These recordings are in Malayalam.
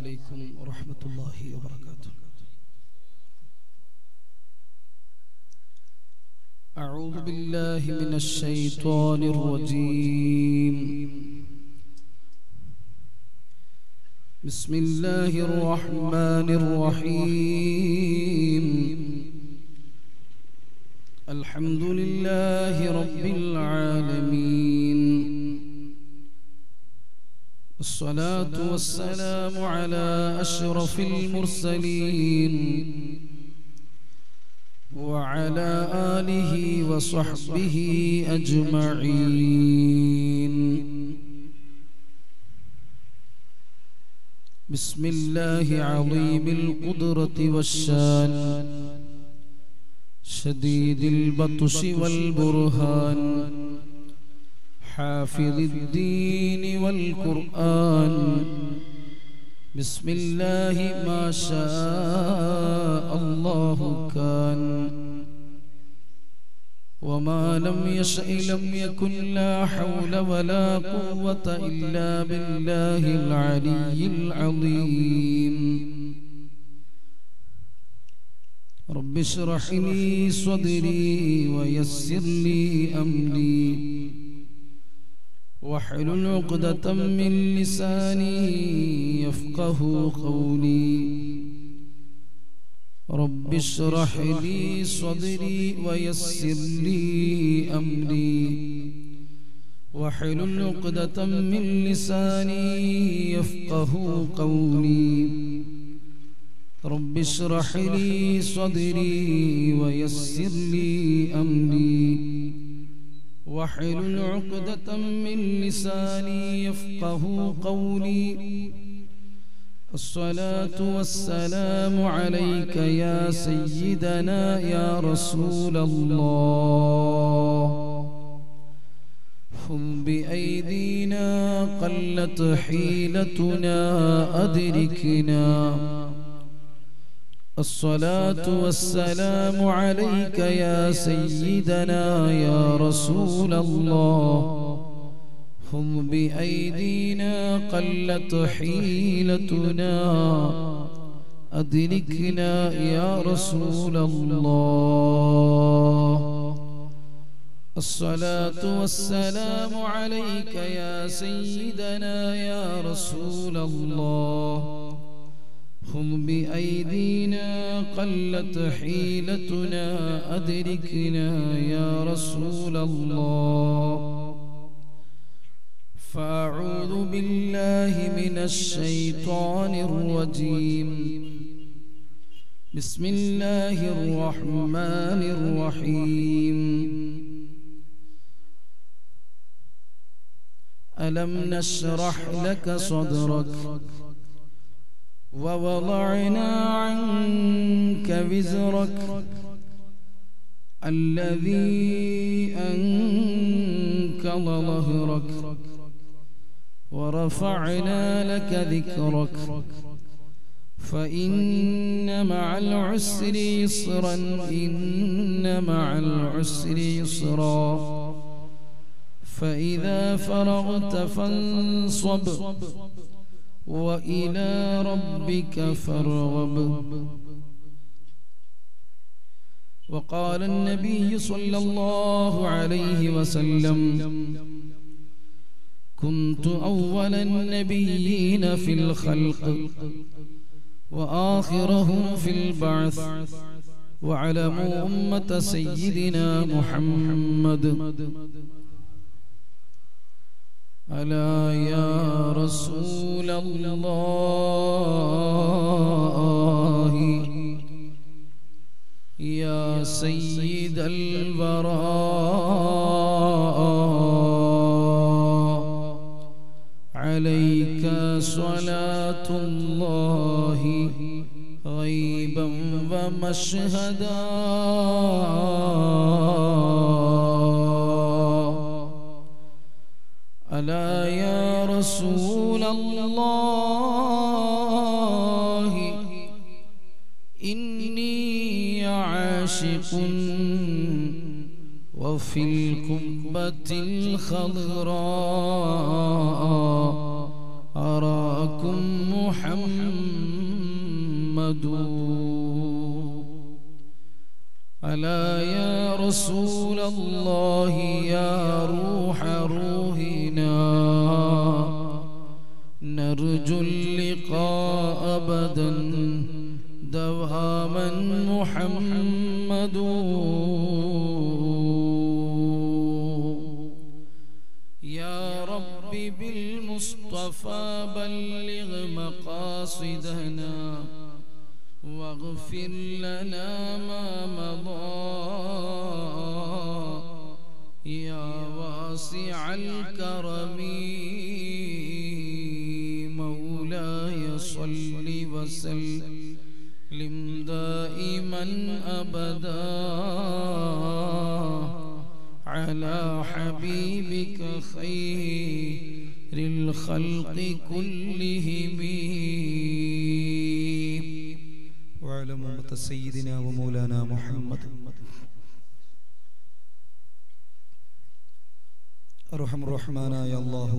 عليكم ورحمة الله وبركاته أعوذ بالله من الشيطان الرجيم بسم الله الرحمن الرحيم الحمد لله رب العالمين الصلاة والسلام على أشرف المرسلين وعلى آله وصحبه أجمعين بسم الله عظيم القدرة والشان شديد البطش والبرهان حافظ الدين والقرآن بسم الله ما شاء الله كان وما لم يشأ لم يكن لا حول ولا قوة إلا بالله العلي العظيم رب اشرح لي صدري ويسر لي أمري واحلل عقدة من لساني يفقه قولي رب اشرح لي صدري ويسر لي أمري واحلل عقدة من لساني يفقه قولي رب اشرح لي صدري ويسر لي أمري واحلل عقدة من لساني يفقه قولي الصلاة والسلام عليك يا سيدنا يا رسول الله خذ بأيدينا قلت حيلتنا أدركنا الصلاة والسلام عليك يا سيدنا يا رسول الله خذ بأيدينا قلت حيلتنا أدركنا يا رسول الله الصلاة والسلام عليك يا سيدنا يا رسول الله خذ بأيدينا قلت حيلتنا أدركنا يا رسول الله فأعوذ بالله من الشيطان الرجيم بسم الله الرحمن الرحيم ألم نشرح لك صدرك ووضعنا عنك وزرك الذي أنكض ظهرك ورفعنا لك ذكرك فإن مع العسر يسرا إن مع العسر يسرا فإذا فرغت فانصب وإلى ربك فارغب وقال النبي صلى الله عليه وسلم كنت أول النبيين في الخلق وآخرهم في البعث واعلموا أمة سيدنا محمد ألا يا رسول الله يا سيد الوراء عليك صلاة الله غيبا ومشهدا ألا يا رسول الله إني عاشق وفي القبة الخضراء أراكم محمدا محمد ألا يا رسول الله يا روح روحنا نرجو اللقاء أبدا دواما محمد يا رب بالمصطفى بلغ مقاصدنا واغفر لنا ما مضى يا واسع الكرم مولاي صل وسلم دائما ابدا على حبيبك خير الخلق كلهم وعلى أمة سيدنا ومولانا محمد അർഹം റഹ്മാനായ അള്ളാഹു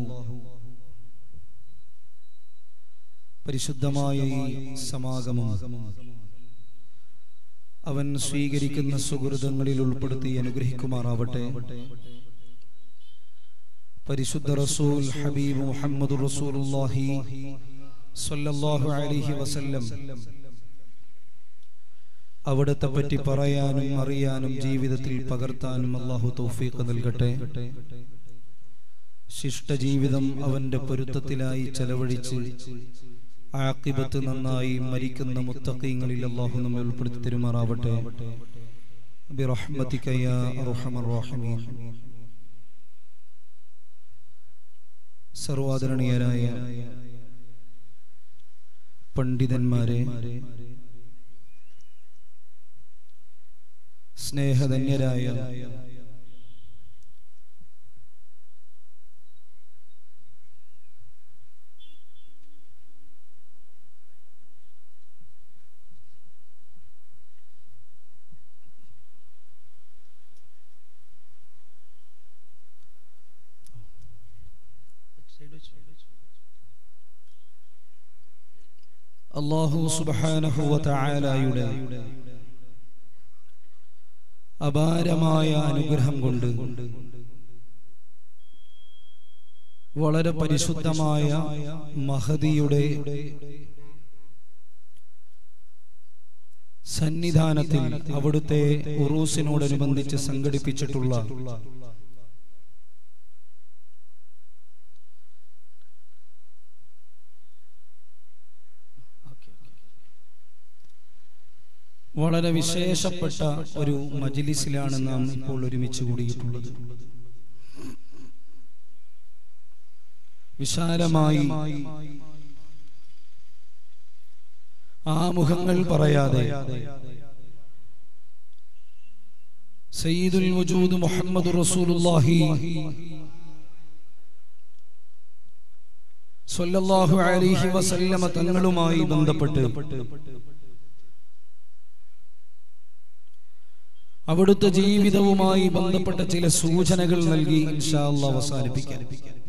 പരിശുദ്ധമായ ഈ സമാഗമം അവൻ സ്വീകരിക്കുന്ന സുഹൃതങ്ങളിൽ ഉൾപ്പെടുത്തി അനുഗ്രഹിക്കുമാറാവട്ടെ പരിശുദ്ധ റസൂൽ ഹബീബ് മുഹമ്മദ് റസൂലുള്ളാഹി സ്വല്ലല്ലാഹു അലൈഹി വസല്ലം അവിടത്തെ പറ്റി പറയാനും അറിയാനും ജീവിതത്തിൽ പകർത്താനും അള്ളാഹു തൗഫീഖ് നൽകട്ടെ ശിഷ്ടജീവിതം അവന്റെ പൊരുത്തത്തിലായി ചെലവഴിച്ച് ആക്കിബത്ത് നന്നായി മരിക്കുന്ന മുത്തഖീങ്ങളിൽ അള്ളാഹു നമ്മെ ഉൾപ്പെടുത്തി തെരുമാറാവട്ടെ ബിറഹ്മതിക യാ അർഹമർ റഹീമീൻ സർവാദരണീയരായ പണ്ഡിതന്മാരെ സ്നേഹധന്യരായ അള്ളാഹു സുബ്ഹാനഹു വ തആലയുടെ അപാരമായ അനുഗ്രഹം കൊണ്ട് വളരെ പരിശുദ്ധമായ മഹദിയുടെ സന്നിധാനത്തിൽ അവിടുത്തെ ഉറൂസിനോടനുബന്ധിച്ച് സംഘടിപ്പിച്ചിട്ടുള്ള വളരെ വിശേഷപ്പെട്ട ഒരു മജിലിസിലാണ് നാം ഇപ്പോൾ ഒരുമിച്ച് കൂടിയിട്ടുള്ളത് വിശാലമായി ആമുഖങ്ങൾ പറയാതെ സയ്യിദുൽ വജൂദ് മുഹമ്മദ് റസൂലുള്ളാഹി സ്വല്ലല്ലാഹു അലൈഹി വസല്ലമ തങ്ങളുമായി ബന്ധപ്പെട്ട് അവിടുത്തെ ജീവിതവുമായി ബന്ധപ്പെട്ട ചില സൂചനകൾ നൽകി ഇൻഷാ അല്ലാഹ് അവസാനിപ്പിക്കാൻ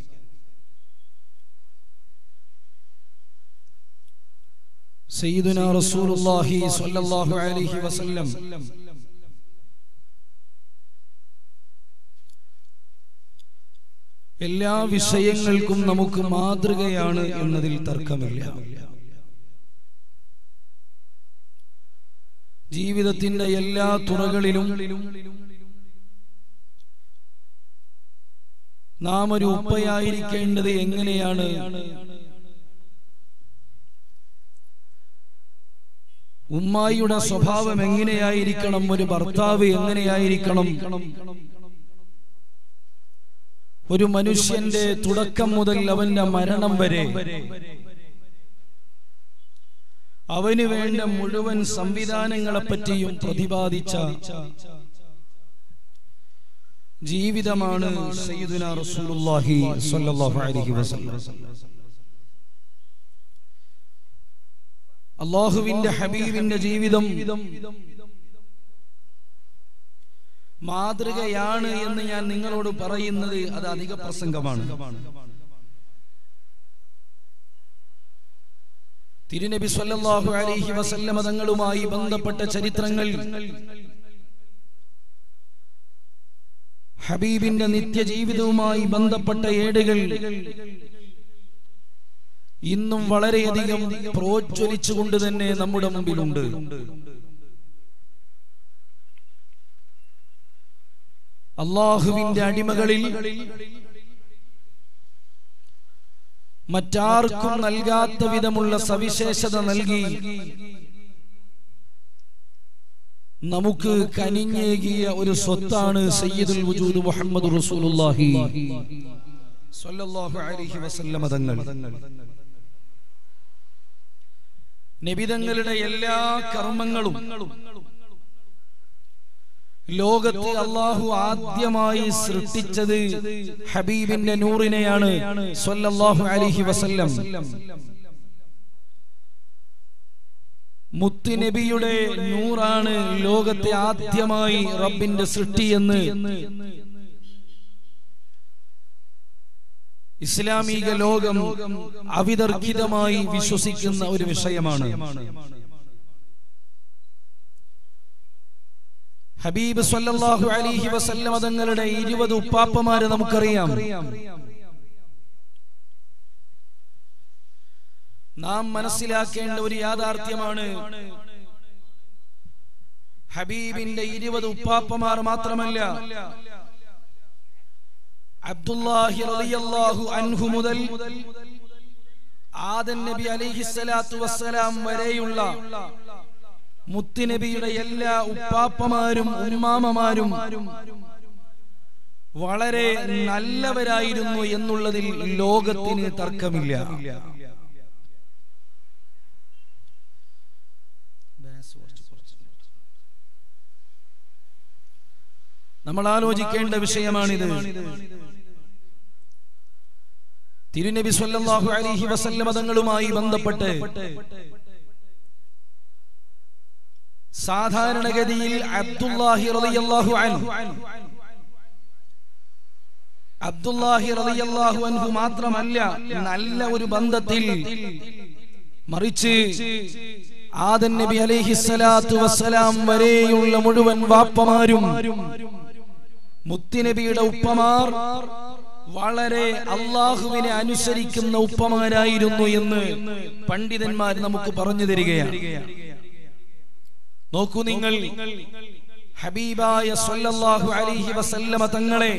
സയ്യിദുന റസൂലുള്ളാഹി സ്വല്ലല്ലാഹു അലൈഹി വസല്ലം എല്ലാ വിഷയങ്ങൾക്കും നമുക്ക് മാതൃകയാണ് എന്നതിൽ തർക്കമില്ല ജീവിതത്തിന്റെ എല്ലാ തുറകളിലും നാം ഒരു ഉപ്പയായിരിക്കേണ്ടത് എങ്ങനെയാണ് ഉമ്മായിയുടെ സ്വഭാവം എങ്ങനെയായിരിക്കണം ഒരു ഭർത്താവ് എങ്ങനെയായിരിക്കണം ഒരു മനുഷ്യന്റെ തുടക്കം മുതൽ അവന്റെ മരണം വരെ അവന് വേണ്ട മുഴുവൻ സംവിധാനങ്ങളെ പറ്റിയും പ്രതിപാദിച്ച ജീവിതമാണ് സയ്യിദുന റസൂലുള്ളാഹി സ്വല്ലല്ലാഹു അലൈഹി വസല്ലം അള്ളാഹുവിന്റെ ഹബീബിന്റെ ജീവിതം മാതൃകയാണ് എന്ന് ഞാൻ നിങ്ങളോട് പറയുന്നത് അത് അധിക പ്രസംഗമാണ് തിരുനബി സല്ലല്ലാഹു അലൈഹി വസല്ലമ തങ്ങളുമായി ബന്ധപ്പെട്ട ചരിത്രങ്ങൾ ഹബീബിന്റെ നിത്യജീവിതവുമായി ബന്ധപ്പെട്ട ഏടുകൾ ഇന്നും വളരെയധികം പ്രോജ്വലിച്ചുകൊണ്ട് തന്നെ നമ്മുടെ മുമ്പിലുണ്ട് അള്ളാഹുവിന്റെ അടിമകളിൽ മറ്റാർക്കും നൽകാത്ത വിധമുള്ള സവിശേഷത നൽകി നമുക്ക് കനിഞ്ഞേകിയ ഒരു സ്വത്താണ് സയ്യിദുൽ വജൂദ് മുഹമ്മദ് റസൂലുള്ളാഹി സ്വല്ലല്ലാഹു അലൈഹി വസല്ലമ തങ്ങൾ നബിതങ്ങളുടെ എല്ലാ കർമ്മങ്ങളും ലോകത്ത് അള്ളാഹു ആദ്യമായി സൃഷ്ടിച്ചത് ഹബീബിന്റെ നൂറിനെയാണ് സ്വല്ലല്ലാഹു അലൈഹി വസല്ലം മുത്തുനബിയുടെ നൂറാണ് ലോകത്തെ ആദ്യമായി റബ്ബിന്റെ സൃഷ്ടിയെന്ന് ഇസ്ലാമിക ലോകം അവിതർക്കിതമായി വിശ്വസിക്കുന്ന ഒരു വിഷയമാണ് ഹബീബ് സല്ലല്ലാഹു അലൈഹി വസല്ലമ തങ്ങളുടെ ഇരുപത് ഉപ്പാപ്പമാരെ നമുക്കറിയാം നാം മനസ്സിലാക്കേണ്ട ഒരു യാഥാർത്ഥ്യമാണ് ഹബീബിന്റെ ഇരുപത് ഉപ്പാപ്പമാർ മാത്രമല്ല അബ്ദുല്ലാഹി റളിയല്ലാഹു അൻഹു മുതൽ ആദൻ നബി അലൈഹിസ്സലാത്തു വസ്സലാം വരെയുള്ള മുത്തുനബിയുടെ എല്ലാ ഉപ്പാപ്പമാരും ഉമ്മാമമാരും വളരെ നല്ലവരായിരുന്നു എന്നുള്ളതിൽ ലോകത്തിന് തർക്കമില്ല നമ്മൾ ആലോചിക്കേണ്ട വിഷയമാണിത് തിരുനബി സല്ലല്ലാഹു അലൈഹി വസല്ലമ തങ്ങളുമായി ബന്ധപ്പെട്ട് സാധാരണഗതിയിൽ അബ്ദുല്ലാഹി റളിയല്ലാഹു അൻഹു അബ്ദുല്ലാഹി റളിയല്ലാഹു അൻഹു മാത്രമല്ല നല്ല ഒരു ബന്ധത്തിൽ മറിച്ച് ആദൻ നബി അലൈഹിസ്സലാത്തു വസ്സലാം വരെയുള്ള മുഴുവൻ വാപ്പമാരും മുത്തുനബിയുടെ ഉപ്പമാർ വളരെ അള്ളാഹുവിനെ അനുസരിക്കുന്ന ഉപ്പമാരായിരുന്നു എന്ന് പണ്ഡിതന്മാർ നമുക്ക് പറഞ്ഞു തരികയാണ് നോക്കൂ നിങ്ങൾ ഹബീബായ സല്ലല്ലാഹു അലൈഹി വസല്ലമ തങ്ങളെ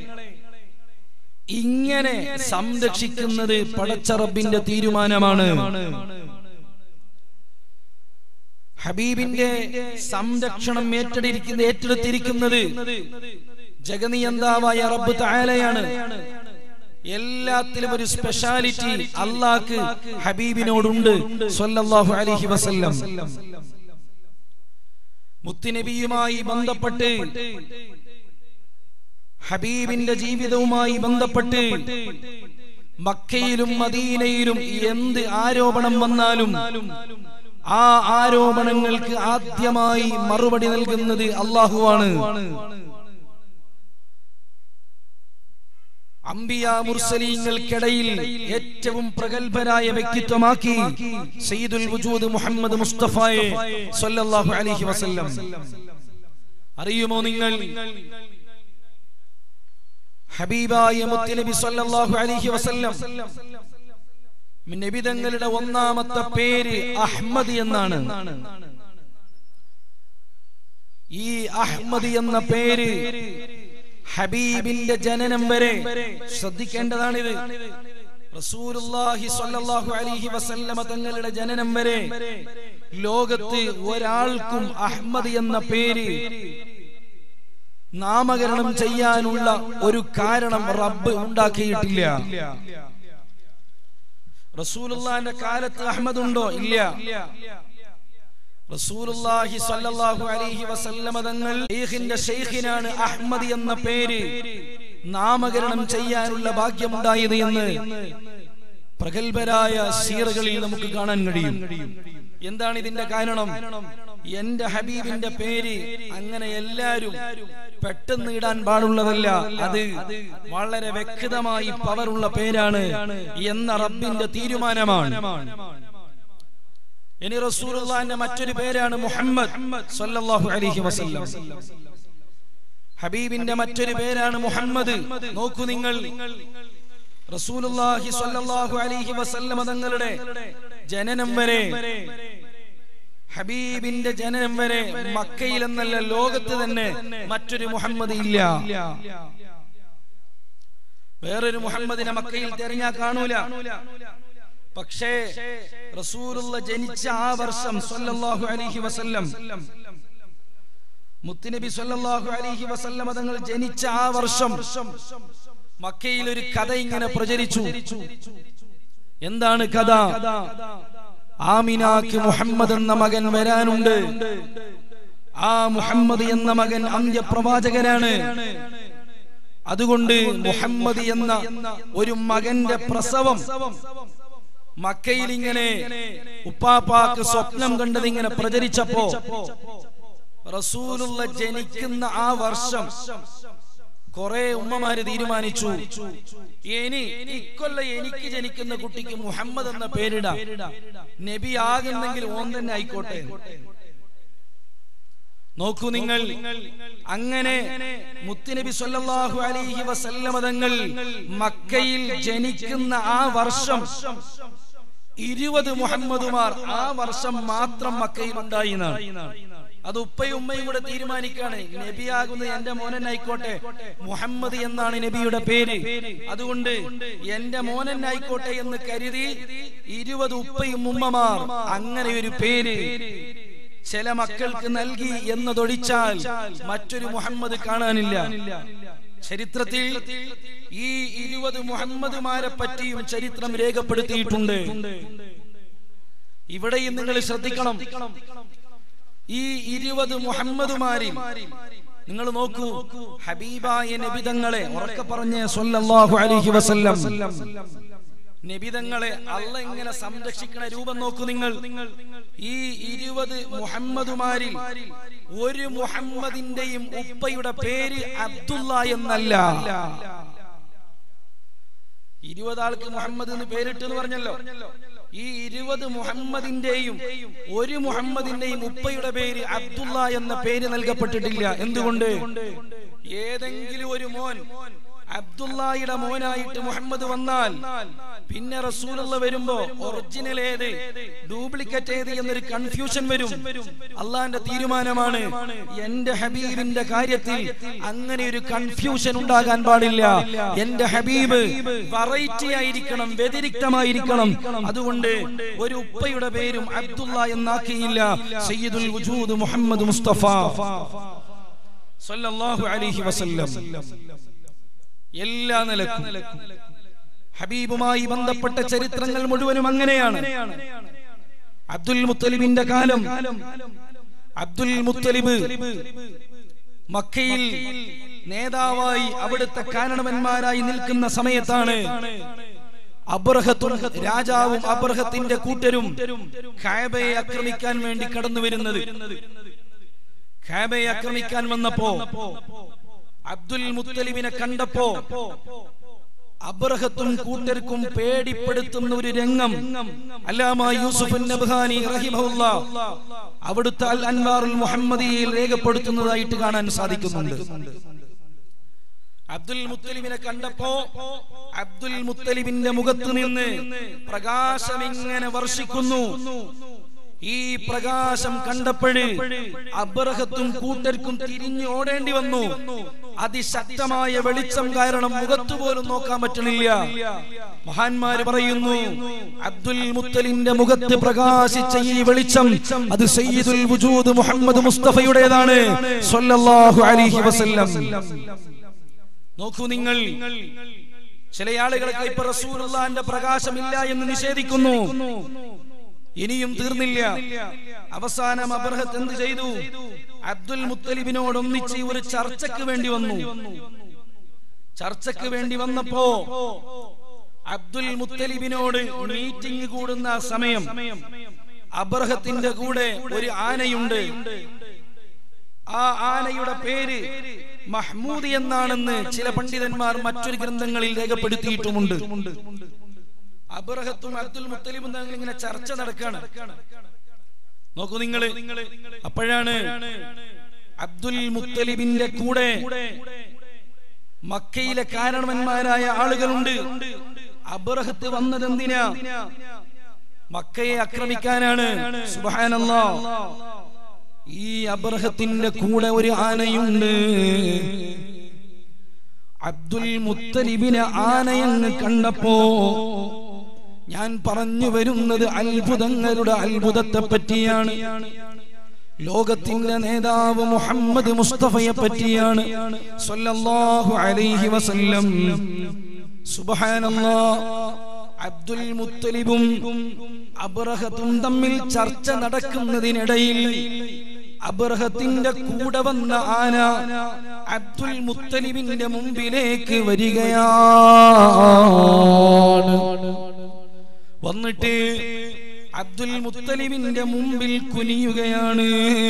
ഇങ്ങനെ സംരക്ഷിക്കുന്നത് പടച്ചറബിന്റെ തീരുമാനമാണ് ഹബീബിന്റെ സംരക്ഷണം ഏറ്റെടുക്കുന്ന ഏറ്റെടുത്തിരിക്കുന്നത് ജഗനിയന്താവായ റബ്ബ് താലയാണ് എല്ലാത്തിലും ഒരു സ്പെഷ്യാലിറ്റി അള്ളാഹ്ക്ക് ഹബീബിനോടുണ്ട് സല്ലല്ലാഹു അലൈഹി വസല്ലം മുത്തുനബിയുമായി ബന്ധപ്പെട്ട് ഹബീബിന്റെ ജീവിതവുമായി ബന്ധപ്പെട്ട് മക്കയിലും മദീനയിലും എന്ത് ആരോപണം വന്നാലും ആ ആരോപണങ്ങൾക്ക് ആദ്യമായി മറുപടി നൽകുന്നത് അള്ളാഹുവാണ് അംബിയ മുർസലീങ്ങൾക്കിടയിൽ ഏറ്റവും പ്രഗത്ഭരായ വ്യക്തിത്വമാക്കി സയ്യിദുൽ വജൂദ് മുഹമ്മദ് മുസ്തഫയെ സല്ലല്ലാഹു അലൈഹി വസല്ലം അറിയുമോ നിങ്ങൾ ഹബീബായ മുത്തുനബി സല്ലല്ലാഹു അലൈഹി വസല്ലം നബിതങ്ങളുടെ ഒന്നാമത്തെ പേര് അഹ്മദ് എന്നാണ് ഈ അഹ്മദ് എന്ന പേര് ഹബീബിന്റെ ജനനം വരെ ശ്രദ്ധിക്കേണ്ടതാണിത് റസൂലുള്ളാഹി സ്വല്ലല്ലാഹു അലൈഹി വസല്ലമ തങ്ങളുടെ ജനനം വരെ ലോകത്ത് ഒരാൾക്കും അഹ്മദ് എന്ന പേര് നാമകരണം ചെയ്യാനുള്ള ഒരു കാരണം റബ്ബ് ഉണ്ടാക്കിയിട്ടില്ല റസൂലുള്ളാന്റെ കാലത്ത് അഹമ്മദ് ഉണ്ടോ ഇല്ല റസൂലുള്ളാഹി സ്വല്ലല്ലാഹു അലൈഹി വസല്ലമ തങ്ങൾ ഷെയ്ഖിന്റെ ഷെയ്ഖിനാണ് അഹ്മദ് എന്ന പേര് നാമകരണം ചെയ്യാനുള്ള ഭാഗ്യമുണ്ടായത് എന്ന് പ്രഗത്ഭരായ സീറുകളിൽ നമുക്ക് കാണാൻ കഴിയും എന്താണ് ഇതിന്റെ കാരണം എന്റെ ഹബീബിന്റെ പേര് അങ്ങനെ എല്ലാരും പെട്ടെന്ന് ഇടാൻ പാടുള്ളതല്ല അത് വളരെ വ്യക്തമായി പവറുള്ള പേരാണ് എന്ന റബ്ബിന്റെ തീരുമാനമാണ് ഇനി റസൂലുള്ളാന്റെ മറ്റൊരു പേരാണ് മുഹമ്മദ് സല്ലല്ലാഹു അലൈഹി വസല്ലം ഹബീബിന്റെ മറ്റൊരു പേരാണ് മുഹമ്മദ് നോക്കൂ നിങ്ങൾ റസൂലുള്ളാഹി സ്വല്ലല്ലാഹു അലൈഹി വസല്ലം തങ്ങളുടെ ജനനം വരെ ഹബീബിന്റെ ജനനം വരെ മക്കയിൽ എന്നല്ല ലോകത്ത് തന്നെ മറ്റൊരു മുഹമ്മദ് ഇല്ല വേറൊരു മുഹമ്മദിനെ മക്കയിൽ തെരഞ്ഞാ കാണൂല പക്ഷേ റസൂലുള്ള ജനിച്ച ആ വർഷം സല്ലല്ലാഹു അലൈഹി വസല്ലം മുത്തുനബി സല്ലല്ലാഹു അലൈഹി വസല്ലം തങ്ങൾ ജനിച്ച ആ വർഷം മക്കയിൽ ഒരു കഥ ഇങ്ങനെ പ്രചരിച്ചു എന്താണ് കഥ ആമിനാക്ക് മുഹമ്മദ് എന്ന മകൻ വരാനുണ്ട് ആ മുഹമ്മദ് എന്ന മകൻ അന്ത്യപ്രവാചകനാണ് അതുകൊണ്ട് മുഹമ്മദ് എന്ന ഒരു മകന്റെ പ്രസവം മക്കയിൽ ഇങ്ങനെ ഉപ്പാപ്പാക്ക് സ്വപ്നം കണ്ടത് ഇങ്ങനെ പ്രചരിച്ചപ്പോ റസൂലുള്ള ജനിക്കുന്ന ആ വർഷം കുറെ ഉമ്മമാര് തീരുമാനിച്ചു ഇനി ഇക്കൊല്ല എനിക്ക് ജനിക്കുന്ന കുട്ടിക്ക് മുഹമ്മദ് എന്ന പേരിടാം നബി ആകുന്നെങ്കിൽ ഓൻ തന്നെ ആയിക്കോട്ടെ നോക്കൂ നിങ്ങൾ അങ്ങനെ മുത്തുനബി സല്ലല്ലാഹു അലൈഹി വസല്ലമ തങ്ങൾ മക്കയിൽ ജനിക്കുന്ന ആ വർഷം ഇരുപത് മുഹമ്മദുമാർ ആ വർഷം മാത്രം മക്കയിൽ ഉണ്ടായി എന്നാണ് അത് ഉപ്പയും ഉമ്മയും കൂടെ തീരുമാനിക്കാണ് നബിയാകുന്നത് എന്റെ മോനനായിക്കോട്ടെ മുഹമ്മദ് എന്നാണ് നബിയുടെ പേര് അതുകൊണ്ട് എന്റെ മോനനായിക്കോട്ടെ എന്ന് കരുതി ഇരുപത് ഉപ്പയും ഉമ്മമാർ അങ്ങനെ ഒരു പേര് ചില മക്കൾക്ക് നൽകി എന്നതൊഴിച്ചാൽ മറ്റൊരു മുഹമ്മദ് കാണാനില്ല ചരിത്രത്തിൽ ഈ ഇരുപത് മുഹമ്മദുമാരെ പറ്റിയും ചരിത്രം രേഖപ്പെടുത്തിയിട്ടുണ്ട് ഇവിടെയും നിങ്ങൾ ശ്രദ്ധിക്കണം ഈ ഇരുപത് മുഹമ്മദുമാരിൽ നിങ്ങൾ നോക്കൂ ഹബീബായ നബിതങ്ങളെ ഉറക്കെ പറഞ്ഞ സല്ലല്ലാഹു അലൈഹി വസല്ലം നബിതങ്ങളെ അല്ല ഇങ്ങനെ സംരക്ഷിക്കണ രൂപം നോക്കൂ നിങ്ങൾ ഈ ഇരുപത് മുഹമ്മദുമാരിൽ ഒരു മുഹമ്മദിന്റെയും ഉപ്പയുടെ പേര് അബ്ദുള്ള എന്നല്ല ഇരുപത് ആൾക്ക് മുഹമ്മദ് എന്ന് പേരിട്ട് എന്ന് പറഞ്ഞല്ലോ ഈ ഇരുപത് മുഹമ്മദിന്റെയും ഒരു മുഹമ്മദിന്റെയും ഉപ്പയുടെ പേര് അബ്ദുള്ള എന്ന പേര് നൽകപ്പെട്ടിട്ടില്ല എന്തുകൊണ്ട് ഏതെങ്കിലും ഒരു മോൻ അബ്ദുള്ളയുടെ മോനായിട്ട് മുഹമ്മദ് വന്നാൽ പിന്നെ റസൂലുള്ള വരുമ്പോ ഒറിജിനൽ ഏത് ഡ്യൂപ്ലിക്കേറ്റ് ഏത് എന്നൊരു കൺഫ്യൂഷൻ വരും അള്ളാന്റെ തീരുമാനമാണ് എന്റെ ഹബീബിന്റെ കാര്യത്തിൽ അങ്ങനെ ഒരു കൺഫ്യൂഷൻ ഉണ്ടാകാൻ പാടില്ല എന്റെ ഹബീബ് വെറൈറ്റി ആയിരിക്കണം വ്യതിരിക്തമായിരിക്കണം അതുകൊണ്ട് ഒരു ഉപ്പയുടെ പേരും അബ്ദുള്ള എന്നാക്കിയില്ല സയ്യിദുൽ വജൂദ് മുഹമ്മദ് മുസ്തഫ സല്ലല്ലാഹു അലൈഹി വസല്ലം എല്ലാ നിലക്കും ഹബീബുമായി ബന്ധപ്പെട്ട ചരിത്രങ്ങൾ മുഴുവനും അങ്ങനെയാണ് അബ്ദുൽ മുത്തലിബിന്റെ കാലം അബ്ദുൽ മുത്തലിബ് മക്കയിൽ നേതാവായി അവിടുത്തെ കാരണവന്മാരായി നിൽക്കുന്ന സമയത്താണ് അബ്രഹത്തും രാജാവും അബ്രഹത്തിന്റെ കൂട്ടരും ഖാബയെ ആക്രമിക്കാൻ വേണ്ടി കടന്നു വരുന്നത് ഖാബയെ ആക്രമിക്കാൻ വന്നപ്പോ അബ്ദുൽ മുത്തലിബിനെ കണ്ടപ്പോ അബ്രഹത്തും കൂട്ടർക്കും പേടിപ്പെടുത്തുന്ന ഒരു രംഗം അല്ലാമ യൂസുഫ് നബ്ഹാനി റഹിമഹുല്ല അവിടുത്തെ അൽ അൻവാറുൽ മുഹമ്മദിയിൽ രേഖപ്പെടുത്തുന്നതായിട്ട് കാണാൻ സാധിക്കുന്നുണ്ട് അബ്ദുൽ മുത്തലിബിനെ കണ്ടപ്പോ അബ്ദുൽ മുത്തലിബിന്റെ മുഖത്ത് നിന്ന് പ്രകാശം ഇങ്ങനെ വർഷിക്കുന്നു ഈ പ്രകാശം കണ്ടപ്പോഴ് അബ്രഹത്തും കൂട്ടർക്കും തിരിഞ്ഞു ഓടേണ്ടി വന്നു അതിശക്തമായ വെളിച്ചം കാരണം മുഖത്തു പോലും നോക്കാൻ പറ്റണില്ല മഹാന്മാര് പറയുന്നു അബ്ദുൽ മുത്തലിന്റെ മുഖത്ത് പ്രകാശിച്ച ഈ വെളിച്ചം അത് സയ്യിദുൽ വുജൂദ് മുഹമ്മദ് മുസ്തഫയുടേതാണ് സ്വല്ലല്ലാഹു അലൈഹി വസല്ലം നോക്കൂ നിങ്ങൾ ചില ആളുകൾക്ക് ഇപ്പൊ റസൂലുള്ളാന്റെ പ്രകാശമില്ല എന്ന് നിഷേധിക്കുന്നു ഇനിയും തീർന്നില്ല അവസാനം അബ്രഹത്ത് എന്ത് ചെയ്തു അബ്ദുൽ മുത്തലിബിനോട് ഒന്നിച്ച് ഒരു ചർച്ചയ്ക്ക് വേണ്ടി വന്നു ചർച്ചയ്ക്ക് വേണ്ടി വന്നപ്പോ അബ്ദുൽ മുത്തലിബിനോട് മീറ്റിംഗ് കൂടുന്ന സമയം അബ്രഹത്തിന്റെ കൂടെ ഒരു ആനയുണ്ട് ആ ആനയുടെ പേര് മഹ്മൂദ് എന്നാണെന്ന് ചില പണ്ഡിതന്മാർ മറ്റൊരു ഗ്രന്ഥങ്ങളിൽ രേഖപ്പെടുത്തിയിട്ടുമുണ്ട് അബ്രഹത്തും അബ്ദുൽ മുത്തലിബും തമ്മിൽ ഇങ്ങനെ ചർച്ച നടക്കാണ് നോക്കൂ നിങ്ങൾ അപ്പോഴാണ് അബ്ദുൽ മുത്തലിബിന്റെ കൂടെ മക്കയിലെ കാരണവന്മാരായ ആളുകളുണ്ട് അബ്രഹത്ത് വന്നത് എന്തിനാ മക്കയെ ആക്രമിക്കാനാണ് സുബഹാനല്ലാ ഈ അബ്രഹത്തിന്റെ കൂടെ ഒരു ആനയുണ്ട് അബ്ദുൽ മുത്തലിബിനെ ആനയെന്ന് കണ്ടപ്പോ ഞാൻ പറഞ്ഞു വരുന്നത് അത്ഭുതങ്ങളുടെ അത്ഭുതത്തെ പറ്റിയാണ് ലോകത്തിന്റെ നേതാവ് മുഹമ്മദ് മുസ്തഫയെ പറ്റിയാണ് സല്ലല്ലാഹു അലൈഹി വസല്ലം സുബ്ഹാനല്ലാഹ് അബ്ദുൽ മുത്തലിബും അബ്രഹത്തും തമ്മിൽ ചർച്ച നടക്കുന്നതിനിടയിൽ അബ്രഹത്തിന്റെ കൂടെ വന്ന ആന അബ്ദുൽ മുത്തലിബിന്റെ മുമ്പിലേക്ക് വരികയാണ് വന്നിട്ട് അബ്ദുൽ മുത്തലിബിന്റെ മുമ്പിൽ കുനിയുകയാണ്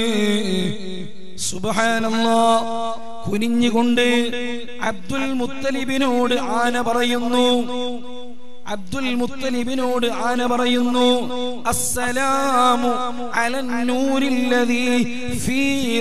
സുബഹാനല്ലാ കുനിഞ്ഞുകൊണ്ട് അബ്ദുൽ മുത്തലിബിനോട് ആന പറയുന്നു അബ്ദുൽ മുത്തലിബിനോട് ആന പറയുന്നു അസ്സലാമു അലൻ നൂരില്ലദീ ഫീ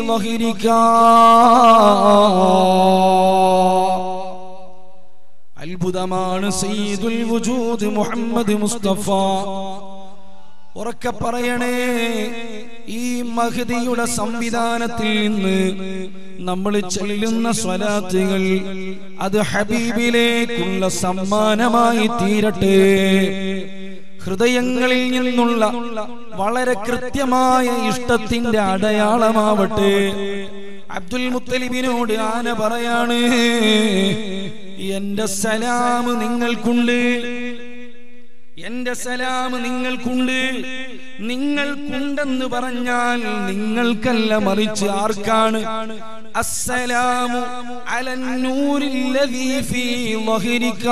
ളഹിരിക അത്ഭുതമാണ് സയ്യിദുൽ വുജൂദ് മുഹമ്മദ് മുസ്തഫ ഉറക്കെ പറയണേ ഈ മഹദിയുടെ സംവിധാനത്തിൽ നിന്ന് നമ്മൾ ചെല്ലുന്ന സ്വലാത്തുകൾ അത് ഹബീബിലേക്കുള്ള സമ്മാനമായി തീരട്ടെ ഹൃദയങ്ങളിൽ നിന്നുള്ള വളരെ കൃത്യമായ ഇഷ്ടത്തിന്റെ അടയാളമാവട്ടെ അബ്ദുൽ മുത്തലിബിനോട് ആന പറയാണ് എന്റെ സലാം നിങ്ങൾക്കുണ്ട് എന്റെ സലാം നിങ്ങൾക്കുണ്ട് നിങ്ങൾക്കുണ്ടെന്ന് പറഞ്ഞാൽ നിങ്ങൾക്കല്ല മറിച്ച് ആർക്കാണ് അസ്സലാമു അലന്നൂരില്ലദീ ഫീ ളഹിരിക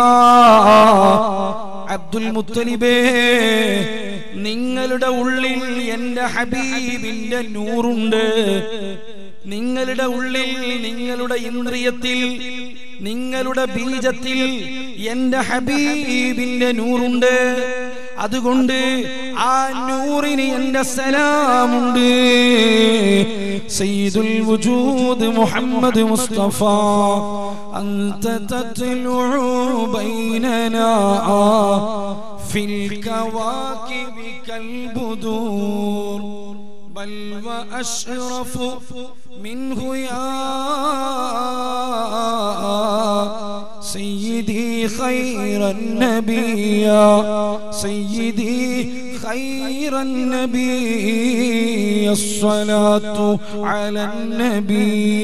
അബ്ദുൽ മുത്തലിബേ നിങ്ങളുടെ ഉള്ളിൽ എന്റെ ഹബീബിന്റെ നൂറുണ്ട് നിങ്ങളുടെ ഉള്ളിൽ നിങ്ങളുടെ ഇന്ദ്രിയത്തിൽ നിങ്ങളുടെ ബീജത്തിൽ എന്റെ ഹബീബിന്റെ നൂറുണ്ട് അതുകൊണ്ട് ആ നൂറിന് എന്റെ സലാമുണ്ട് സയ്യിദുൽ വജൂദ് മുഹമ്മദ് മുസ്തഫ അന്ത തത്ലുഉ ബൈനനാ ഫിൽ കവാകിബി കൽബുദൂർ بل وأشرف منه يا سيدي خير النبي يا سيدي خير النبي الصلاة على النبي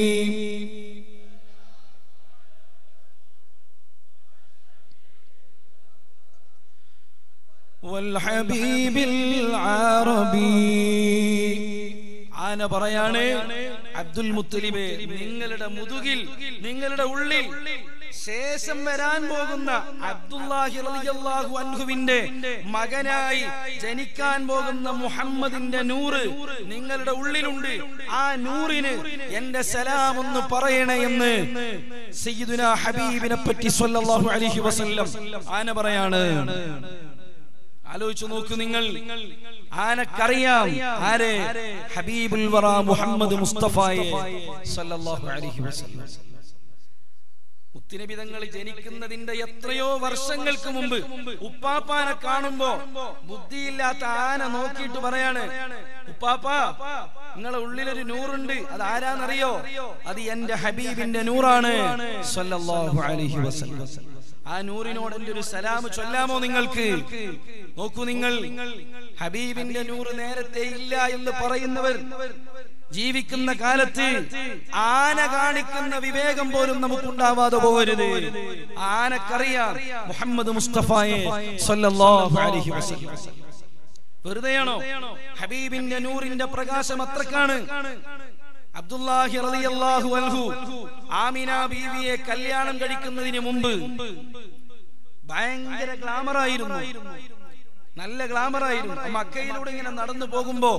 والحبيب العربي ആന പറയാണ് അബ്ദുൽ മുത്തലിബെ നിങ്ങളുടെ മുതുകിൽ നിങ്ങളുടെ ഉള്ളിൽ ശേഷം വരാൻ പോകുന്ന അബ്ദുല്ലാഹി റളിയല്ലാഹു അൻഹുവിന്റെ മകനായി ജനിക്കാൻ പോകുന്ന മുഹമ്മദിന്റെ നൂറ് നിങ്ങളുടെ ഉള്ളിലുണ്ട് ആ നൂറിന് എന്റെ സലാം ഒന്ന് പറയണേ എന്ന് സയ്യിദുന ഹബീബിനെ പറ്റി സ്വല്ലല്ലാഹു അലൈഹി വസല്ലം ആന പറയാണ് ആലോചിച്ചു നോക്കൂ നിങ്ങൾ ആനക്കറിയാം ആരെ ഹബീബുൽ വറ മുഹമ്മദ് മുസ്തഫയെ സല്ലല്ലാഹു അലൈഹി വസല്ലം മുത്തുനബി തങ്ങൾ ജനിക്കുന്നതിന്റെ എത്രയോ വർഷങ്ങൾക്ക് മുമ്പ് ഉപ്പാപ്പാനെ കാണുമ്പോ ബുദ്ധിയില്ലാത്ത ആന നോക്കിയിട്ട് പറയാണ് ഉപ്പാപ്പാ നിങ്ങളെ ഉള്ളിലൊരു നൂറുണ്ട് അത് ആരാന്നറിയോ അത് എന്റെ ഹബീബിന്റെ നൂറാണ് സല്ലല്ലാഹു അലൈഹി വസല്ലം ആ നൂറിനോട് എന്റെ ഒരു സലാം ചൊല്ലാമോ നിങ്ങൾക്ക് നോക്കൂ നിങ്ങൾ ഹബീബിന്റെ നൂറ് നേരത്തെ ഇല്ല എന്ന് പറയുന്നവർ ജീവിക്കുന്ന കാലത്ത് ആന കാണിക്കുന്ന വിവേകം പോലും നമുക്കുണ്ടാവാതെ പോകരുത് ആനക്കറിയാം മുഹമ്മദ് മുസ്തഫയെ സല്ലല്ലാഹു അലൈഹി വസല്ലം വെറുതെയാണോ ഹബീബിന്റെ നൂറിന്റെ പ്രകാശം അത്രക്കാണ് അബ്ദുല്ലാഹി റളിയല്ലാഹു അൻഹു ആമിന ബീവിയെ കല്യാണം കഴിക്കുന്നതിന് മുമ്പ് ഭയങ്കര ഗ്ലാമർ ആയിരുന്നു നല്ല ഗ്ലാമർ ആയിരുന്നു മക്കയിലൂടെ ഇങ്ങനെ നടന്നു പോകുമ്പോ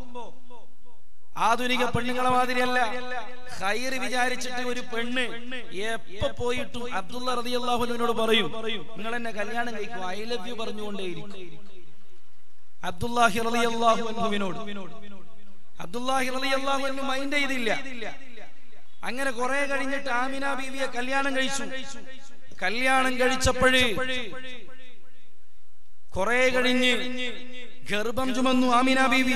ആധുനിക പെണ്ണുങ്ങളെ മാതിരിയല്ല ഹൈറ് വിചാരിച്ചിട്ട് ഒരു പെണ്ണ് എപ്പോ പോയിട്ടും അബ്ദുള്ള റളിയല്ലാഹുവിനോട് പറയും നിങ്ങൾ എന്നെ കല്യാണം കഴിക്കും ഐ ലവ് യു പറഞ്ഞുകൊണ്ടേയിരിക്കും അബ്ദുല്ലാഹി റളിയല്ലാഹു അൻഹുവിനോട് അബ്ദുല്ലാഹി റളിയല്ലാഹു അൻഹു മൈൻഡ് ചെയ്തില്ല അങ്ങനെ കുറെ കഴിഞ്ഞിട്ട് ആമിന ബീവിയെ കല്യാണം കഴിച്ചു കല്യാണം കഴിച്ചപ്പോഴ് കുറെ കഴിഞ്ഞ് ഗർഭം ചുമന്നു ആമിന ബീവി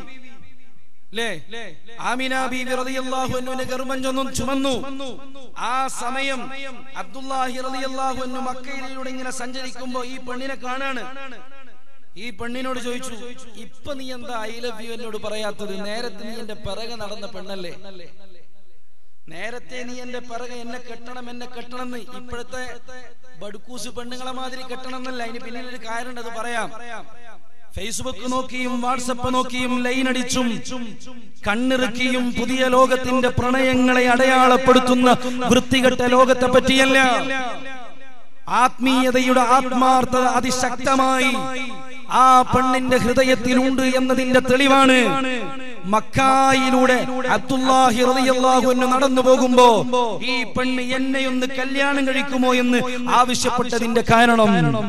ല്ലേ ആമിന ബീവി റളിയല്ലാഹു അൻഹുവിന്റെ ഗർഭം ചുമന്നു ചുമന്നു ആ സമയം അബ്ദുല്ലാഹി റളിയല്ലാഹു അൻഹു മക്കയിലൂടെ ഇങ്ങനെ സഞ്ചരിക്കുമ്പോ ഈ പെണ്ണിനെ കാണാണ് ഈ പെണ്ണിനോട് ചോദിച്ചു ഇപ്പൊ നീ എന്താ ഐ ലവ് യു എന്നോട് പറയാത്തത് നേരത്തെ നീ എന്റെ പിറകെ നടന്ന പെണ്ണല്ലേ നേരത്തെ നീ എന്റെ പിറകെ എന്നെ കെട്ടണം എന്നെ കെട്ടണം എന്ന് ഇപ്പോഴത്തെ ബടുക്കൂസ് പെണ്ണുങ്ങളെ മാതിരി കെട്ടണം എന്നല്ല അതിന് പിന്നിൽ ഒരു കാരണം അത് പറയാം ഫേസ്ബുക്ക് നോക്കിയും വാട്സപ്പ് നോക്കിയും ലൈൻ അടിച്ചും കണ്ണിറുക്കിയും പുതിയ ലോകത്തിന്റെ പ്രണയങ്ങളെ അടയാളപ്പെടുത്തുന്ന വൃത്തികെട്ട ലോകത്തെ പറ്റിയല്ല ആത്മീയതയുടെ ആത്മാർത്ഥത അതിശക്തമായി ആ പെണ്ണിന്റെ ഹൃദയത്തിലുണ്ട് എന്നതിന്റെ തെളിവാണ് മക്കായിലൂടെ അബ്ദുല്ലാഹി റളിയല്ലാഹു അൻഹു നടന്നു പോകുമ്പോ ഈ പെണ്ണ് എന്നെ ഒന്ന് കല്യാണം കഴിക്കുമോ എന്ന് ആവശ്യപ്പെട്ടതിന്റെ കാരണം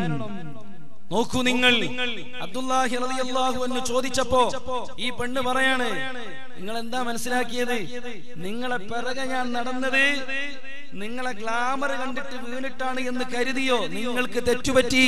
നോക്കൂ നിങ്ങൾ അബ്ദുല്ലാഹി റളിയല്ലാഹു അൻഹു ചോദിച്ചപ്പോ ഈ പെണ്ണ് പറയാണ് നിങ്ങൾ എന്താ മനസ്സിലാക്കിയത് നിങ്ങളെ പിറകെ ഞാൻ നടന്നത് നിങ്ങളെ ഗ്ലാമർ കണ്ടിട്ട് വീണിട്ടാണ് എന്ന് കരുതിയോ നിങ്ങൾക്ക് തെറ്റുപറ്റി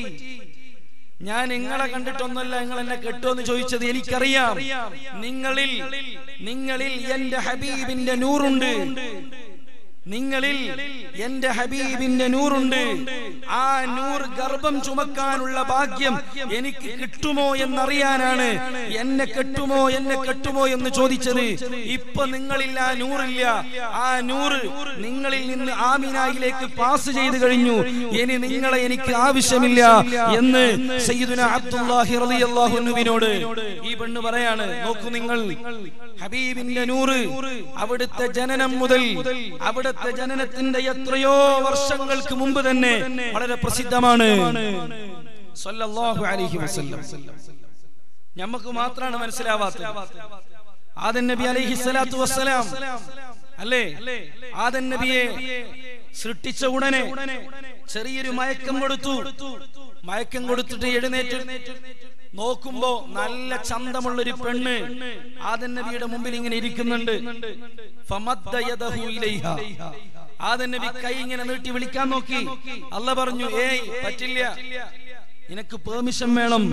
ഞാൻ നിങ്ങളെ കണ്ടിട്ടൊന്നല്ല നിങ്ങൾ എന്നെ കെട്ടുമെന്ന് ചോദിച്ചത് എനിക്കറിയാം നിങ്ങളിൽ നിങ്ങളിൽ എന്റെ ഹബീബിന്റെ നൂറുണ്ട് നിങ്ങളിൽ എന്റെ ഹബീബിന്റെ നൂറുണ്ട് ആ നൂർ ഗർഭം ചുമക്കാനുള്ള ഭാഗ്യം എനിക്ക് കിട്ടുമോ എന്നറിയാനാണ് എന്നെ കെട്ടുമോ എന്നെ കെട്ടുമോ എന്ന് ചോദിച്ചത് ഇപ്പൊ നിങ്ങളിൽ ആ നൂറില്ല ആ നൂറ് നിങ്ങളിൽ നിന്ന് ആമിനായിലേക്ക് പാസ് ചെയ്തു കഴിഞ്ഞു ഇനി നിങ്ങളെ എനിക്ക് ആവശ്യമില്ല എന്ന് സയ്യിദുന അബ്ദുല്ലാഹി റളിയല്ലാഹു അൻഹുവിനോട് ഈ പെണ്ണ് പറയാണ് നോക്കൂ നിങ്ങൾ ഹബീബിന്റെ നൂറ് അവിടുത്തെ ജനനം മുതൽ അവിടുത്തെ ജനനത്തിന്റെ എത്രയോ വർഷങ്ങൾക്ക് മുമ്പ് തന്നെ വളരെ പ്രസിദ്ധമാണ് സല്ലല്ലാഹു അലൈഹി വസല്ലം നമുക്ക് മാത്രമാണ് മനസ്സിലാവാത്തത് ആദൻ നബി അലൈഹി സ്വലാത്തു വസ്സലാം അല്ലേ ആദൻ നബിയെ സൃഷ്ടിച്ച ഉടനെ ചെറിയൊരു മയക്കം കൊടുത്തു മയക്കം കൊടുത്തിട്ട് എഴുന്നേറ്റ് നോക്കുമ്പോ നല്ല ചന്തമുള്ള ഒരു പെണ്ണ് ആദൻ നബിയുടെ മുമ്പിൽ ഇങ്ങനെ ഇരിക്കുന്നുണ്ട് ഫമദ്ദ യദഹു ഇലൈഹ. ആദൻ നബി കൈ ഇങ്ങനെ നീട്ടി വിളിക്കാൻ നോക്കി അല്ല പറഞ്ഞു ഏയ് പറ്റില്ല നിനക്ക് പെർമിഷൻ വേണം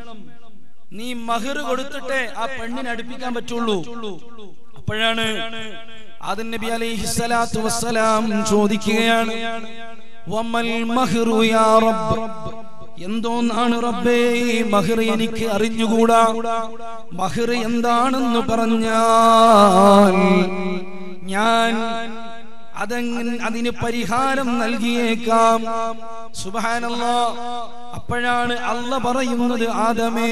നീ മഹർ കൊടുത്തിട്ടേ ആ പെണ്ണിനെ അടുപ്പിക്കാൻ പറ്റുള്ളൂ അപ്പോഴാണ് ആദൻ നബി അലൈഹി സ്വലാത്തു വസ്സലാം ചോദിക്കുകയാണ് വമൽ മഹ്റു യാ റബ്ബ് എന്തോന്നാണ് റബ്ബേ ഈ മഹർ എനിക്ക് അറിഞ്ഞുകൂടാ മഹർ എന്താണെന്ന് പറഞ്ഞാൽ ഞാൻ അതങ്ങ് അതിന് പരിഹാരം നൽകിയേക്കാം സുബാനല്ലാ അപ്പോഴാണ് അല്ല പറയുന്നത് ആദമേ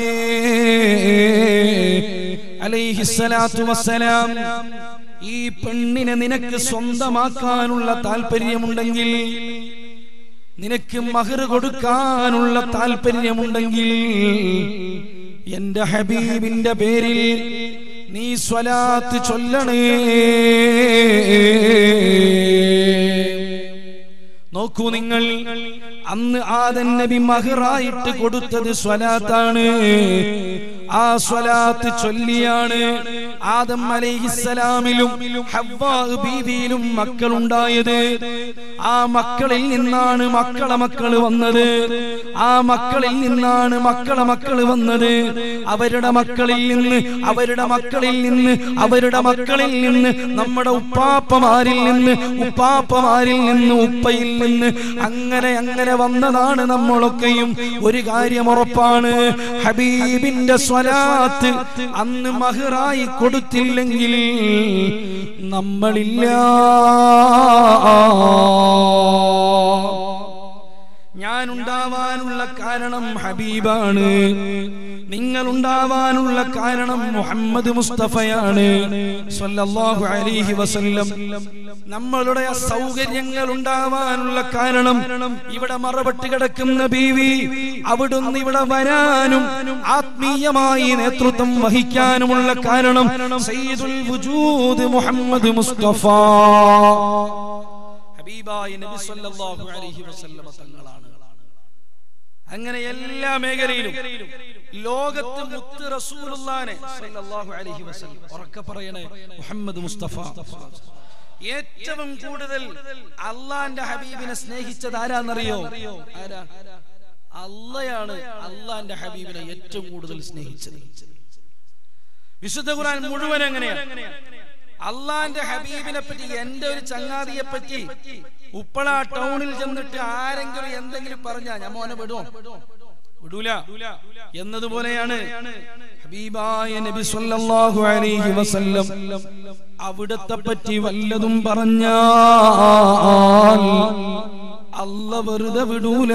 അലൈഹിസ്സലാത്തു വസ്സലാം ഈ പെണ്ണിനെ നിനക്ക് സ്വന്തമാക്കാനുള്ള താല്പര്യമുണ്ടെങ്കിൽ നിനക്ക് മഹർ കൊടുക്കാനുള്ള താല്പര്യമുണ്ടെങ്കിൽ എന്റെ ഹബീബിന്റെ പേരിൽ നീ സ്വലാത്ത് ചൊല്ലണേ നോക്കൂ നിങ്ങൾ അന്ന് ആദൻ നബി മഹറായിട്ട് കൊടുത്തത് സ്വലാത്താണ് ആ സ്വലാത്ത് ചൊല്ലിയാണ് ആദം അലൈഹിസ്സലാമിലും ഹവ്വാ ബീവിയിലും മക്കളുണ്ടായത് ആ മക്കളിൽ നിന്നാണ് മക്കളെ മക്കള് വന്നത് ആ മക്കളിൽ നിന്നാണ് മക്കളെ മക്കള് വന്നത് അവരുടെ മക്കളിൽ നിന്ന് അവരുടെ മക്കളിൽ നിന്ന് അവരുടെ മക്കളിൽ നിന്ന് നമ്മുടെ ഉപ്പാപ്പമാരിൽ നിന്ന് ഉപ്പാപ്പമാരിൽ നിന്ന് ഉപ്പയിൽ നിന്ന് അങ്ങനെ അങ്ങനെ വന്നതാണ് നമ്മളൊക്കെയും ഒരു കാര്യം ഉറപ്പാണ് ഹബീബിന്റെ സ്വലാത്ത് അന്ന് മഹറായി കൊടുത്തില്ലെങ്കിൽ നമ്മളില്ല ഞാൻ ഉണ്ടാവാനുള്ള കാരണം ഹബീബാണ് നിങ്ങൾ ഉണ്ടാവാനുള്ള കാരണം മുഹമ്മദ് മുസ്തഫയാണ് സ്വല്ലല്ലാഹു അലൈഹി വസല്ലം നമ്മളുടെ സൗകര്യങ്ങൾ ഉണ്ടാവാനുള്ള കാരണം ഇവിടെ മറപെട്ട് കിടക്കുന്ന ബീവി അവിടുന്ന് ഇവിടെ വരാനും ആത്മീയമായി നേതൃത്വം വഹിക്കാനുമുള്ള കാരണം സയ്യിദുൽ വജൂദ് മുഹമ്മദ് മുസ്തഫ ഹബീബായ നബി സല്ലല്ലാഹു അലൈഹി വസല്ലം തങ്ങളാണ് അങ്ങനെ എല്ലാ മേഖലയിലും ലോകത്ത് മുത്ത് റസൂലുള്ളാനെ സല്ലല്ലാഹു അലൈഹി വസല്ലം ഉറക്കെ പറയണേ മുഹമ്മദ് മുസ്തഫ ഏറ്റവും കൂടുതൽ അള്ളാന്റെ ഹബീബിനെ സ്നേഹിച്ചത് ആരാന്നറിയോ ആരാ അള്ളയാണ് അള്ളാന്റെ ഹബീബിനെ ഏറ്റവും കൂടുതൽ സ്നേഹിച്ചത് വിശുദ്ധ ഖുർആൻ മുഴുവൻ എങ്ങനെയാണ് അള്ളാന്റെ ഹബീബിനെ പറ്റി എന്റെ ഒരു ചങ്ങാതിയെ പറ്റി ഉപ്പള ടൗണിൽ ചെന്നിട്ട് ആരെങ്കിലും എന്തെങ്കിലും പറഞ്ഞാ ഞാൻ മോനെ വിടുമോ വിടൂല എന്നതുപോലെയാണ് ഹബീബായ നബി സല്ലല്ലാഹു അലൈഹി വസല്ലം അവിടത്തെ പറ്റി വല്ലതും പറഞ്ഞാൽ അല്ല വെറുതെ വിടൂല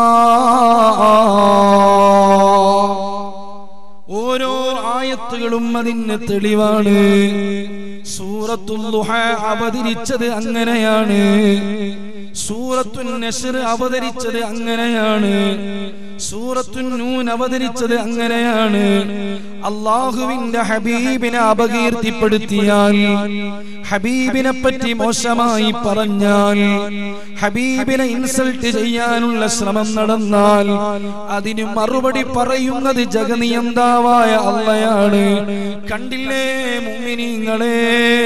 ഓരോ ആയത്തുകളും അതിന് തെളിവാണ് സൂറത്തുൽ ദുഹ അവതരിച്ചത് അങ്ങനെയാണ് സൂറത്തുൻ നസ്ർ അവതരിച്ചത് അങ്ങനെയാണ് സൂറത്തുൻ നൂൻ അവതരിച്ചത് അങ്ങനെയാണ് അള്ളാഹുവിന്റെ ഹബീബിനെ അപകീർത്തിപ്പെടുത്തിയാൽ ഹബീബിനെ പറ്റി മോശമായി പറഞ്ഞാൽ ഹബീബിനെ ഇൻസൾട്ട് ചെയ്യാനുള്ള ശ്രമം നടന്നാൽ അതിന് മറുപടി പറയുന്നത് ജഗനിയന്താവായ അള്ളയാണ് കണ്ടില്ലേ മുമിനിങ്ങളെ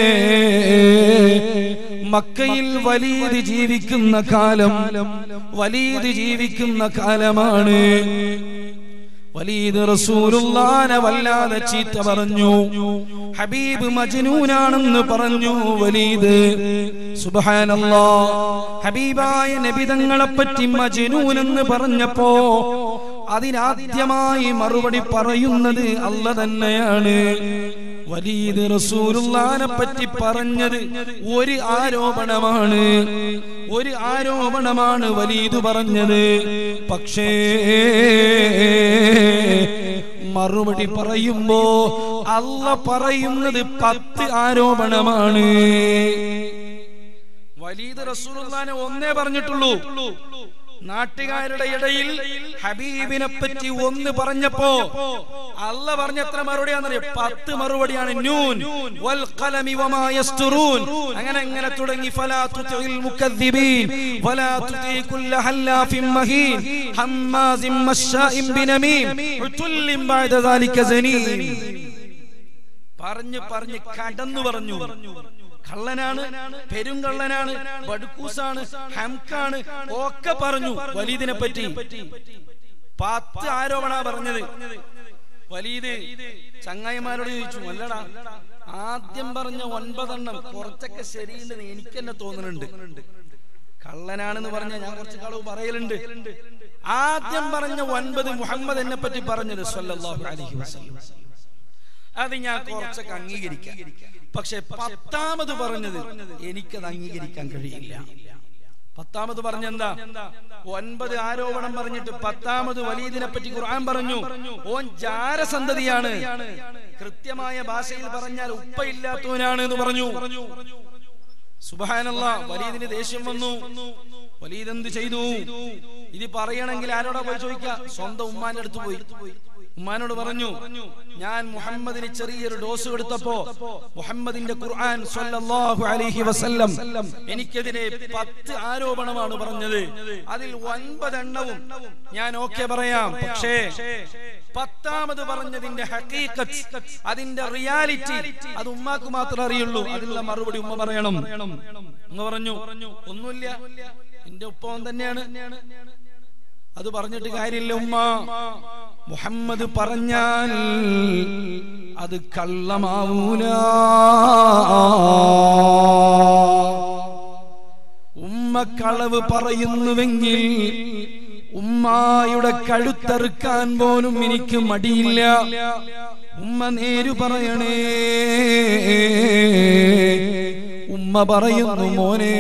മക്കയിൽ വലീത് ജീവിക്കുന്ന കാലം വലീത് ജീവിക്കുന്ന കാലമാണ് വലീദ് റസൂലുള്ളാനെ വല്ലാതെ ചീത്ത പറഞ്ഞു ഹബീബ് മജ്നൂനാണെന്ന് പറഞ്ഞു വലീദ് സുബ്ഹാനല്ലാ ഹബീബായ നബിതങ്ങളെ പറ്റി മജ്നൂൻ എന്ന് പറഞ്ഞപ്പോ അതിനാദ്യമായി മറുപടി പറയുന്നത് അല്ല തന്നെയാണ് വലീദ് റസൂലുള്ളാനെ പറ്റി പറഞ്ഞത് ഒരു ആരോപണമാണ് ഒരു ആരോപണമാണ് വലീദ് പറഞ്ഞത് പക്ഷേ മറുപടി പറയുമ്പോ അല്ല പറയുന്നത് പത്ത് ആരോപണമാണ് വലീദ് റസൂലുള്ളാനെ ഒന്നേ പറഞ്ഞിട്ടുള്ളൂ നാട്ടുകാരുടെ ഇടയിൽ ഹബീബിനെ പറ്റി ഒന്ന് പറഞ്ഞപ്പോ അല്ല പറഞ്ഞ എത്ര മറുപടിയാണെന്നറിയോ പത്ത് മറുപടിയാണ് നൂൻ വൽ ഖലമി വമാ യസ്തുറൂൻ അങ്ങനെ അങ്ങനെ തുടങ്ങി ഫലാ തുതിൽ മുകദ്ദിബീൻ വലാ തുതി കുല്ല ഹല്ലാഫിൻ മഹീൻ ഹമ്മാസിൻ മശ്ശാഇൻ ബിനമീം ഉതുല്ലിൻ ബഅദ ദാലിക സനീം പറഞ്ഞു പറഞ്ഞു കടന്നു പറഞ്ഞു കള്ളനാണ് പെരുങ്കള്ളനാണ് ബടുക്കൂസാണ് ഹംക്കാണ് ഒക്കെ പറഞ്ഞു വലീദിനെ പറ്റി പത്ത് ആരോപണ പറഞ്ഞത് വലീദ് ചങ്ങായിമാരോട് ചോദിച്ചു അല്ലടാ ആദ്യം പറഞ്ഞ ഒൻപതെണ്ണം കുറച്ചൊക്കെ ശരിയുണ്ടെന്ന് എനിക്ക് തന്നെ തോന്നുന്നുണ്ട് കള്ളനാണെന്ന് പറഞ്ഞ ഞാൻ കുറച്ച് കളവ് പറയലുണ്ട് ആദ്യം പറഞ്ഞ ഒൻപത് മുഹമ്മദ് എന്നെ പറ്റി പറഞ്ഞത് സല്ലല്ലാഹു അലൈഹി വസല്ലം അത് ഞാൻ കുറച്ചൊക്കെ അംഗീകരിക്കാം പക്ഷെ പത്താമത് പറഞ്ഞത് എനിക്കത് അംഗീകരിക്കാൻ കഴിയില്ല പത്താമത് പറഞ്ഞെന്താ ഒൻപത് ആരോപണം പറഞ്ഞിട്ട് പത്താമത് വലീദിനെ പറ്റി ഖുർആൻ പറഞ്ഞു ഓൻ ജാരസന്തതിയാണ് കൃത്യമായ ഭാഷയിൽ പറഞ്ഞാൽ ഉപ്പയില്ലാത്തവനാണ് എന്ന് പറഞ്ഞു സുബാനല്ല വലീദിന് ദേഷ്യം വന്നു വലീദ് എന്ത് ചെയ്തു ഇത് പറയണമെങ്കിൽ ആരോടാ പോയി ചോദിക്കാം സ്വന്തം ഉമ്മാന്റെ അടുത്ത് പോയി ഉമ്മാനോട് പറഞ്ഞു ഞാൻ മുഹമ്മദിന് ചെറിയൊരു ഡോസ് കൊടുത്തപ്പോ മുഹമ്മദിന്റെ ഖുർആൻ സ്വല്ലല്ലാഹു അലൈഹി വസല്ലം എനിക്കെതിരെ പത്ത് ആരോപണമാണ് പറഞ്ഞത് അതിൽ ഒൻപതെണ്ണവും ഞാൻ ഓക്കെ പറയാം പക്ഷേ പത്താമത് പറഞ്ഞതിന്റെ ഹക്കീക്കത്ത് അതിന്റെ റിയാലിറ്റി അത് ഉമ്മാക്ക് മാത്രമേ അറിയുള്ളൂ അതിനുള്ള മറുപടി ഉമ്മ പറയണം ഉമ്മ പറഞ്ഞു ഒന്നുമില്ല എന്റെ ഉപ്പവൻ തന്നെയാണ് അത് പറഞ്ഞിട്ട് കാര്യമില്ല ഉമ്മ മുഹമ്മദ് പറഞ്ഞാൽ അത് കള്ളമാവൂല ഉമ്മ കളവ് പറയുന്നുവെങ്കിൽ ഉമ്മായുടെ കഴുത്തറുക്കാൻ പോലും എനിക്ക് മടിയില്ല ഉമ്മ നേരു പറയണേ ഉമ്മ പറയുന്നു മോനെ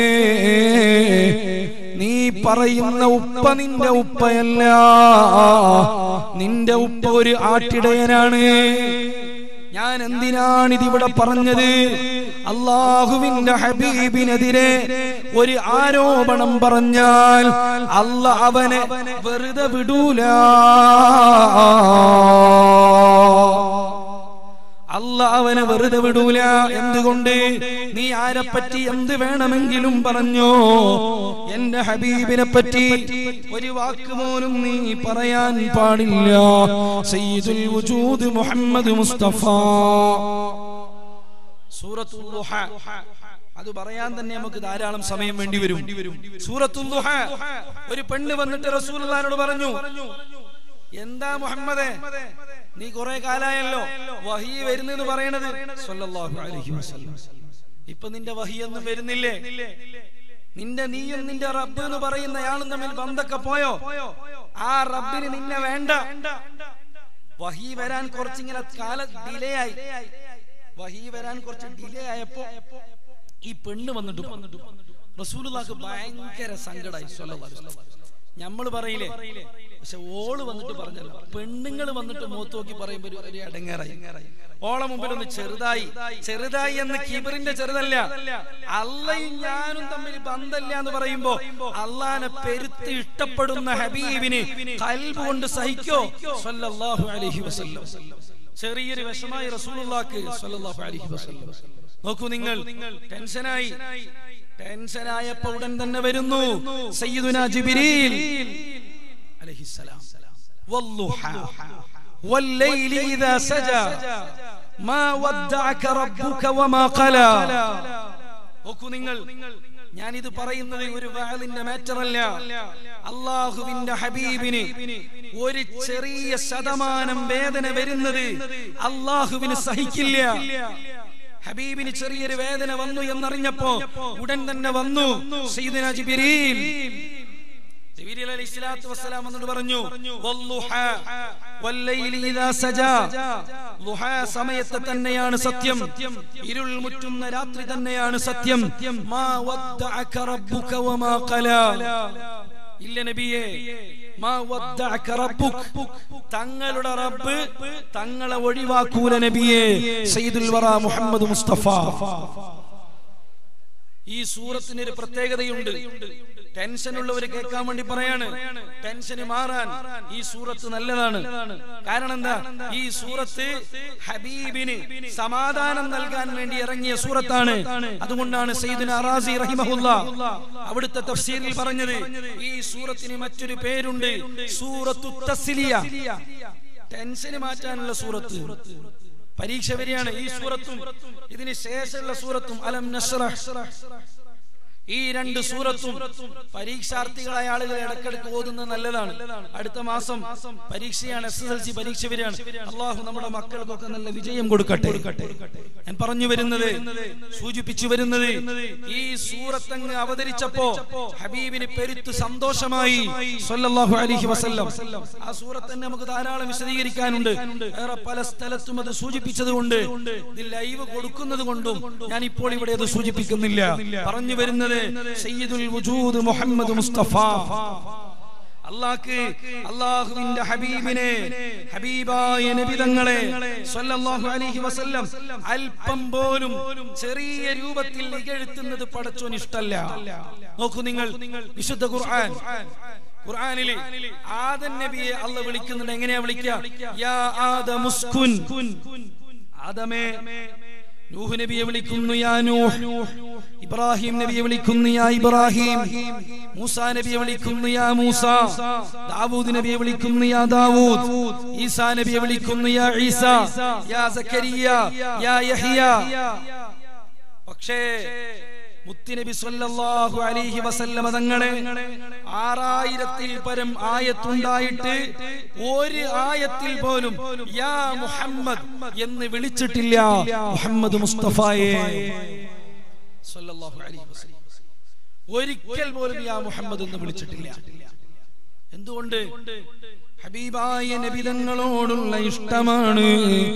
നീ പറയുന്ന ഉപ്പ നിന്റെ ഉപ്പയല്ല നിന്റെ ഉപ്പ ഒരു ആട്ടിടയനാണ് ഞാൻ എന്തിനാണ് ഇതിവിടെ പറഞ്ഞത് അള്ളാഹുവിന്റെ ഹബീബിനെതിരെ ഒരു ആരോപണം പറഞ്ഞാൽ അല്ല അവനെ വെറുതെ വിടൂല അല്ല അവനെ വെറുതെ വിടൂല എന്തുകൊണ്ട് നീ ആരെ പറ്റി എന്ത് വേണമെങ്കിലും പറഞ്ഞോ എന്റെ ഹബീബിനെ പറ്റി ഒരു വാക്ക് പോലും നീ പറയാൻ പാടില്ല സയ്യിദുൽ വജൂദ് മുഹമ്മദ് മുസ്തഫ സൂറത്തുൽ ദുഹ അത് പറയാൻ തന്നെ നമുക്ക് ധാരാളം സമയം വേണ്ടി വരും സൂറത്തുൽ ദുഹ ഒരു പെണ്ണ് വന്നിട്ട് റസൂലുള്ളാഹിനോട് പറഞ്ഞു എന്താ മുഹമ്മദേ നീ കുറെ കാലായല്ലോ വഹി വരുന്നെന്ന് പറയണത് സ്വല്ലല്ലാഹു അലൈഹി വസല്ലം ഇപ്പൊ നിന്റെ വഹിയൊന്നും വരുന്നില്ലേ നിന്റെ നീയും നിന്റെ റബ്ബ് എന്ന് പറയുന്നയാളും തമ്മിൽ ബന്ധമൊക്കെ പോയോ ആ റബ്ബിന് നിന്നെ വേണ്ട വഹി വരാൻ കുറച്ചിങ്ങനെ കാല ഡിലേ ആയി വഹി വരാൻ കുറച്ച് ഡിലേ ആയപ്പോ ഈ പെണ്ണ് വന്നിട്ട് റസൂലുള്ളാഹിക്ക് ഭയങ്കര സങ്കടായി സ്വല്ലല്ലാഹു അലൈഹി വസല്ലം നമ്മള് പറയില്ലേ പക്ഷെ ഓള് വന്നിട്ട് പറഞ്ഞല്ലോ പെണ്ണുങ്ങൾ വന്നിട്ട് മൂത്ത് നോക്കി പറയുമ്പോ ഒരു- ഒരു അടങ്ങേറായി ഓളെ മുമ്പിൽ ഒന്ന് ചെറുതായി ചെറുതായി എന്ന് കിബറിന്റെ ചെറുതല്ല അള്ളയും ഞാനും തമ്മിൽ ബന്ധമില്ല എന്ന് പറയുമ്പോ അള്ളാനെ പെരുത്ത് ഇഷ്ടപ്പെടുന്ന ഹബീബിന് കൽബ് കൊണ്ട് സഹിക്കോ സല്ലല്ലാഹു അലൈഹി വസല്ലം ചെറിയൊരു വിഷമായി റസൂലുള്ളാക്ക് സല്ലല്ലാഹു അലൈഹി വസല്ലം നോക്കൂ നിങ്ങൾ ടെൻഷനായി ടെൻഷനായപ്പോ ഉടൻ തന്നെ വരുന്നു സയ്യിദുന ജിബ്രീൽ അലൈഹിസ്സലാം വല്ലുഹ വല്ലൈലി ഇദാ സജ മാ വദ്ദഅക റബ്ബുക വമാ ഖലാ നോക്കൂ നിങ്ങൾ ഞാൻ ഇത് പറയുന്നത് ഒരു വാളിന്റെ മാറ്റർ അല്ല അള്ളാഹുവിന്റെ ഹബീബിന് ഒരു ചെറിയ ശതമാനം വേദന വരുന്നത് അള്ളാഹുവിന് സഹിക്കില്ല ഹബീബിന് ചെറിയൊരു വേദന വന്നു എന്നറിഞ്ഞപ്പോ ഉടൻ തന്നെ വന്നു സയ്യിദുനാ ജിബ്രീൽ ജിബ്രീൽ അലൈഹി സ്വലാത്തു വസ്സലാം എന്നിട്ട് പറഞ്ഞു വല്ലുഹ വല്ലൈലി ഇദാ സജാ ളുഹ സമയത്ത് തന്നെയാണ് സത്യം ഇരുൾ മുറ്റുന്ന രാത്രി തന്നെയാണ് സത്യം മാ വദ്ദഅക റബ്ബുക വമാ ഖലാ ഇല്ല നബിയേ മാ വദ്ദഅക റബ്ബുക് തങ്ങളുടെ റബ്ബ് തങ്ങളെ ഒഴിവാക്കൂല നബിയേ സയ്യിദുൽ വറ മുഹമ്മദ് മുസ്തഫ ഈ സൂറത്തിന് ഒരു പ്രത്യേകതയുണ്ട് ടെൻഷൻ ഉള്ളവർ കേൾക്കാൻ വേണ്ടി പറയാണ് ടെൻഷന് മാറാൻ ഈ സൂറത്ത് നല്ലതാണ് കാരണം എന്താ ഈ സൂറത്ത് ഹബീബിന് സമാധാനം നൽകാൻ വേണ്ടി ഇറങ്ങിയ സൂറത്താണ് അതുകൊണ്ടാണ് സയ്യിദുന അറാസി റഹിമഹുല്ല അവിടുത്തെ തഫ്സീറിൽ പറഞ്ഞത് ഈ സൂറത്തിന് മറ്റൊരു പേരുണ്ട് സൂറത്തു തസ്ലിയ ടെൻഷന് മാറ്റാനുള്ള സൂറത്ത് പരീക്ഷ വരികയാണ് ഈ സൂറത്തും ഇതിന് ശേഷമുള്ള സൂറത്തും അലം നസ്റഹ് ഈ രണ്ട് സൂറത്തും പരീക്ഷാർത്ഥികളായ ആളുകൾ ഇടക്കിടക്ക് ഓതുന്നത് നല്ലതാണ് അടുത്ത മാസം പരീക്ഷയാണ് എസ് എസ് എൽ സി പരീക്ഷ വരികയാണ് അള്ളാഹു നമ്മുടെ മക്കൾക്കൊക്കെ നല്ല വിജയം കൊടുക്കട്ടെ ഞാൻ പറഞ്ഞു വരുന്നത് സൂചിപ്പിച്ചു വരുന്നത് ഈ സൂറത്തങ്ങ് അവതരിച്ചപ്പോ ഹബീബിന് പെരുത്ത് സന്തോഷമായി സല്ലല്ലാഹു അലൈഹി വസല്ലം ആ സൂറത്ത് തന്നെ നമുക്ക് ധാരാളം വിശദീകരിക്കാനുണ്ട് വേറെ പല സ്ഥലത്തും അത് സൂചിപ്പിച്ചത് കൊണ്ട് ഇത് ലൈവ് കൊടുക്കുന്നത് കൊണ്ടും ഞാൻ ഇപ്പോൾ ഇവിടെ അത് സൂചിപ്പിക്കുന്നില്ല പറഞ്ഞു വരുന്നത് സയ്യിദുൽ വജൂദ് മുഹമ്മദ് മുസ്തഫ അള്ളാഹ്ക്ക് അള്ളാഹുവിന്റെ ഹബീബിനെ ഹബീബായ നബിതങ്ങളെ സ്വല്ലല്ലാഹു അലൈഹി വസല്ലം അല്പം പോലും ചെറിയ രൂപത്തിൽ ഇകഴ്ത്തുന്നത് പടച്ചോൻ ഇഷ്ടല്ല നോക്കൂ നിങ്ങൾ വിശുദ്ധ ഖുർആൻ ഖുർആനിലെ ആദം നബിയെ അല്ല വിളിക്കുന്നുണ്ട് എങ്ങനെയാ വിളിക്കുക യാ ആദമുസ്കുൻ ആദമേ നൂഹ് നബിയെ വിളിക്കുന്നു യാ നൂഹ് ഇബ്രാഹിം നബിയെ വിളിക്കുന്നു യാ ഇബ്രാഹിം മൂസ നബിയെ വിളിക്കുന്നു യാ മൂസ ദാവൂദ് നബിയെ വിളിക്കുന്നു യാ ദാവൂദ് ഈസാ നബിയെ വിളിക്കുന്നു യാ ഈസ യാ സക്കരിയ യാ യഹ്യ പക്ഷേ മുത്തുനബി സല്ലല്ലാഹു അലൈഹി വസല്ലമ തങ്ങളെ ആറായിരത്തിൽ പരം ആയത്തുണ്ടായിട്ട് ഒരു ആയത്തിൽ പോലും യാ മുഹമ്മദ് എന്ന് വിളിച്ചിട്ടില്ല മുഹമ്മദ് മുസ്തഫയെ സല്ലല്ലാഹു അലൈഹി വസല്ലം ഒരിക്കൽ പോലും യാ മുഹമ്മദ് എന്ന് വിളിച്ചിട്ടില്ല എന്തുകൊണ്ട് ഹബീബായ നബിതങ്ങളോടുള്ള ഇഷ്ടമാണ്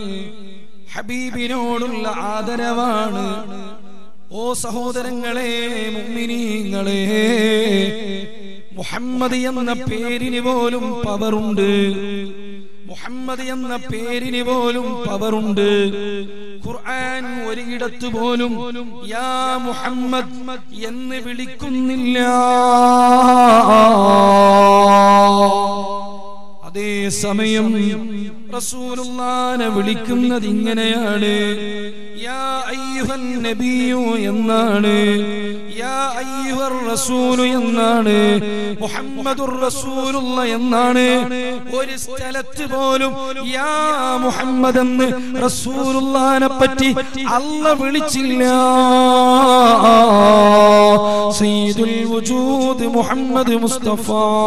ഹബീബിനോടുള്ള ആദരവാണ് ഓ സഹോദരങ്ങളെ മുഅ്മിനീങ്ങളെ മുഹമ്മദ് എന്ന പേരിന് പോലും പവറുണ്ട് മുഹമ്മദ് എന്ന പേരിന് പോലും പവറുണ്ട് ഖുർആൻ ഒരിടത്ത് പോലും യാ മുഹമ്മദ് എന്ന് വിളിക്കുന്നില്ല അതേ സമയം റസൂലുള്ളാനെ വിളിക്കുന്നത് ഇങ്ങനെയാണ് യാ അയ്യുഹൻ നബിയു എന്നാണ് യാ അയ്യുഹർ റസൂലു എന്നാണ് മുഹമ്മദുർ റസൂലുള്ള എന്നാണ് ഒരു സ്ഥലത്ത് പോലും യാ മുഹമ്മദ് എന്ന് റസൂലുള്ളാനെ പറ്റി അല്ല വിളിച്ചില്ല സയ്യിദുൽ വജൂദ് മുഹമ്മദ് മുസ്തഫ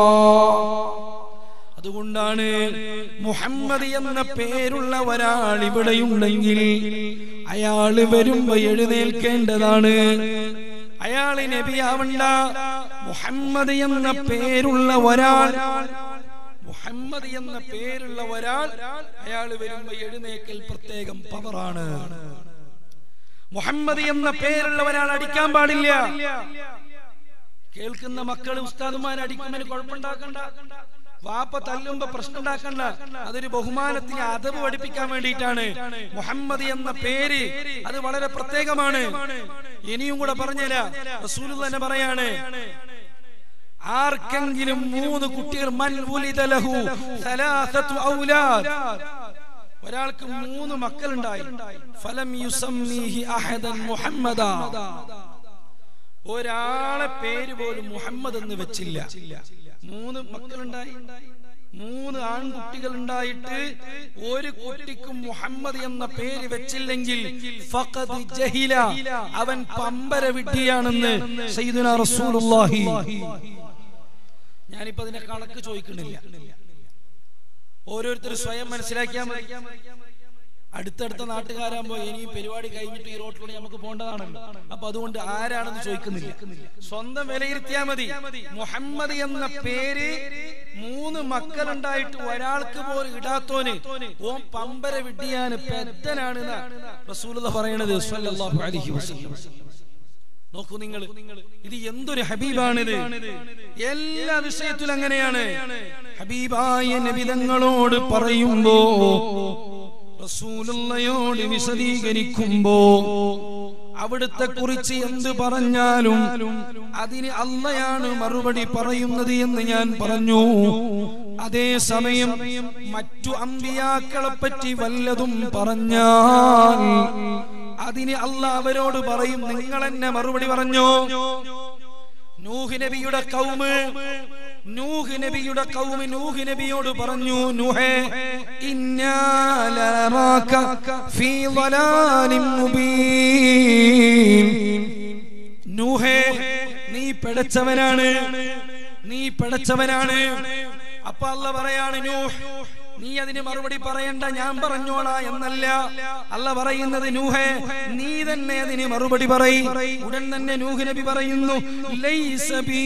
അതുകൊണ്ടാണ് മുഹമ്മദ് എന്ന പേരുള്ള ഒരാൾ ഇവിടെയുണ്ടെങ്കിൽ അയാൾ വരുമ്പോ എഴുന്നേൽക്കേണ്ടതാണ് അയാൾ നബിയാവണ്ട മുഹമ്മദ് എന്ന പേരുള്ള ഒരാൾ മുഹമ്മദ് എന്ന പേരുള്ള ഒരാൾ അയാൾ വരുമ്പോ എഴുന്നേക്കൽ പ്രത്യേകം പവറാണ് മുഹമ്മദ് എന്ന പേരുള്ള ഒരാൾ അടിക്കാൻ പാടില്ല കേൾക്കുന്ന മക്കൾ ഉസ്താദുമാർ അടിക്കുന്നതിന് കുഴപ്പമുണ്ടാക്കണ്ട വാപ്പ തല്ലുമ്പോ പ്രശ്നം ഉണ്ടാക്കണ്ട അതൊരു ബഹുമാനത്തിന് അതവ് പഠിപ്പിക്കാൻ വേണ്ടിയിട്ടാണ് മുഹമ്മദ് എന്ന പേര് അത് വളരെ പ്രത്യേകമാണ് ഇനിയും കൂടെ പറഞ്ഞുതരാ റസൂൽ തന്നെ പറയാണ് ആർക്കെങ്കിലും മൂന്ന് കുട്ടികൾ മൻ ഉലിദ ലഹു സലാസത്തു ഔലാദ് ഒരാൾക്ക് മൂന്ന് മക്കളുണ്ടായി ഫലം യുസമ്മീഹി അഹദൻ മുഹമ്മദ ഒരാളെ പേര് പോലും മുഹമ്മദ് എന്ന് വെച്ചില്ല മൂന്ന് മക്കളുണ്ടായി മൂന്ന് ആൺകുട്ടികൾ ഉണ്ടായിട്ട് ഒരു കുട്ടിക്കും മുഹമ്മദ് എന്ന പേര് വെച്ചില്ലെങ്കിൽ ഫഖദ് ജഹില അവൻ പമ്പര വിഡ്ഢിയാണെന്ന് സയ്യിദുനാ റസൂലുള്ളാഹി ഞാനിപ്പോ അതിന്റെ കണക്ക് ചോദിക്കുന്നില്ല ഓരോരുത്തർ സ്വയം മനസ്സിലാക്കിയാൽ മതി അടുത്തടുത്ത നാട്ടുകാരാകുമ്പോ ഇനി പരിപാടി കഴിഞ്ഞിട്ട് ഈ റോട്ടിലൂടെ നമുക്ക് പോകേണ്ടതാണല്ലോ അപ്പൊ അതുകൊണ്ട് ആരാണെന്ന് ചോദിക്കുന്നില്ല സ്വന്തം വിലയിരുത്തിയാ മതി മുഹമ്മദ് എന്ന പേര് മൂന്ന് മക്കളുണ്ടായിട്ട് ഒരാൾക്ക് പോലും ഇടാത്തോന് ഓം പമ്പര വിഡ്ഡിയാന് പെద్దനാണ് റസൂലത പറയണത് സ്വല്ലല്ലാഹു അലൈഹി വസല്ലം നോക്കൂ നിങ്ങൾ ഇത് എന്തൊരു ഹബീബാണിത് എല്ലാ വിഷയത്തിലും അങ്ങനെയാണ് ഹബീബായ നബിതങ്ങളോട് പറയുമ്പോ റസൂലുള്ളയോട് വിശദീകരിക്കുമ്പോ അവിടുത്തെ കുറിച്ച് എന്ത് പറഞ്ഞാലും അതിന് അല്ലയാണ് മറുപടി പറയുന്നത് എന്ന് ഞാൻ പറഞ്ഞു അതേ സമയം മറ്റു അമ്പിയാക്കളെ പറ്റി വല്ലതും പറഞ്ഞാൽ അതിന് അല്ല അവരോട് പറയും നിങ്ങൾ എന്നെ മറുപടി പറഞ്ഞോ നൂഹ് നബിയുടെ കൗമ് നൂഹ് നബിയുടെ കൗമ് നൂഹ് നബിയോട് പറഞ്ഞു നൂഹേ ഇന്നാ ലനറാക ഫീ ളലാലിൻ മുബീൻ നൂഹേ നീ പിടച്ചവനാണ് നീ പിടച്ചവനാണ് അപ്പൊ അല്ല പറയാണ് നൂഹ് നീ അതിന് മറുപടി പറയണ്ട ഞാൻ പറഞ്ഞോളാ എന്നല്ല അല്ല പറയുന്നത് നൂഹേ നീ തന്നെ അതിന് മറുപടി പറയി ഉടൻ തന്നെ നൂഹ് നബി പറയുന്നു ലൈസ ബീ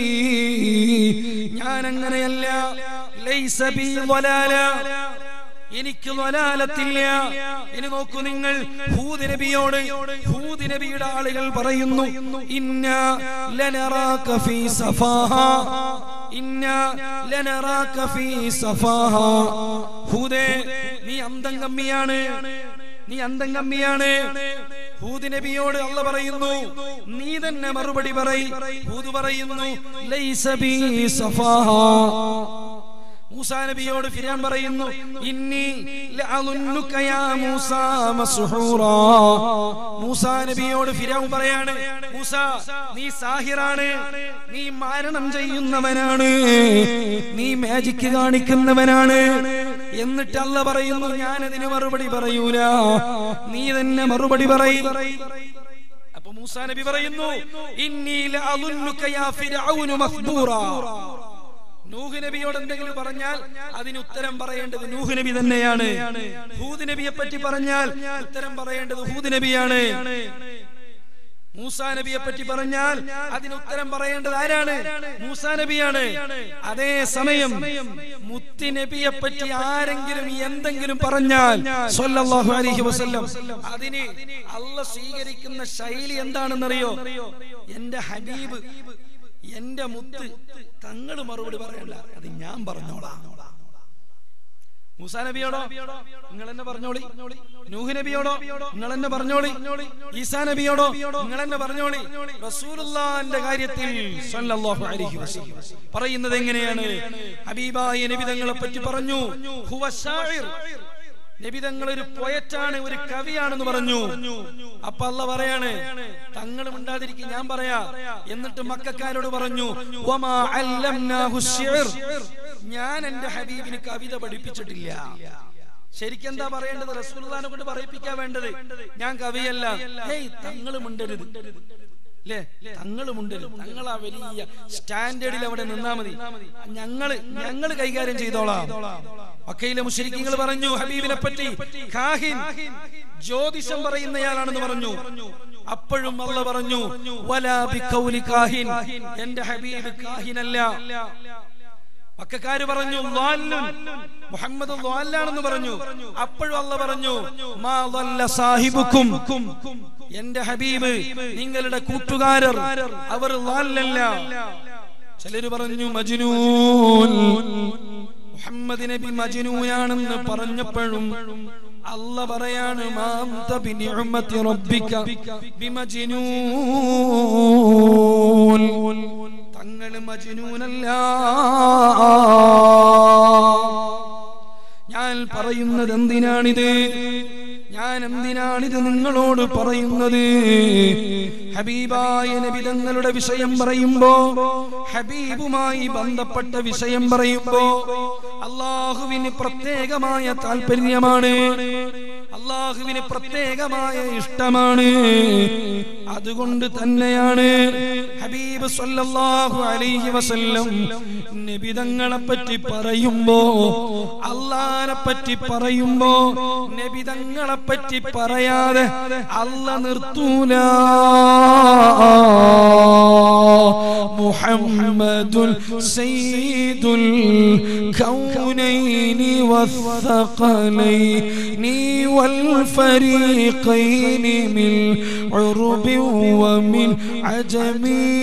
ഞാൻ അങ്ങനെയല്ല ലൈസ ബീ ളലാല എനിക്ക് വലാലത്തില്ല ഇനി നോക്കൂ നിങ്ങൾ ഹൂദ് നബിയോട് ഹൂദ് നബിയുടെ ആളുകൾ പറയുന്നു ഇന്ന ലനറാക ഫീ സഫാഹ ഇന്ന ലനറാക ഫീ സഫാഹ ഹൂദേ നീ അന്തം കമ്മിയാണ് നീ അന്തം കമ്മിയാണ് ഹൂദ് നബിയോട് അല്ല പറയുന്നു നീ തന്നെ മറുപടി പറയ് ഹൂദ് പറയുന്നു ലൈസ ബീ സഫാഹ മൂസാ നബിയോട് ഫിരാൻ പറയുന്നു ഇന്നി ലഅളുന്നുക യാ മൂസാ മസ്ഹൂറാ മൂസാ നബിയോട് ഫിരാൻ പറയാണ് മൂസ നീ സാഹിറാണ് നീ മാരണം ചെയ്യുന്നവനാണ് നീ മാജിക് കാണിക്കുന്നവനാണ് എന്നിട്ട് അല്ല പറയുന്നു ഞാൻ അതിന് മറുപടി പറയൂല നീ തന്നെ മറുപടി പറയും അപ്പൊ മൂസാ നബി പറയുന്നു ഇന്നി ലഅളുന്നുക യാ ഫിർഔനു മസ്ബൂറാ നൂഹ് നബിയോട് എന്തെങ്കിലും പറഞ്ഞാൽ അതിന് ഉത്തരം പറയേണ്ടത് നൂഹ് നബി തന്നെയാണ് ഹൂദ് നബിയെ പറ്റി പറഞ്ഞാൽ ഉത്തരം പറയേണ്ടത് ഹൂദ് നബിയാണ് മൂസാ നബിയെ പറ്റി പറഞ്ഞാൽ അതിന് ഉത്തരം പറയേണ്ടത് ആരാണ് മൂസാ നബിയാണ് അതേ സമയം മുത്തി നബിയെ പറ്റി ആരെങ്കിലും എന്തെങ്കിലും പറഞ്ഞാൽ സ്വല്ലല്ലാഹു അലൈഹി വസല്ലം അതിന് അല്ല സ്വീകരിക്കുന്ന ശൈലി എന്താണെന്നറിയോ എന്റെ ഹബീബ് എന്റെ മുത്ത് തങ്ങള് മറുപടി പറയണ്ട അത് ഞാൻ പറഞ്ഞോളാം മൂസാ നബിയോടോ നിങ്ങൾ എന്നെ പറഞ്ഞോളി നൂഹ് നബിയോടോ നിങ്ങൾ എന്നെ പറഞ്ഞോളി ഈസാ നബിയോടോ നിങ്ങൾ എന്നെ പറഞ്ഞോളി റസൂലുള്ളാന്റെ കാര്യത്തിൽ സല്ലല്ലാഹു അലൈഹി വസല്ലം പറയുന്നത് എങ്ങനെയാണ് ഹബീബായ നബിതങ്ങളെ പറ്റി പറഞ്ഞു ഹുവ ശാഇർ നബിതങ്ങൾ ഒരു പൊയറ്റാണ് ഒരു കവിയാണെന്ന് പറഞ്ഞു അപ്പൊ അല്ല പറയാണ് തങ്ങൾ മിണ്ടാതിരിക്കും ഞാൻ പറയാ എന്നിട്ട് മക്കാരോട് പറഞ്ഞു വമാ അല്ലംനാഹു ശിഅർ. ഞാൻ എന്റെ ഹബീബിന് കവിത പഠിപ്പിച്ചിട്ടില്ല ശരിക്കും എന്താ പറയേണ്ടത് റസൂലുള്ളാനെ കൊണ്ട് പറയിപ്പിക്കാൻ വേണ്ടത് ഞാൻ കവിയല്ല ഹേയ് തങ്ങൾ മിണ്ടരുത് അല്ലേ തങ്ങൾ മുണ്ടരുത് തങ്ങൾ ആ വലിയ സ്റ്റാൻഡേർഡിൽ അവിടെ നിന്നാ മതി ഞങ്ങള് ഞങ്ങള് കൈകാര്യം ചെയ്തോളാം മക്കയിലെ മുഷരിക്കങ്ങൾ പറഞ്ഞു ഹബീബിനെ പറ്റി കാഹിൻ ജ്യോതിഷം പറയുന്നയാളാണെന്ന് പറഞ്ഞു അപ്പോഴും അല്ല പറഞ്ഞു വലാ ബിഖൗലി കാഹിൻ എന്റെ ഹബീബ് കാഹിനല്ല മക്കാര് പറഞ്ഞു ളാല്ലുൻ. മുഹമ്മദ് ളാലാണെന്ന് പറഞ്ഞു അപ്പോഴും അല്ല പറഞ്ഞു മാ ളല്ല സാഹിബുക്കും എന്റെ ഹബീബ് നിങ്ങളുടെ കൂട്ടുകാരർ അവർ ളാലല്ല ചിലര് പറഞ്ഞു മജ്നൂൻ മുഹമ്മദ് നബി മജ്നൂനാണെന്ന് പറഞ്ഞപ്പോഴും അല്ല പറയാണ് മാം തബി നിഅമത്തി റബ്ബിക ബിമജ്നൂൻ തങ്ങൾ മജ്നൂനല്ല ഞാൻ പറയുന്നത് എന്തിനാണിത് ഞാൻ എന്തിനാണിത് നിങ്ങളോട് പറയുന്നത് ഹബീബായ നബി തങ്ങളുടെ വിഷയം പറയുമ്പോ ഹബീബുമായി ബന്ധപ്പെട്ട വിഷയം പറയുമ്പോ അള്ളാഹുവിന് പ്രത്യേകമായ താല്പര്യമാണ് അള്ളാഹുവിന് പ്രത്യേകമായ ഇഷ്ടമാണ് അതുകൊണ്ട് തന്നെയാണ് ഹബീബ് സല്ലല്ലാഹു അലൈഹി വസല്ലം നബിതങ്ങളെ പറ്റി പറയുമ്പോ അള്ളാനെ പറ്റി പറയുമ്പോ നബിതങ്ങളെ പറ്റി പറയാതെ അല്ല നിർത്തൂല മുഹമ്മദുൽ സയ്യിദുൽ കൗനൈനി والثقلين والفريقين من عرب ومن عجم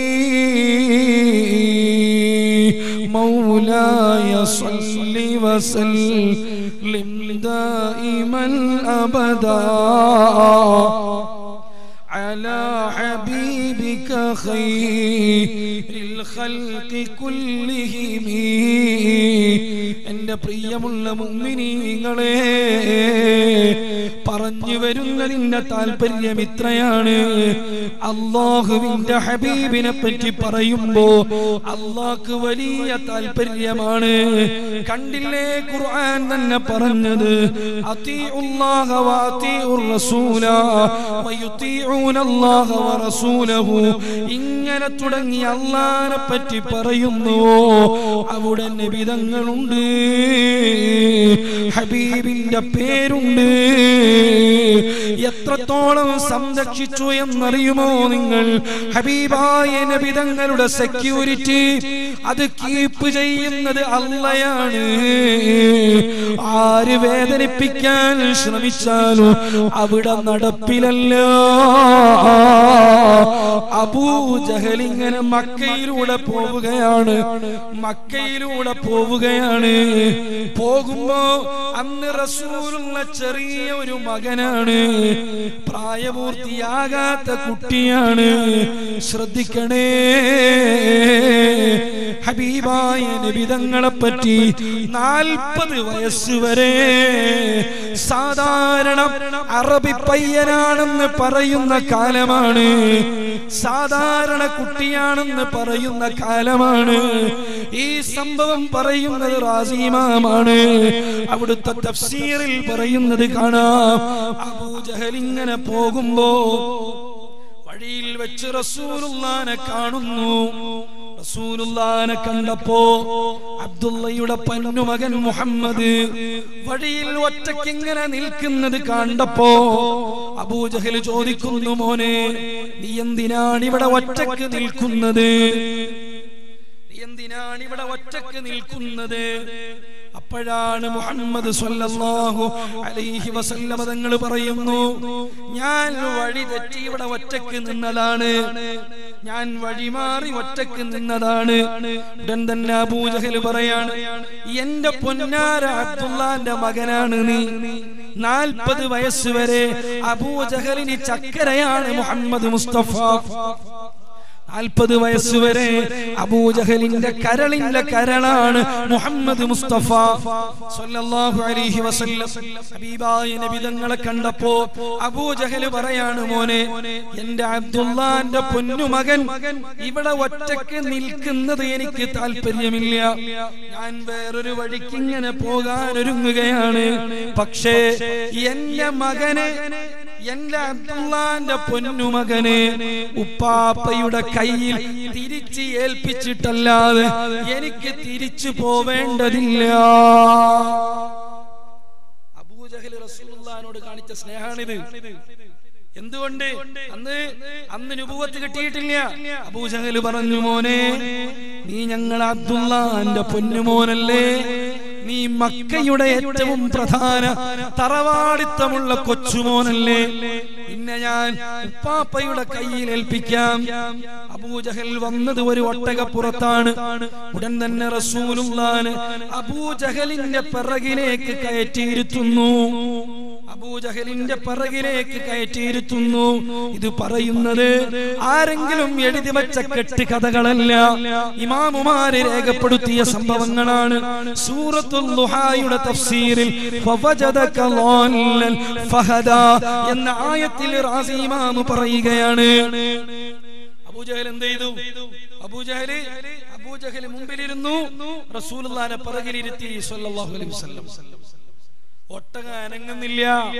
مولاي صل وسلم دائما ابدا على حبيبك خير الخلق كلهم എന്റെ പ്രിയമുള്ള മുമ്മിനീങ്ങളെ പറഞ്ഞു വരുന്നതിന്റെ താല്പര്യം ഇത്രയാണ് അള്ളാഹുവിന്റെ ഹബീബിനെ പറ്റി പറയുമ്പോ അള്ളാഹ്ക്ക് വലിയ താല്പര്യമാണ് കണ്ടില്ലേ ഖുർആൻ തന്നെ പറഞ്ഞത് അത്തിഉല്ലാഹ വഅത്തിഉർ റസൂല വയുത്തിഊന അല്ലാഹ വറസൂലഹു ഇങ്ങനെ തുടങ്ങി അള്ളാനെ പറ്റി പറയുന്നുവോ അവിടെ നബിതങ്ങളുണ്ട് ഹബീബിന്റെ പേരുണ്ട് എത്രത്തോളം സംരക്ഷിച്ചു എന്നറിയുമോ നിങ്ങൾ ഹബീബായ നബിതങ്ങളുടെ സെക്യൂരിറ്റി അത് കീപ്പ് ചെയ്യുന്നത് അള്ളയാണ് ആര് വേദനിപ്പിക്കാൻ ശ്രമിച്ചാലും അവിടെ നടപ്പിലല്ല അബൂജഹൽ ഇങ്ങനെ മക്കയിലൂടെ പോവുകയാണ് മക്കയിലൂടെ പോവുകയാണ് പോകുമ്പോ അന്ന് റസൂലുള്ള ചെറിയ ഒരു മകനാണ് പ്രായപൂർത്തിയാകാത്ത കുട്ടിയാണ് ശ്രദ്ധിക്കണേ ഹബീബായ നബിതങ്ങളെ പറ്റി നാൽപ്പത് വയസ്സ് വരെ സാധാരണ അറബി പയ്യനാണെന്ന് പറയുന്ന കാലമാണ് സാധാരണ കുട്ടിയാണെന്ന് പറയുന്ന കാലമാണ് ഈ സംഭവം പറയുന്നത് റാസിമാമാണ് അവിടുത്തെ തഫ്സീറിൽ പറയുന്നത് കാണാം അബൂജഹൽ ഇങ്ങനെ പോകുമ്പോ വഴിയിൽ വെച്ച് റസൂലുള്ളാനെ കാണുന്നു റസൂലുള്ളാനെ കണ്ടപ്പോ അബ്ദുള്ളയുടെ പന്നുമകൻ മുഹമ്മദ് വഴിയിൽ ഒറ്റയ്ക്ക് ഇങ്ങനെ നിൽക്കുന്നത് കണ്ടപ്പോ അബൂജഹൽ ചോദിക്കുന്നു മോനെ നീ എന്തിനാണ് ഇവിടെ ഒറ്റയ്ക്ക് നിൽക്കുന്നത് നീ എന്തിനാണ് ഇവിടെ ഒറ്റയ്ക്ക് നിൽക്കുന്നത് അപ്പോഴാണ് മുഹമ്മദ് സ്വല്ലല്ലാഹു അലൈഹി വസല്ലമ തങ്ങൾ പറയുന്നു ഞാൻ വഴി തെറ്റി ഇവിടെ ഒറ്റക്ക് നിന്നതാണ് ഞാൻ വഴിമാറി ഒറ്റക്ക് നിന്നതാണ് ഉടൻ തന്നെ അബൂജഹൽ പറയാണ് എന്റെ പൊന്നാര അബ്ദുള്ളാന്റെ മകനാണ് നീ നാൽപ്പത് വയസ്സ് വരെ അബൂജഹലിന് ചക്കരയാണ് മുഹമ്മദ് മുസ്തഫ നാൽപ്പത് വയസ്സ് വരെ അബൂജഹലിന്റെ കരളിന്റെ കരളാണ് മുഹമ്മദ് മുസ്തഫ സല്ലല്ലാഹു അലൈഹി വസല്ലം ഹബീബായ നബി തങ്ങളെ കണ്ടപ്പോ അബൂജഹൽ പറയാണ് മോനെ എന്റെ അബ്ദുള്ളാന്റെ പൊന്നുമകൻ ഇവിടെ ഒറ്റക്ക് നിൽക്കുന്നത് എനിക്ക് താല്പര്യമില്ല ഞാൻ വേറൊരു വഴിക്ക് ഇങ്ങനെ പോകാൻ ഒരുങ്ങുകയാണ് പക്ഷേ എന്റെ മകനെ എന്റെ അബ്ദുള്ളാന്റെ പൊന്നുമകനെ ഉപ്പാപ്പയുടെ കയ്യിൽ തിരിച്ച് ഏൽപ്പിച്ചിട്ടല്ലാതെ എനിക്ക് തിരിച്ചു പോവേണ്ടതില്ല അബൂജഹൽ റസൂലുള്ളാഹിനോട് കാണിച്ച സ്നേഹാണിത് എന്തുകൊണ്ട് അന്ന് അന്ന് നുപുവത്ത് കിട്ടിയിട്ടില്ല അബൂജഹൽ പറഞ്ഞു മോനെ നീ ഞങ്ങൾ അബ്ദുള്ളാന്റെ പൊന്നുമോനല്ലേ നീ മക്കയുടെ ഏറ്റവും പ്രധാന തറവാടിത്തമുള്ള കൊച്ചുമോനല്ലേ പിന്നെ ഞാൻ ഉപ്പാപ്പയുടെ കയ്യിൽ ഏൽപ്പിക്കാം അബൂജഹൽ വന്നത് ഒരു ഒട്ടകപ്പുറത്താണ് ഉടൻ തന്നെ റസൂലുള്ളാന് അബൂജഹലിന്റെ പിറകിലേക്ക് കയറ്റിയിരുത്തുന്നു അബൂജഹലിന്റെ പിറകിലേക്ക് കയറ്റിയിരുത്തുന്നു ഇത് പറയുന്നത് ആരെങ്കിലും എഴുതി വെച്ച കെട്ട് കഥകളല്ല ഇമാമുമാര് രേഖപ്പെടുത്തിയ സംഭവങ്ങളാണ് സൂറത്തുൽ ലുഹായുടെ തഫ്സീറിൽ ഫവജദക ളാല്ലൻ ഫഹദാ എന്ന ആയത്തിൽ റാസി ഇമാം പറയുകയാണ് അബൂജഹൽ എന്ത് ചെയ്തു അബൂജഹല് അബൂജഹല് മുമ്പിലിരുന്നു റസൂലുള്ളാഹിനെ പിറകിലിരുത്തി സ്വല്ലല്ലാഹു അലൈഹി വസല്ലം ഒട്ടക അനങ്ങുന്നില്ല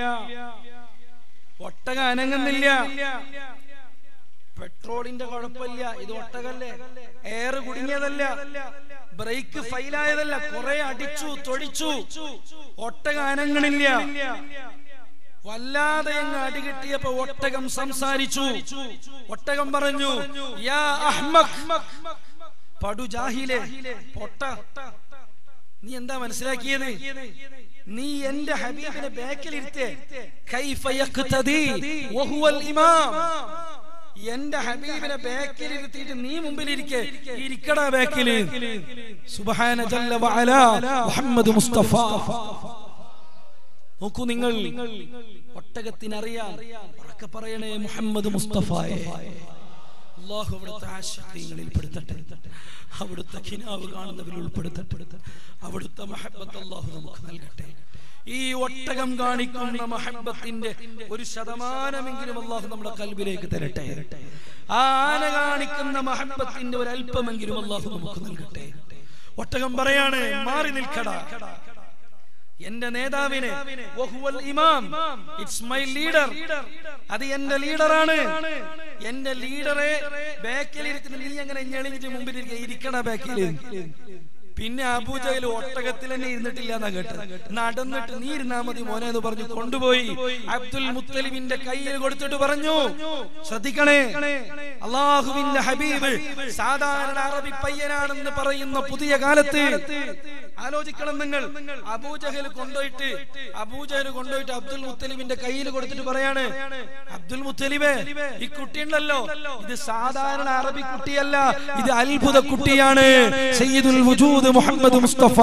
ഒട്ടക അനങ്ങുന്നില്ല പെട്രോളിന്റെ കുഴപ്പമില്ല ഇത് ഒട്ടകല്ലേ എയർ കുടുങ്ങിയതല്ല ബ്രേക്ക് ഫെയിലായതല്ല കുറെ അടിച്ചു തൊഴിച്ചു ഒട്ടക അനങ്ങണില്ല വല്ലാതെ അങ്ങ് അടി കിട്ടിയപ്പോ ഒട്ടകം സംസാരിച്ചു ഒട്ടകം പറഞ്ഞു യാ അഹ്മഖ് പടു ജാഹിലെ പൊട്ട നീ എന്താ മനസ്സിലാക്കിയത് നീ എന്റെ ഹബീബിനെ ബാക്കിൽ ഇരുത്തേ കൈഫ യഖ്തദി വഹുവൽ ഇമാം എന്റെ ഹബീബിനെ ബാക്കിൽ ഇരുത്തിയിട്ട് നീ മുമ്പിൽ ഇരിക്കേ ഇരിക്കടാ ബാക്കിൽ സുബ്ഹാന ജല്ല വഅല മുഹമ്മദ് മുസ്തഫ നോക്കൂ നിങ്ങൾ ഒട്ടകത്തിനറിയാം ഉറക്കെ പറയണേ മുഹമ്മദ് മുസ്തഫയെ അള്ളാഹു അവിടുത്തെ ആശയങ്ങളിൽ പെടുത്തട്ടെ അവിടുത്തെ ഖിനാവ് കാണുന്നവരിൽ ഉൾപ്പെടുത്തപ്പെടുത്ത അവിടുത്തെ മഹബത്ത് അള്ളാഹു നമുക്ക് നൽകട്ടെ ഈ ഒട്ടകം കാണിക്കുന്ന മഹബത്തിന്റെ ഒരു ശതമാനമെങ്കിലും അള്ളാഹു നമ്മുടെ കൽബിലേക്ക് തരട്ടെ ആ ആന കാണിക്കുന്ന മഹബത്തിന്റെ ഒരു അല്പമെങ്കിലും അള്ളാഹു നമുക്ക് നൽകട്ടെ ഒട്ടകം പറയാണ് മാറി നിൽക്കടാ എന്റെ നേതാവിനെ വഹുവൽ ഇമാം ഇറ്റ്സ് മൈ ലീഡർ അത് എന്റെ ലീഡറാണ് എന്റെ ലീഡറെ ബാക്കിൽ ഇരുത്തിന് നീ എങ്ങനെ ഞെളിഞ്ഞിട്ട് മുമ്പിൽ ഇരിക്കുക ഇരിക്കണ ബാക്കിൽ പിന്നെ അബൂജയിൽ ഒട്ടകത്തിൽ തന്നെ ഇരുന്നിട്ടില്ല എന്നാ കേട്ട് നടന്നിട്ട് നീ ഇരുന്നാ മതി മോനെ എന്ന് പറഞ്ഞു കൊണ്ടുപോയി അബ്ദുൽ മുത്തലിബിന്റെ കയ്യിൽ കൊടുത്തിട്ട് പറഞ്ഞു ശ്രദ്ധിക്കണേ അള്ളാഹുവിന്റെ ഹബീബ് സാധാരണ അറബി പയ്യനാണെന്ന് പറയുന്ന പുതിയ കാലത്ത് ആലോചിക്കണം നിങ്ങൾ അബൂജഹൽ കൊണ്ടുപോയിട്ട് അബൂജഹൽ കൊണ്ടുപോയിട്ട് അബ്ദുൽ മുത്തലിബിന്റെ കയ്യിൽ കൊടുത്തിട്ട് പറയാണ് അബ്ദുൽ മുത്തലിബേ ഈ കുട്ടിയുണ്ടല്ലോ ഇത് സാധാരണ അറബി കുട്ടിയല്ല ഇത് അത്ഭുത കുട്ടിയാണ് സയ്യിദുൽ വജൂദ് മുഹമ്മദ് മുസ്തഫ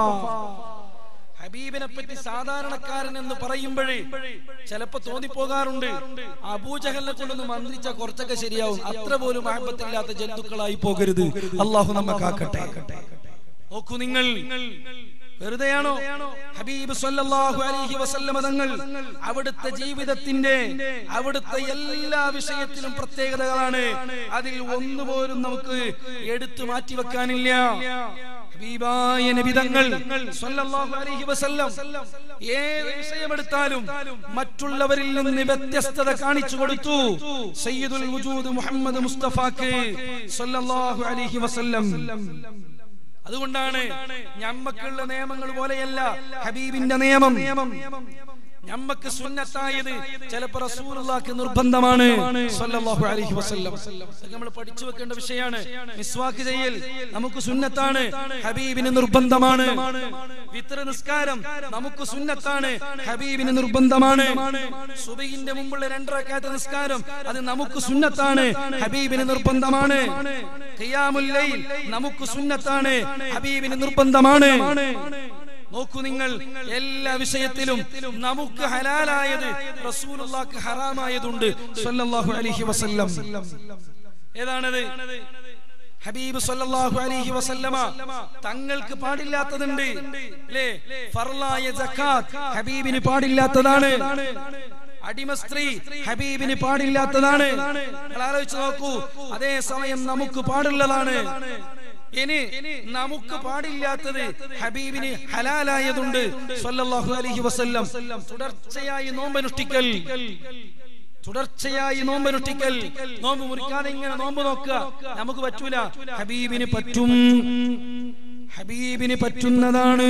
ഹബീബിനെ പറ്റി സാധാരണക്കാരൻ എന്ന് പറയുമ്പോഴേ ചിലപ്പോ തോന്നിപ്പോകാറുണ്ട് അബൂജഹലിനെ കൊണ്ടൊന്ന് മന്ത്രിച്ച കുറച്ചൊക്കെ ശരിയാവും അത്ര പോലും ആപത്തില്ലാത്ത ജന്തുക്കളായി പോകരുത് അള്ളാഹു നമ്മെ കാക്കട്ടെ നോക്കൂ നിങ്ങൾ വെറുതെയാണോ ഹബീബ് സല്ലല്ലാഹു അലൈഹി വസല്ലമ തങ്ങൾ അവിടുത്തെ ജീവിതത്തിന്റെ അവിടുത്തെ എല്ലാ വിഷയത്തിലും പ്രത്യേകതകളാണ് അതിൽ ഒന്നുപോലും നമുക്ക് എടുത്തു മാറ്റി വെക്കാനില്ല ഹബീബായ നബിതങ്ങൾ സല്ലല്ലാഹു അലൈഹി വസല്ലം ഏത് വിഷയമെടുത്താലും മറ്റുള്ളവരിൽ നിന്ന് വ്യത്യസ്തത കാണിച്ചു കൊടുത്തു സയ്യിദുൽ വജൂദ് മുഹമ്മദ് മുസ്തഫാക്ക് സല്ലല്ലാഹു അലൈഹി വസല്ലം അതുകൊണ്ടാണ് ഞമ്മക്കുള്ള നിയമങ്ങൾ പോലെയല്ല ഹബീബിന്റെ നിയമം ഞമ്മക്ക് സുന്നത്തായത് ചിലപ്പോ റസൂലുള്ളാഹിക്ക് നിർബന്ധമാണ് സല്ലല്ലാഹു അലൈഹി വസല്ലം ഇതൊക്കെ നമ്മൾ പഠിച്ചു വെക്കേണ്ട വിഷയമാണ് മിസ്വാക്ക് ചെയ്യൽ നമുക്ക് സുന്നത്താണ് ഹബീബിന് നിർബന്ധമാണ് വിത്ര നിസ്കാരം നമുക്ക് സുന്നത്താണ് ഹബീബിന് നിർബന്ധമാണ് സുബഹിന്റെ മുമ്പുള്ള രണ്ടരക്കാത്ത നിസ്കാരം അത് നമുക്ക് സുന്നത്താണ് ഹബീബിന് നിർബന്ധമാണ് ഖിയാമുൽ ലൈൽ നമുക്ക് സുന്നത്താണ് ഹബീബിന് നിർബന്ധമാണ് നോക്കൂ നിങ്ങൾ എല്ലാ വിഷയത്തിലും നമുക്ക് ഹലാലായത് റസൂലുള്ളാഹിക്ക് ഹറാമായതുണ്ട് സല്ലല്ലാഹു അലൈഹി വസല്ലം ഏതാണത് ഹബീബ് സല്ലല്ലാഹു അലൈഹി വസല്ലമ തങ്ങൾക്ക് പാടില്ലാത്തതുണ്ട് അല്ലേ ഫർലായ സക്കാത്ത് ഹബീബിന് പാടില്ലാത്തതാണ് അടിമ സ്ത്രീ ഹബീബിന് പാടില്ലാത്തതാണ് നിങ്ങൾ ആലോചിച്ച് നോക്കൂ അതേ സമയം നമുക്ക് പാടുള്ളതാണ് ഇനി നമുക്ക് പാടില്ലാത്തത് ഹബീബിന് ഹലാലായതുണ്ട് സല്ലല്ലാഹു അലൈഹി വസല്ലം തുടർച്ചയായി നോമ്പനുഷ്ഠിക്കൽ തുടർച്ചയായി നോമ്പനുഷ്ഠിക്കൽ നോമ്പ് മുറിക്കാതെ ഇങ്ങനെ നോമ്പ് നോക്കുക നമുക്ക് പറ്റൂല ഹബീബിന് പറ്റും ഹബീബിന് പറ്റുന്നതാണ്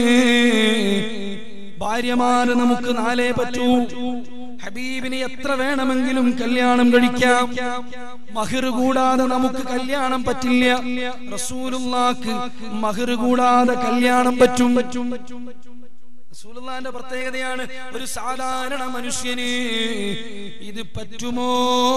ഭാര്യമാര് നമുക്ക് നാലേ പറ്റൂ ഹബീബിന് എത്ര വേണമെങ്കിലും കല്യാണം കഴിക്കാം മഹിർ കൂടാതെ നമുക്ക് കല്യാണം പറ്റില്ല റസൂലുള്ളാക്ക് മഹിർ കൂടാതെ കല്യാണം പറ്റും പറ്റും റസൂലുള്ളാന്റെ പ്രത്യേകതയാണ് ഒരു സാധാരണ മനുഷ്യന് ഇത് പറ്റുമോ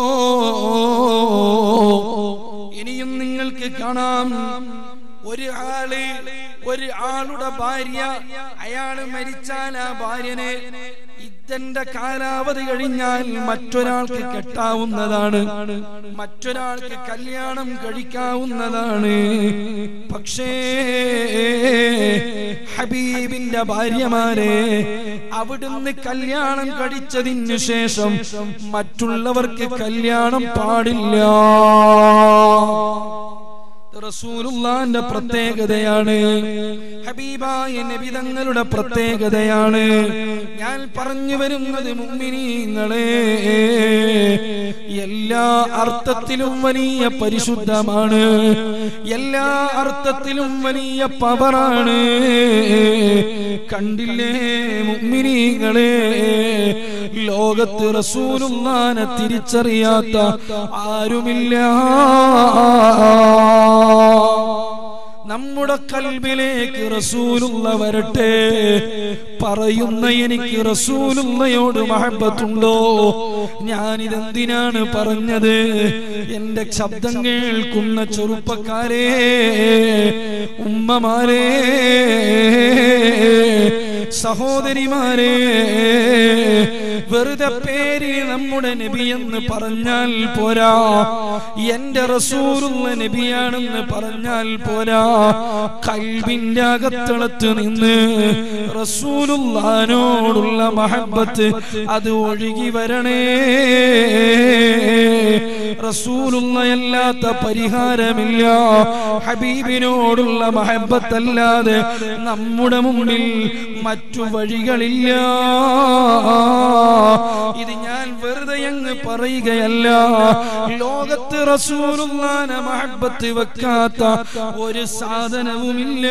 ഇനിയും നിങ്ങൾക്ക് കാണാം ഒരു ആള് ഒരു ആളുടെ ഭാര്യ അയാള് മരിച്ചാൽ ആ ഭാര്യനെ ഇതന്റെ കാലാവധി കഴിഞ്ഞാൽ മറ്റൊരാൾക്ക് കെട്ടാവുന്നതാണ് മറ്റൊരാൾക്ക് കല്യാണം കഴിക്കാവുന്നതാണ് പക്ഷേ ഹബീബിന്റെ ഭാര്യമാരെ അവിടുന്ന് കല്യാണം കഴിച്ചതിനു ശേഷം മറ്റുള്ളവർക്ക് കല്യാണം പാടില്ല റസൂലുള്ളാന്റെ പ്രത്യേകതയാണ് ഹബീബായ നബി തങ്ങളുടെ പ്രത്യേകതയാണ് ഞാൻ പറഞ്ഞു വരുന്നത് മുമ്മിനീങ്ങളെ എല്ലാ അർത്ഥത്തിലും വലിയ പരിശുദ്ധമാണ് എല്ലാ അർത്ഥത്തിലും വലിയ പവറാണ് കണ്ടില്ലേ മുമ്മിനീങ്ങളെ ലോകത്ത് റസൂലുള്ളാനെ തിരിച്ചറിയാത്ത ആരുമില്ല നമ്മുടെ കൽബിലേക്ക് റസൂലുള്ള വരട്ടെ പറയുന്ന എനിക്ക് റസൂലുള്ളയോട് മഹബത്തുണ്ടോ ഞാനിതെന്തിനാണ് പറഞ്ഞത് എന്റെ ശബ്ദം കേൾക്കുന്ന ചെറുപ്പക്കാരെ ഉമ്മമാരെ സഹോദരിമാരെ വെറുതെ പേര് നമ്മുടെ നബി എന്ന് പറഞ്ഞാൽ പോരാ എന്റെ റസൂലുള്ള നബിയാണെന്ന് പറഞ്ഞാൽ പോരാ കൽബിന്റെ അകത്തളത്ത് നിന്ന് റസൂലുള്ളാനോടുള്ള മഹബത്ത് അത് ഒഴുകി വരണേ റസൂലുള്ളയല്ലാത്ത പരിഹാരമില്ല ഹബീബിനോടുള്ള മഹബത്തല്ലാതെ നമ്മുടെ മുമ്പിൽ മറ്റു വഴികളില്ല ഇത് ഞാൻ വെറുതെ അങ്ങ് പറയുകയല്ല ലോകത്ത് റസൂലുള്ളാനെ മഹബത്ത് വെക്കാത്ത ഒരു സാധനവുമില്ല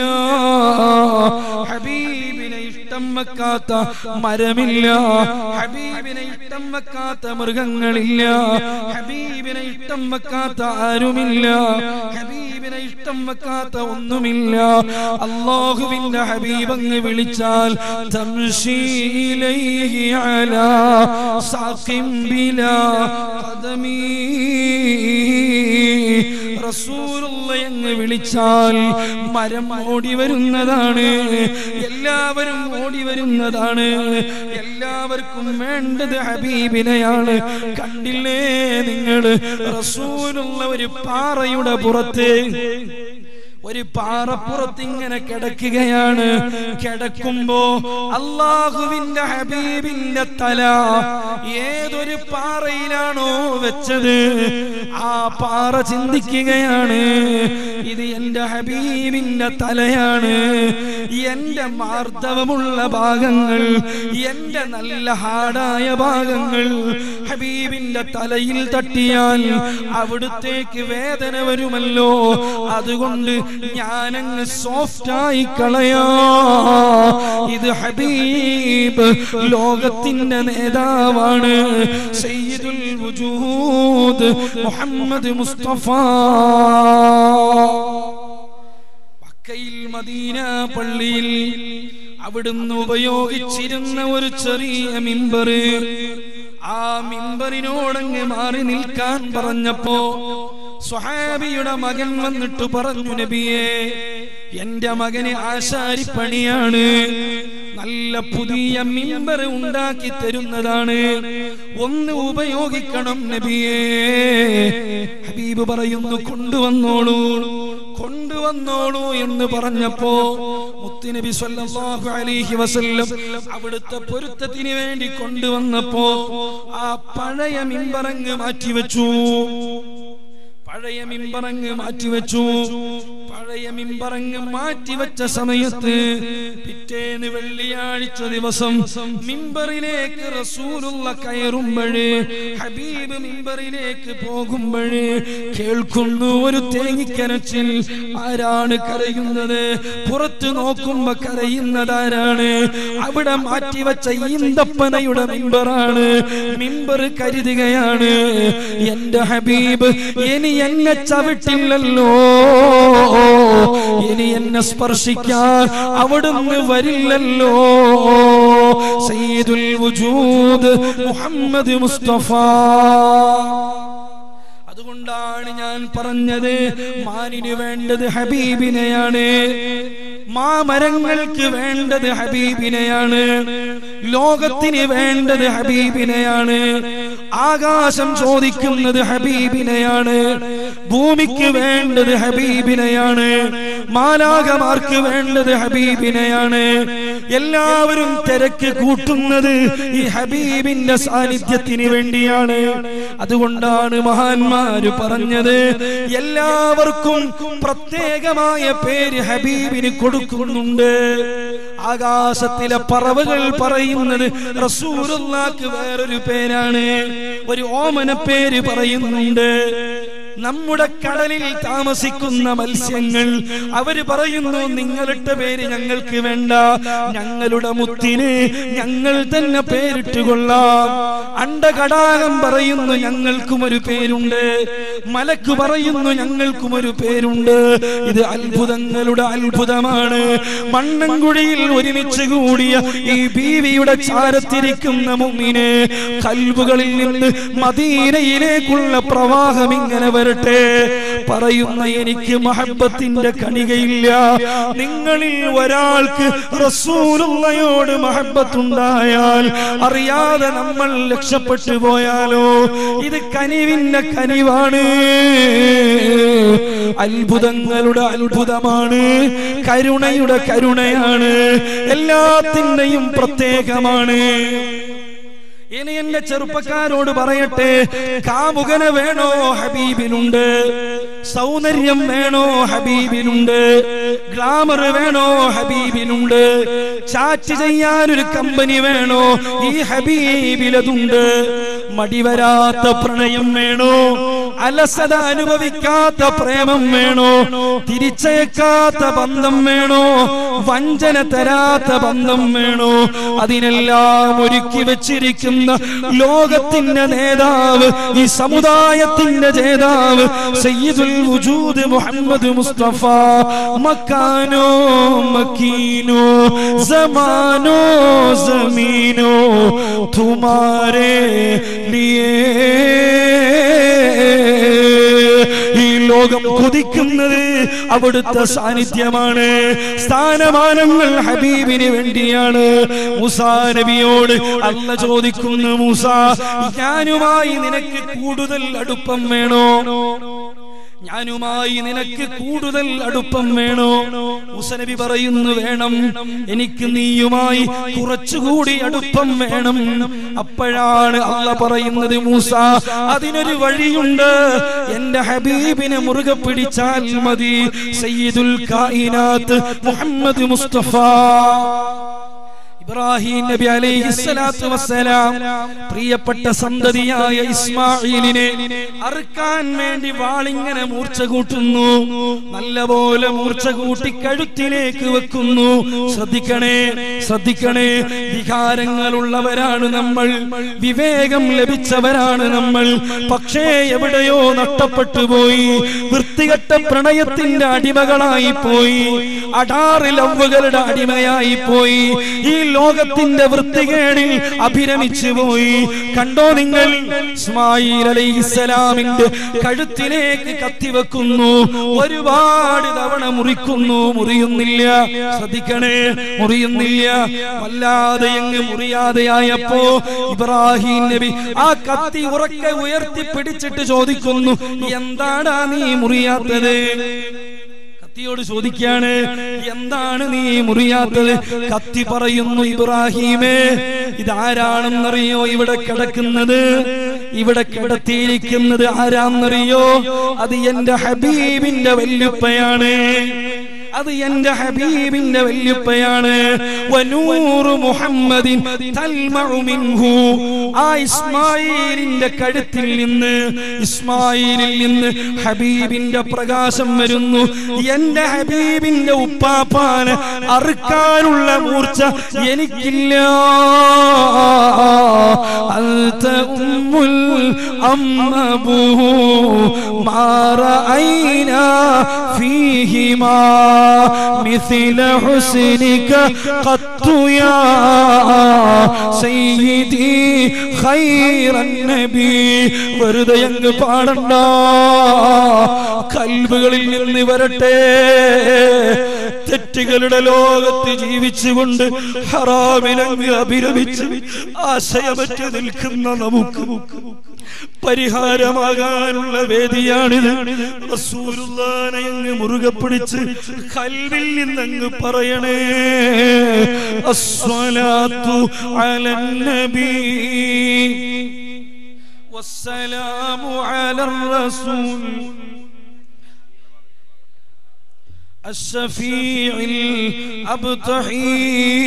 ഹബീബിനെ ഇഷ്ടം വെക്കാത്ത മരമില്ല ഹബീബിനെ ഇഷ്ടം വെക്കാത്ത മൃഗങ്ങളില്ല ഹബീബിനെ ഇഷ്ടം വെക്കാത്ത ആരുമില്ല ഹബീബിനെ ഇഷ്ടം വെക്കാത്ത ഒന്നുമില്ല അള്ളാഹുവിന്റെ ഹബീബ് അങ്ങ് വിളിച്ചാൽ തംശീലൈഹി അലാ സാഖിം ബിലാ ഖദമീ റസൂലുള്ള എന്ന് വിളിച്ചാൽ മരം ഓടി വരുന്നതാണ് എല്ലാവരും ഓടി വരുന്നതാണ് എല്ലാവർക്കും വേണ്ടത് ഹബീബിനെയാണ് കണ്ടില്ലേ നിങ്ങൾ റസൂലുള്ള ഒരു പാറയുടെ പുറത്ത് ഒരു പാറപ്പുറത്ത് ഇങ്ങനെ കിടക്കുകയാണ് കിടക്കുമ്പോ അള്ളാഹുവിന്റെ ഹബീബിന്റെ തല ഏതൊരു പാറയിലാണോ വെച്ചത് ആ പാറ ചിന്തിക്കുകയാണ് ഇത് എന്റെ ഹബീബിന്റെ തലയാണ് എന്റെ മാർദ്ദവമുള്ള ഭാഗങ്ങൾ എന്റെ നല്ല ഹാടായ ഭാഗങ്ങൾ ഹബീബിന്റെ തലയിൽ തട്ടിയാൽ അവിടുത്തേക്ക് വേദന വരുമല്ലോ അതുകൊണ്ട് ഞാനങ്ങ് സോഫ്റ്റായി കളയാ ഇത് ഹബീബ് ലോകത്തിന്റെ നേതാവാണ് സയ്യിദുൽ വുജൂദ് മുഹമ്മദ് മുസ്തഫ മക്കയിൽ മദീന പള്ളിയിൽ അവിടുന്ന് ഉപയോഗിച്ചിരുന്ന ഒരു ചെറിയ മിമ്പറ് ആ മിമ്പറിനോടങ്ങ് മാറി നിൽക്കാൻ പറഞ്ഞപ്പോ സ്വഹാബിയുടെ മകൻ വന്നിട്ട് പറഞ്ഞു നബിയെ എന്റെ മകന് ആശാരിപ്പണിയാണ് നല്ല പുതിയ മിമ്പർ ഉണ്ടാക്കി തരുന്നതാണ് ഒന്ന് ഉപയോഗിക്കണം നബിയേ ഹബീബ് പറയുന്നു കൊണ്ടുവന്നോളൂ കൊണ്ടുവന്നോളൂ എന്ന് പറഞ്ഞപ്പോ മുത്തുനബി സല്ലല്ലാഹു അലൈഹി വസല്ലം അവിടുത്തെ പൊരുത്തത്തിന് വേണ്ടി കൊണ്ടുവന്നപ്പോ ആ പഴയ മിമ്പറങ്ങ് മാറ്റിവെച്ചു പഴയ മിമ്പറങ്ങ് മാറ്റിവെച്ചു പഴയ മിമ്പറങ്ങ് മാറ്റിവെച്ച സമയത്ത് പിറ്റേന്ന് വെള്ളിയാഴ്ച ദിവസം മിമ്പറിലേക്ക് റസൂലുള്ള കയറുമ്പോഴേ ഹബീബ് മിമ്പറിലേക്ക് പോകുമ്പോഴേ കേൾക്കുന്നു ഒരു തേങ്ങിക്കരച്ചിൽ ആരാണ് കരയുന്നത് പുറത്തു നോക്കുമ്പോ കരയുന്നത് ആരാണ് അവിടെ മാറ്റിവെച്ച ഈന്തപ്പനയുടെ മിമ്പറാണ് മിമ്പർ കരുതുകയാണ് എന്റെ ഹബീബ് ഇനി എന്നെ ചവിട്ടില്ലല്ലോ ഇനി എന്നെ സ്പർശിക്കാൻ അവിടുന്ന് വരില്ലല്ലോ സയ്യിദുൽ വജൂദ് മുഹമ്മദ് മുസ്തഫ അതുകൊണ്ടാണ് ഞാൻ പറഞ്ഞത് മാനിന് വേണ്ടത് ഹബീബിനെയാണ് മാമരങ്ങൾക്ക് വേണ്ടത് ഹബീബിനെയാണ് ലോകത്തിന് വേണ്ടത് ഹബീബിനെയാണ് ആകാശം ചോദിക്കുന്നത് ഹബീബിനെയാണ് ഭൂമിക്ക് വേണ്ടത് ഹബീബിനെയാണ് മാലാകമാർക്ക് വേണ്ടത് ഹബീബിനെയാണ് എല്ലാവരും തിരക്ക് കൂട്ടുന്നത് ഈ ഹബീബിന്റെ സാന്നിധ്യത്തിന് വേണ്ടിയാണ് അതുകൊണ്ടാണ് മഹാന്മാര് പറഞ്ഞത് എല്ലാവർക്കും പ്രത്യേകമായ പേര് ഹബീബിന് കൊടുക്കുന്നുണ്ട് ആകാശത്തിലെ പറവകൾ പറയുന്നത് റസൂലുള്ളാക്ക് വേറൊരു പേരാണ് ഒരു ഓമന പേര് പറയുന്നുണ്ട് നമ്മുടെ കടലിൽ താമസിക്കുന്ന മത്സ്യങ്ങൾ അവര് പറയുന്നു നിങ്ങളുടെ പേര് ഞങ്ങൾക്ക് വേണ്ട ഞങ്ങളുടെ മുത്തിന് ഞങ്ങൾ തന്നെ പേരിട്ട് കൊള്ളാം അണ്ടകടാകം പറയുന്നു ഞങ്ങൾക്കും ഒരു പേരുണ്ട് മലക്ക് പറയുന്നു ഞങ്ങൾക്കും ഒരു പേരുണ്ട് ഇത് അത്ഭുതങ്ങളുടെ അത്ഭുതമാണ് മണ്ണൻകുഴിയിൽ ഒരുമിച്ച് കൂടിയ ഈ ബീവിയുടെ ചാരത്തിരിക്കുന്ന മുമ്മിന് കൽവുകളിൽ നിന്ന് മദീനയിലേക്കുള്ള പ്രവാഹം ഇങ്ങനെ വരട്ടെ പറയുന്ന എനിക്ക് മഹബത്തിന്റെ കണികയില്ല നിങ്ങളിൽ ഒരാൾക്ക് റസൂലുള്ളയോട് മഹബത്തുണ്ടായാൽ അറിയാതെ നമ്മൾ രക്ഷപ്പെട്ടു പോയാലോ ഇത് കനിവിന്റെ കനിവാണ് അത്ഭുതങ്ങളുടെ അത്ഭുതമാണ് കരുണയുടെ കരുണയാണ് എല്ലാത്തിന്റെയും പ്രത്യേകമാണ് ഇനി എന്റെ ചെറുപ്പക്കാരോട് പറയട്ടെ കാമുകനെ വേണോ ഹബീബിനുണ്ട് സൗന്ദര്യം വേണോ ഹബീബിനുണ്ട് ഗ്ലാമർ വേണോ ഹബീബിനുണ്ട് ചാറ്റ് ചെയ്യാൻ ഒരു കമ്പനി വേണോ ഈ ഹബീബിലതുണ്ട് മടിവരാത്ത പ്രണയം വേണോ അലസത അനുഭവിക്കാത്ത പ്രേമം വേണോ തിരിച്ചയക്കാത്ത ബന്ധം വേണോ വഞ്ചന തരാത്ത ബന്ധം വേണോ അതിനെല്ലാം ഒരുക്കി വെച്ചിരിക്കുന്ന ലോകത്തിന്റെ നേതാവ് ഈ സമുദായത്തിന്റെ ജേതാവ് സയ്യിദുൽ വുജൂദ് മുഹമ്മദ് മുസ്തഫ മക്കാനോ മക്കീനോ സമാനോ സമീനോ തുമാരേ ലിയേ ഈ ലോകം കൊതിക്കുന്നത് അവിടുത്തെ സാന്നിധ്യമാണ് സ്ഥാനമാനങ്ങൾ ഹബീബിന് വേണ്ടിയാണ് മൂസാ നബിയോട് അല്ല ചോദിക്കുന്നു മൂസ ഞാനുമായി നിനക്ക് കൂടുതൽ അടുപ്പം വേണോ ഞാനുമായി നിനക്ക് കൂടുതൽ അടുപ്പം വേണോ മുസനബി പറയുന്നു വേണം എനിക്ക് നീയുമായി കുറച്ചുകൂടി അടുപ്പം വേണം അപ്പോഴാണ് അല്ല പറയുന്നത് മൂസ അതിനൊരു വഴിയുണ്ട് എന്റെ ഹബീബിനെ മുറുകെ പിടിച്ചാൽ മതി സയ്യിദുൽ കായിനാത്ത് മുഹമ്മദ് മുസ്തഫ ഇബ്രാഹിം നബി അലൈഹി സ്വലാത്തു വസ്സലാം പ്രിയപ്പെട്ട സന്തതിയായ ഇസ്മായിലിനെ അറുക്കാൻ വേണ്ടി വാളിങ്ങനെ മൂർച്ച കൂട്ടുന്നു നല്ലപോലെ മൂർച്ച കൂട്ടി കഴുത്തിലേക്ക് വെക്കുന്നു ശ്രദ്ധിക്കണേ ശ്രദ്ധിക്കണേ വികാരങ്ങളുള്ളവരാണ് നമ്മൾ വിവേകം ലഭിച്ചവരാണ് നമ്മൾ പക്ഷേ എവിടെയോ നഷ്ടപ്പെട്ടു പോയി വൃത്തികെട്ട പ്രണയത്തിന്റെ അടിമകളായി പോയി അടാറ് ലവ്വുകളുടെ അടിമയായി പോയി ഈ ലോകത്തിന്റെ വൃത്തികേടിൽ അഭിരമിച്ചു പോയി കണ്ടോ നിങ്ങൾ ഇസ്മായിൽ അലൈഹിസ്സലാമിന്റെ കഴുത്തിലേക്ക് കത്തിവെക്കുന്നു ഒരുപാട് തവണ മുറിക്കുന്നു മുറിയുന്നില്ല ശ്രദ്ധിക്കണേ മുറിയുന്നില്ല വല്ലാതെ എങ്ങ് മുറിയാതെയായപ്പോ ഇബ്രാഹിം നബി ആ കത്തി ഉറക്കെ ഉയർത്തി പിടിച്ചിട്ട് ചോദിക്കുന്നു എന്താടാ നീ മുറിയാത്തത് കത്തിയോട് ചോദിക്കാണ് എന്താണ് നീ മുറിയാത്തത് കത്തി പറയുന്നു ഇബ്രാഹീമേ ഇതാരാണെന്നറിയോ ഇവിടെ കിടക്കുന്നത് ഇവിടെ കിടത്തിയിരിക്കുന്നത് ആരാന്നറിയോ അത് എന്റെ ഹബീബിന്റെ വല്യുപ്പയാണ് അത് എന്റെ ഹബീബിന്റെ വല്യുപ്പയാണ് വനൂറു മുഹമ്മദിൻ തൽമഉ മിൻഹു ആ ഇസ്മായിലിന്റെ കഴുത്തിൽ നിന്ന് ഇസ്മായിലിൽ നിന്ന് ഹബീബിന്റെ പ്രകാശം വരുന്നു എന്റെ ഹബീബിന്റെ ഉപ്പാപ്പാന് അറുക്കാനുള്ള മൂർച്ച എനിക്കില്ല അൽത ഉമ്മുൽ അമ്മബുഹു മാറഅയ്ന ഫീഹിമാ مثل حسنك قط يا سيدي خير النبي വെറുതെ അങ്ങ് പാടണ്ട കൽബുകളിൽ നിന്ന് വരട്ടെ തെറ്റുകളുടെ ലോകത്ത് ജീവിച്ചുകൊണ്ട് ഹറാമിലങ്ങ് അഭിരമിച്ച് ആശയമറ്റ് നിൽക്കുന്ന നമുക്ക് പരിഹാരമാകാനുള്ള വേദിയാണിത് റസൂലുള്ളാനെ അങ്ങ് മുറുകെ പിടിച്ച് കൽവിൽ നിന്നങ്ങ് പറയണേ അസ്വലാത്തു അലൻ നബി വസ്സലാമു അലർ റസൂൽ الشفيع الأبطحي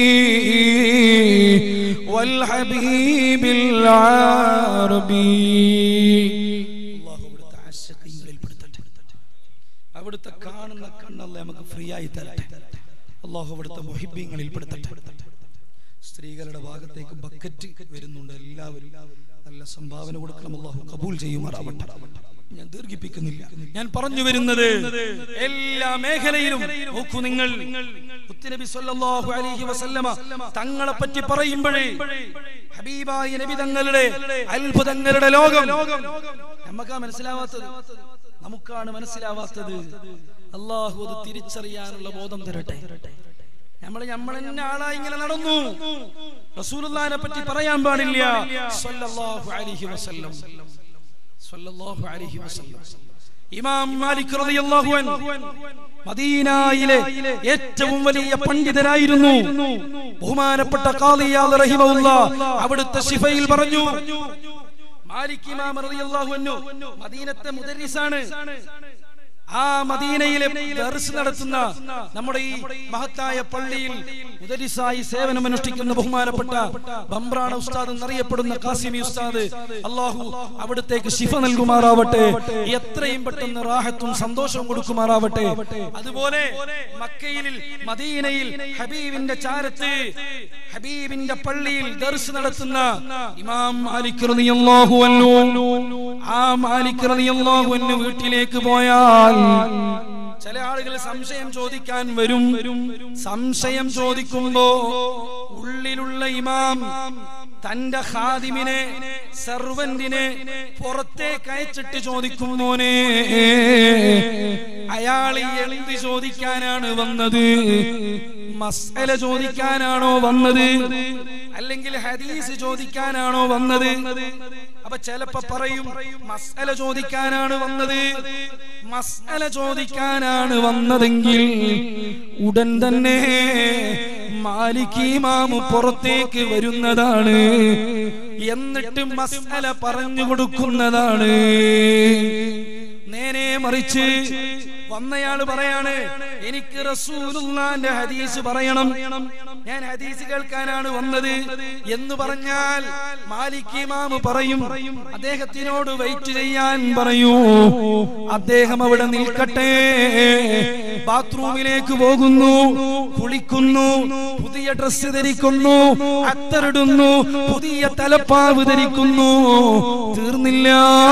والحبيب العربي അള്ളാഹു അവിടുത്തെ ആശയങ്ങളിൽ പെടുത്തട്ടെ അവിടുത്തെ കാണുന്ന കണ്ണല്ല നമുക്ക് ഫ്രീ ആയി തരട്ടെ അള്ളാഹു അവിടുത്തെ മൊഹിബ്യങ്ങളിൽ പെടുത്തട്ടെ സ്ത്രീകളുടെ ഭാഗത്തേക്ക് ബക്കറ്റ് വരുന്നുണ്ട് എല്ലാവരും നല്ല സംഭാവന കൊടുക്കണം അള്ളാഹു കബൂൽ ചെയ്യുമാറാവട്ടെ ഞാൻ ദീർഘിപ്പിക്കുന്നില്ല ഞാൻ പറഞ്ഞു വരുന്നത് എല്ലാ മേഖലയിലും നോക്കൂ നിങ്ങൾ മുത്തുനബി സല്ലല്ലാഹു അലൈഹി വസല്ലമ തങ്ങളെ പറ്റി പറയുമ്പോഴേ ഹബീബായ നബി തങ്ങളുടെ അത്ഭുതങ്ങളുടെ ലോകം നമുക്കാ മനസ്സിലാവാത്തത് നമുക്കാണ് മനസ്സിലാവാത്തത് അള്ളാഹു അത് തിരിച്ചറിയാനുള്ള ബോധം തരട്ടെ നമ്മൾ നമ്മൾ തന്നെ ആളായി ഇങ്ങനെ നടന്നു റസൂലുള്ളാഹിനെ പറ്റി പറയാൻ പാടില്ല സല്ലല്ലാഹു അലൈഹി വസല്ലം സല്ലല്ലാഹു അലൈഹി വസല്ലം ഇമാം മാലിക് റളിയല്ലാഹു അൻഹു മദീനയിലെ ഏറ്റവും വലിയ പണ്ഡിതനായിരുന്നു ബഹുമാനപ്പെട്ട ഖാദിയാൽ റഹിമഹുല്ല അവിടുത്തെ ശിഫയിൽ പറഞ്ഞു മാലിക് ഇമാം റളിയല്ലാഹു അൻഹു മദീനത്തെ മുദരിസാണ് ആ മദീനയിലെ ദർസ് നടത്തുന്ന നമ്മുടെ ഈ മഹത്തായ പള്ളിയിൽ മുദരിസായി സേവനം അനുഷ്ഠിക്കുന്ന ബഹുമാനപ്പെട്ട ബംബ്രാണ ഉസ്താദ് എന്നറിയപ്പെടുന്ന കാസിമി ഉസ്താദ് അള്ളാഹു അവിടത്തേക്ക് ശിഫ നൽകുമാറാവട്ടെ എത്രയും പെട്ടെന്ന് റാഹത്തും സന്തോഷവും കൊടുക്കുമാറാവട്ടെ അതുപോലെ മക്കയിൽ മദീനയിൽ ഹബീബിന്റെ ചാരത്ത് ഹബീബിന്റെ പള്ളിയിൽ ദർസ് നടത്തുന്ന ഇമാം മാലിക് റളിയല്ലാഹു അൻഹു ആ മാലിക് റളിയല്ലാഹു അൻഹു വീട്ടിലേക്ക് പോയാൽ ചില ആളുകൾ സംശയം ചോദിക്കാൻ വരും സംശയം ചോദിക്കുമ്പോ ഉള്ളിലുള്ള ഇമാം തന്റെ ഹാദിമിനെ സർവന്റിനെ പുറത്തേക്ക് അയച്ചിട്ട് ചോദിക്കും മോനെ അയാൾ എന്ത് ചോദിക്കാനാണ് വന്നത് മസല ചോദിക്കാനാണോ വന്നത് അല്ലെങ്കിൽ ഹദീസ് ചോദിക്കാനാണോ വന്നത് അപ്പൊ ചിലപ്പോ പറയും മസല ചോദിക്കാനാണ് വന്നത് മസല ചോദിക്കാനാണ് വന്നതെങ്കിൽ ഉടൻ തന്നെ മാലിക്കീമാമു പുറത്തേക്ക് വരുന്നതാണ് എന്നിട്ട് മസല പറഞ്ഞു കൊടുക്കുന്നതാണ് നേരെ മറിച്ച് വന്നയാള് പറയാണ് എനിക്ക് റസൂലുള്ളാന്റെ ഹദീസ് പറയണം ഞാൻ ഹദീസ് കേൾക്കാനാണ് വന്നത് എന്ന് പറഞ്ഞാൽ മാലിക് ഇമാമ് പറയും അദ്ദേഹത്തിനോട് വെയിറ്റ് ചെയ്യാൻ പറയൂ അദ്ദേഹം അവിടെ നിൽക്കട്ടെ ബാത്റൂമിലേക്ക് പോകുന്നു കുളിക്കുന്നു പുതിയ ഡ്രസ്സ് ധരിക്കുന്നു അത്തറിടുന്നു പുതിയ തലപ്പാവ് ധരിക്കുന്നു തീർന്നില്ല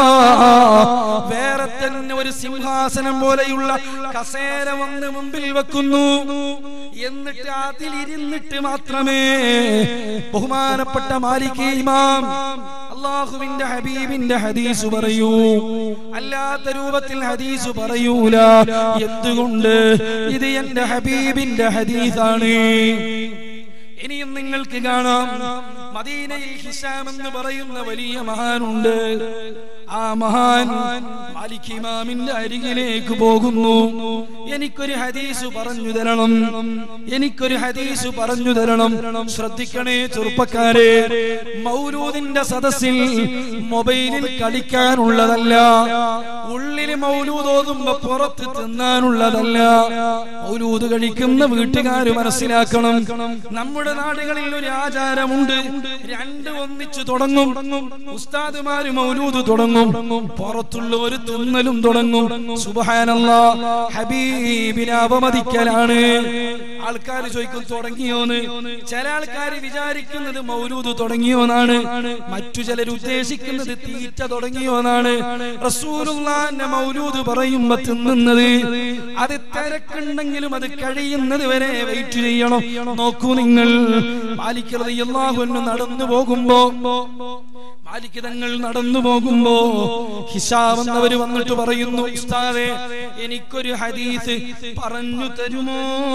വേറെ തന്നെ ഒരു സിംഹാസനം പോലെയുള്ള കസേര വന്ന് മുമ്പിൽ വെക്കുന്നു എന്നിട്ട് അതിലിരുന്നിട്ട് മാത്രമേ ബഹുമാനപ്പെട്ട മാലിക് ഇമാം അള്ളാഹുവിന്റെ ഹബീബിന്റെ ഹദീസ് പറയൂ അല്ലാത്ത രൂപത്തിൽ ഹദീസ് പറയൂല എന്തുകൊണ്ട് ഇത് എന്റെ ഹബീബിന്റെ ഹദീസാണ് ഇനിയും നിങ്ങൾക്ക് കാണാം മദീനയിൽ ഹിഷാം എന്ന് പറയുന്ന വലിയ മഹാനുണ്ട് ആ മഹാൻ മാലിക് ഇമാമിന്റെ അരികിലേക്ക് പോകുന്നു എനിക്കൊരു ഹദീസ് പറഞ്ഞു തരണം എനിക്കൊരു ഹദീസ് പറഞ്ഞു തരണം ശ്രദ്ധിക്കണേ ചെറുപ്പക്കാരെ മൗലൂദിന്റെ സദസ്സിൽ മൊബൈലിൽ കളിക്കാനുള്ളതല്ല ഉള്ളിൽ മൗലൂദ് ഓതുമ്പോ പുറത്ത് തിന്നാനുള്ളതല്ല മൗലൂദ് കഴിക്കുന്ന വീട്ടുകാർ മനസ്സിലാക്കണം നമ്മുടെ നാടുകളിൽ ഒരു ആചാരമുണ്ട് രണ്ട് ഒന്നിച്ചു തുടങ്ങും ഉസ്താദുമാര് മൗലൂദ് തുടങ്ങും പുറത്തുള്ള ഒരു തിന്നലും തുടങ്ങും സുബഹാനല്ലാ ഹബീബിനെ അപമതിക്കലാണ് ആൾക്കാർ ചോദിക്കും തുടങ്ങിയോന്ന് ചില ആൾക്കാർ വിചാരിക്കുന്നത് മൗലൂദ് തുടങ്ങിയോന്നാണ് മറ്റു ചിലർ ഉദ്ദേശിക്കുന്നത് തീറ്റ തുടങ്ങിയോന്നാണ് റസൂലുള്ളാന്റെ മൗലൂദ് പറയുമ്പോ തിന്നുന്നത് അത് തിരക്കുണ്ടെങ്കിലും അത് കഴിയുന്നത് വരെ വെയിറ്റ് ചെയ്യണം നോക്കൂ നിങ്ങൾ മാലിക്കറത് അള്ളാഹുന്ന് നടന്നു പോകുമ്പോ മാലിക് തങ്ങൾ നടന്നു പോകുമ്പോ ഹിസാബ് എന്നവര് വന്നിട്ട് പറയുന്നു ഉസ്താദെ എനിക്കൊരു ഹദീസ് പറഞ്ഞു തരുമോ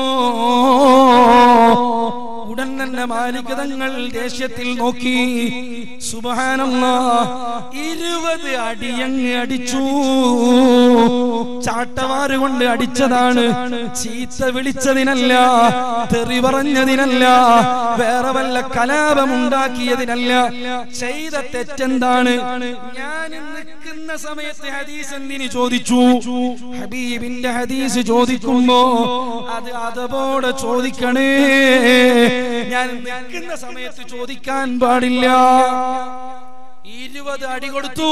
ഉടൻ തന്നെ മാലിക് തങ്ങൾ ദേഷ്യത്തിൽ നോക്കി സുബഹാനല്ലാ ഇരുപത് അടിയങ്ങ് അടിച്ചു ചാട്ടവാറ് കൊണ്ട് അടിച്ചതാണ് ചീത്ത വിളിച്ചതിനല്ല തെറി പറഞ്ഞതിനല്ല വേറെ വല്ല കലാപമുണ്ടാക്കിയതിനല്ല ചെയ്ത തെറ്റെന്താണ് ഞാൻ നിൽക്കുന്ന സമയത്ത് ഹദീസ് എന്തിന് ചോദിച്ചു ഹബീബിന്റെ ഹദീസ് ചോദിക്കുമ്പോ അത് അതപോടെ ചോദിക്കണേ ഞാൻ നിൽക്കുന്ന സമയത്ത് ചോദിക്കാൻ പാടില്ല ഇരുപത് അടി കൊടുത്തു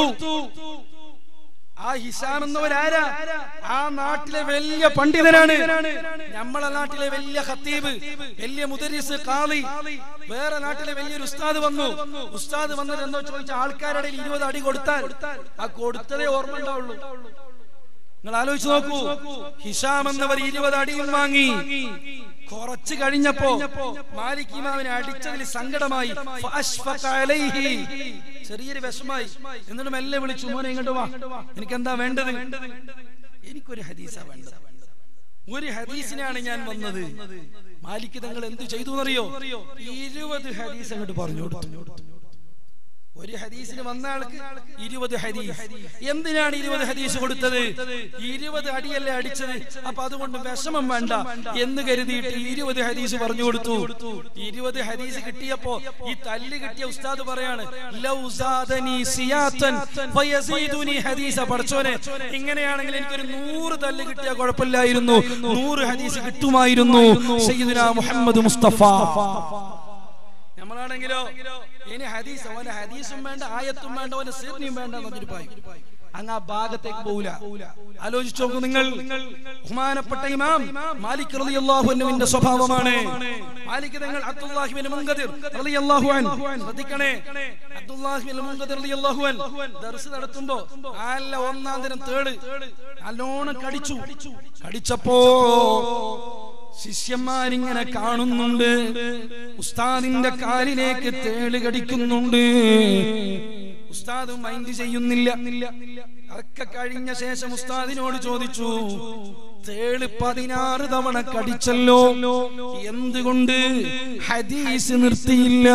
ആ ഹിസാം എന്നവരാരാ ആ നാട്ടിലെ വലിയ പണ്ഡിതനാണ് നമ്മളെ നാട്ടിലെ വലിയ ഖത്തീബ് വലിയ മുദരിസ് കാളി വേറെ നാട്ടിലെ വലിയൊരു ഉസ്താദ് വന്നു ഉസ്താദ് വന്നത് എന്തോ ചോദിച്ച ആൾക്കാരുടെ ഇരുപത് അടി കൊടുത്താൽ ആ കൊടുത്തതേ ഓർമ്മ ഉണ്ടാവുള്ളൂ നിങ്ങൾ ആലോചിച്ച് നോക്കൂ ഹിഷാം എന്നവർ ഇരുപത് അടിയും വാങ്ങി കുറച്ച് കഴിഞ്ഞപ്പോ മാലിക് ഇമാമിനെ അടിച്ചതിൽ സങ്കടമായി ഫഅശ്ഫഖ അലൈഹി. ചെറിയൊരു വിഷമായി എന്നിട്ട് മെല്ലെ വിളിച്ചു മോനെ ഇങ്ങോട്ട് വാ എനിക്ക് എന്താ വേണ്ടത് എനിക്കൊരു ഹദീസാ വേണ്ടത് ഒരു ഹദീസിനാണ് ഞാൻ വന്നത് മാലിക് തങ്ങൾ എന്ത് ചെയ്തു എന്നറിയോ ഇരുപത് ഹദീസ് അങ്ങോട്ട് പറഞ്ഞു കൊടുത്തു ഒരു ഹദീസിന് വന്ന ആൾക്ക് ഇരുപത് ഹദീസ് എന്തിനാണ് ഇരുപത് ഹദീസ് കൊടുത്തത് ഇരുപത് അടിയല്ലേ അടിച്ചത് അപ്പൊ അതുകൊണ്ട് വിഷമം വേണ്ട എന്ന് കരുതിയിട്ട് ഇരുപത് ഹദീസ് പറഞ്ഞു കൊടുത്തു ഇരുപത് ഹദീസ് കിട്ടിയപ്പോ ഈ തല്ല് കിട്ടിയ ഉസ്താദ് പറയാണ് "ലൗ സാദനി സിയാത്തൻ ഫയസീദുനി ഹദീസ പഠിച്ചോനെ ഇങ്ങനെയാണെങ്കിൽ എനിക്കൊരു നൂറ് തല്ല് കിട്ടിയാൽ കുഴപ്പമില്ലായിരുന്നു നൂറ് ഹദീസ് കിട്ടുമായിരുന്നു സയ്യിദുനാ മുഹമ്മദ് മുസ്തഫ നമ്മളാണെങ്കിലോ ഇനി ഹദീസ് അവന് ഹദീസും വേണ്ട ആയത്തും വേണ്ട അവന് സീർണിയും വേണ്ട എന്നൊരു പായി അങ്ങ് ആ ഭാഗത്തേക്ക് പോവില്ല ആലോചിച്ചു നോക്കൂ നിങ്ങൾ ബഹുമാനപ്പെട്ട ഇമാം മാലിക് റളിയല്ലാഹു അൻഹുവിന്റെ സ്വഭാവമാണ് മാലിക് തങ്ങൾ അബ്ദുല്ലാഹി ബിൻ മുൻകദിർ റളിയല്ലാഹു അൻഹു ശ്രദ്ധിക്കണേ അബ്ദുല്ലാഹി ബിൻ മുൻകദിർ റളിയല്ലാഹു അൻഹു ദർസ് നടത്തുമ്പോ നല്ല ഒന്നാം ദിനം തേട് നല്ലോണം കടിച്ചു കടിച്ചപ്പോ ശിഷ്യന്മാരിങ്ങനെ കാണുന്നുണ്ട് ഉസ്താദിന്റെ കാലിലേക്ക് തേള് കടിക്കുന്നുണ്ട് ഉസ്താദ് മൈൻഡ് ചെയ്യുന്നില്ല അതൊക്കെ കഴിഞ്ഞ ശേഷം ഉസ്താദിനോട് ചോദിച്ചു തേള് പതിനാറ് തവണ കടിച്ചല്ലോ എന്തുകൊണ്ട് ഹദീസ് നിർത്തിയില്ല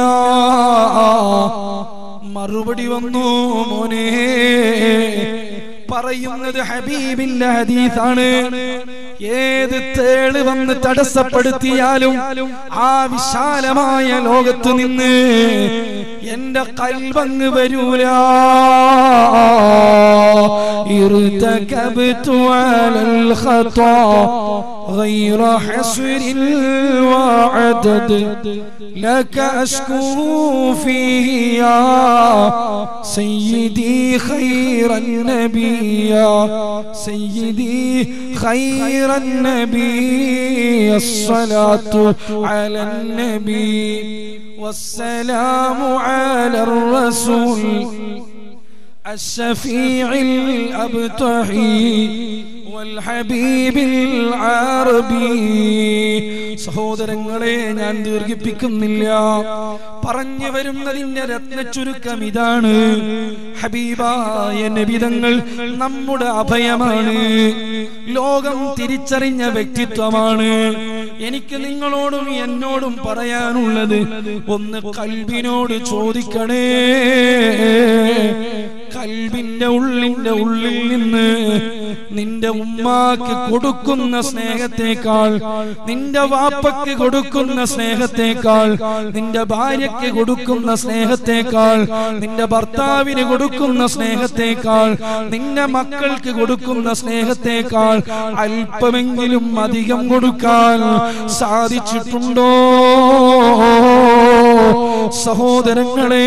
മറുപടി വന്നു മോനെ പറയുന്നത് ഹബീബിന്റെ ഹദീസാണ് ഏത് തേള് വന്ന് തടസ്സപ്പെടുത്തിയാലും ആ വിശാലമായ ലോകത്ത് നിന്ന് എന്റെ കൽവങ്ങ് വരൂല ارتكبت على الخطا غير حسر وعدد لك أشكو فيه يا سيدي خير النبي يا سيدي خير النبي الصلاة على النبي والسلام على الرسول الشفيع الأبتحي والحبيب العربي സഹോദരങ്ങളെ ഞാൻ ദീർഘിപ്പിക്കുന്നില്ല പറഞ്ഞു വരുന്നതിന്റെ രത്ന ചുരുക്കം ഇതാണ് ഹബീബായ നബിതങ്ങൾ നമ്മുടെ അഭയമാണ് ലോകം തിരിച്ചറിഞ്ഞ വ്യക്തിത്വമാണ് എനിക്ക് നിങ്ങളോടും എന്നോടും പറയാനുള്ളത് ഒന്ന് കൽബിനോട് ചോദിക്കണേ കൽബിന്റെ ഉള്ളിന്റെ ഉള്ളിൽ നിന്ന് നിന്റെ ഉമ്മാക്ക് കൊടുക്കുന്ന സ്നേഹത്തെക്കാൾ നിന്റെ വാപ്പയ്ക്ക് കൊടുക്കുന്ന സ്നേഹത്തെക്കാൾ നിന്റെ ഭാര്യയ്ക്ക് കൊടുക്കുന്ന സ്നേഹത്തെക്കാൾ നിന്റെ ഭർത്താവിന് കൊടുക്കുന്ന സ്നേഹത്തെക്കാൾ നിന്റെ മക്കൾക്ക് കൊടുക്കുന്ന സ്നേഹത്തെക്കാൾ അല്പമെങ്കിലും അധികം കൊടുക്കാൻ സാധിച്ചിട്ടുണ്ടോ സഹോദരങ്ങളെ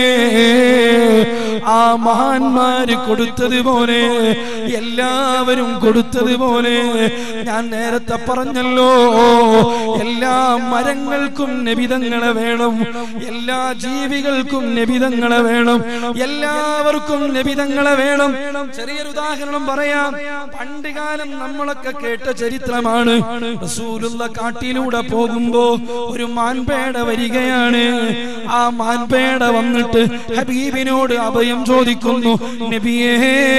ആ മഹാന്മാര് കൊടുത്തതുപോലെ എല്ലാവരും കൊടുത്തതുപോലെ ഞാൻ നേരത്തെ പറഞ്ഞല്ലോ എല്ലാ മരങ്ങൾക്കും നബിതങ്ങളെ വേണം എല്ലാ ജീവികൾക്കും നബിതങ്ങളെ വേണം എല്ലാവർക്കും നബിതങ്ങളെ വേണം ചെറിയൊരു ഉദാഹരണം പറയാം പണ്ട് കാലം നമ്മളൊക്കെ കേട്ട ചരിത്രമാണ് റസൂലുള്ള കാട്ടിലൂടെ പോകുമ്പോ ഒരു മാൻപേട വരികയാണ് ആ മാൻപേട വന്നിട്ട് ഹബീബിനോട് അഭയം ചോദിക്കുന്നു നബിയേ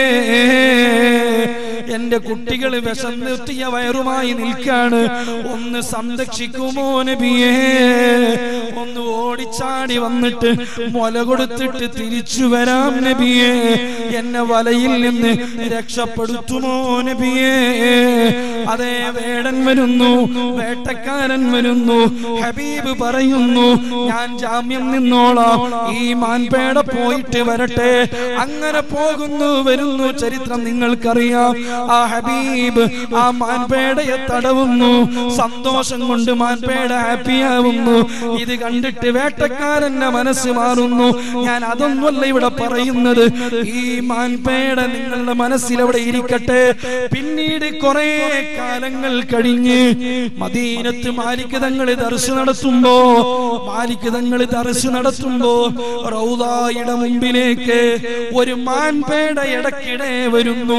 എന്റെ കുട്ടികൾ വിശന്നിട്ടിയ വയറുമായി നിൽക്കാണ് ഒന്ന് സംരക്ഷിക്കുമോ നബിയേ ഒന്ന് ഓടിച്ചാടി വന്നിട്ട് മുല കൊടുത്തിട്ട് തിരിച്ചു വരാം നബിയേ എന്നെ വലയിൽ നിന്ന് രക്ഷപ്പെടുത്തുമോ നബിയേ അതേ വേടൻ വരുന്നു വേട്ടക്കാരൻ വരുന്നു ഹബീബ് പറയുന്നു ഞാൻ ജാമ്യം നിന്നോളാം ഈ മാൻപേട പോയിട്ട് വരട്ടെ അങ്ങനെ പോകുന്നു വരുന്നു ചരിത്രം നിങ്ങൾക്കറിയാം ആ ഹബീബ് ആ മാൻപേടയെ തടവുന്നു സന്തോഷം കൊണ്ട് മാൻപേട ഹാപ്പിയാവുന്നു ഇത് കണ്ടിട്ട് വേട്ടക്കാരന്റെ മനസ്സ് മാറുന്നു ഞാൻ അതൊന്നുമല്ല ഇവിടെ പറയുന്നത് ഈ മാൻപേട നിങ്ങളുടെ മനസ്സിൽ അവിടെ ഇരിക്കട്ടെ പിന്നീട് കുറെ കാലങ്ങൾ കഴിഞ്ഞ് മദീനത്ത് മാലിക് തങ്ങൾ ദർശ നടത്തുമ്പോ മാലിക് തങ്ങൾ ദർശ നടത്തുമ്പോ റൗദായുടെ മുമ്പിലേക്ക് ഒരു മാൻപേട ഇടക്കിടെ വരുന്നു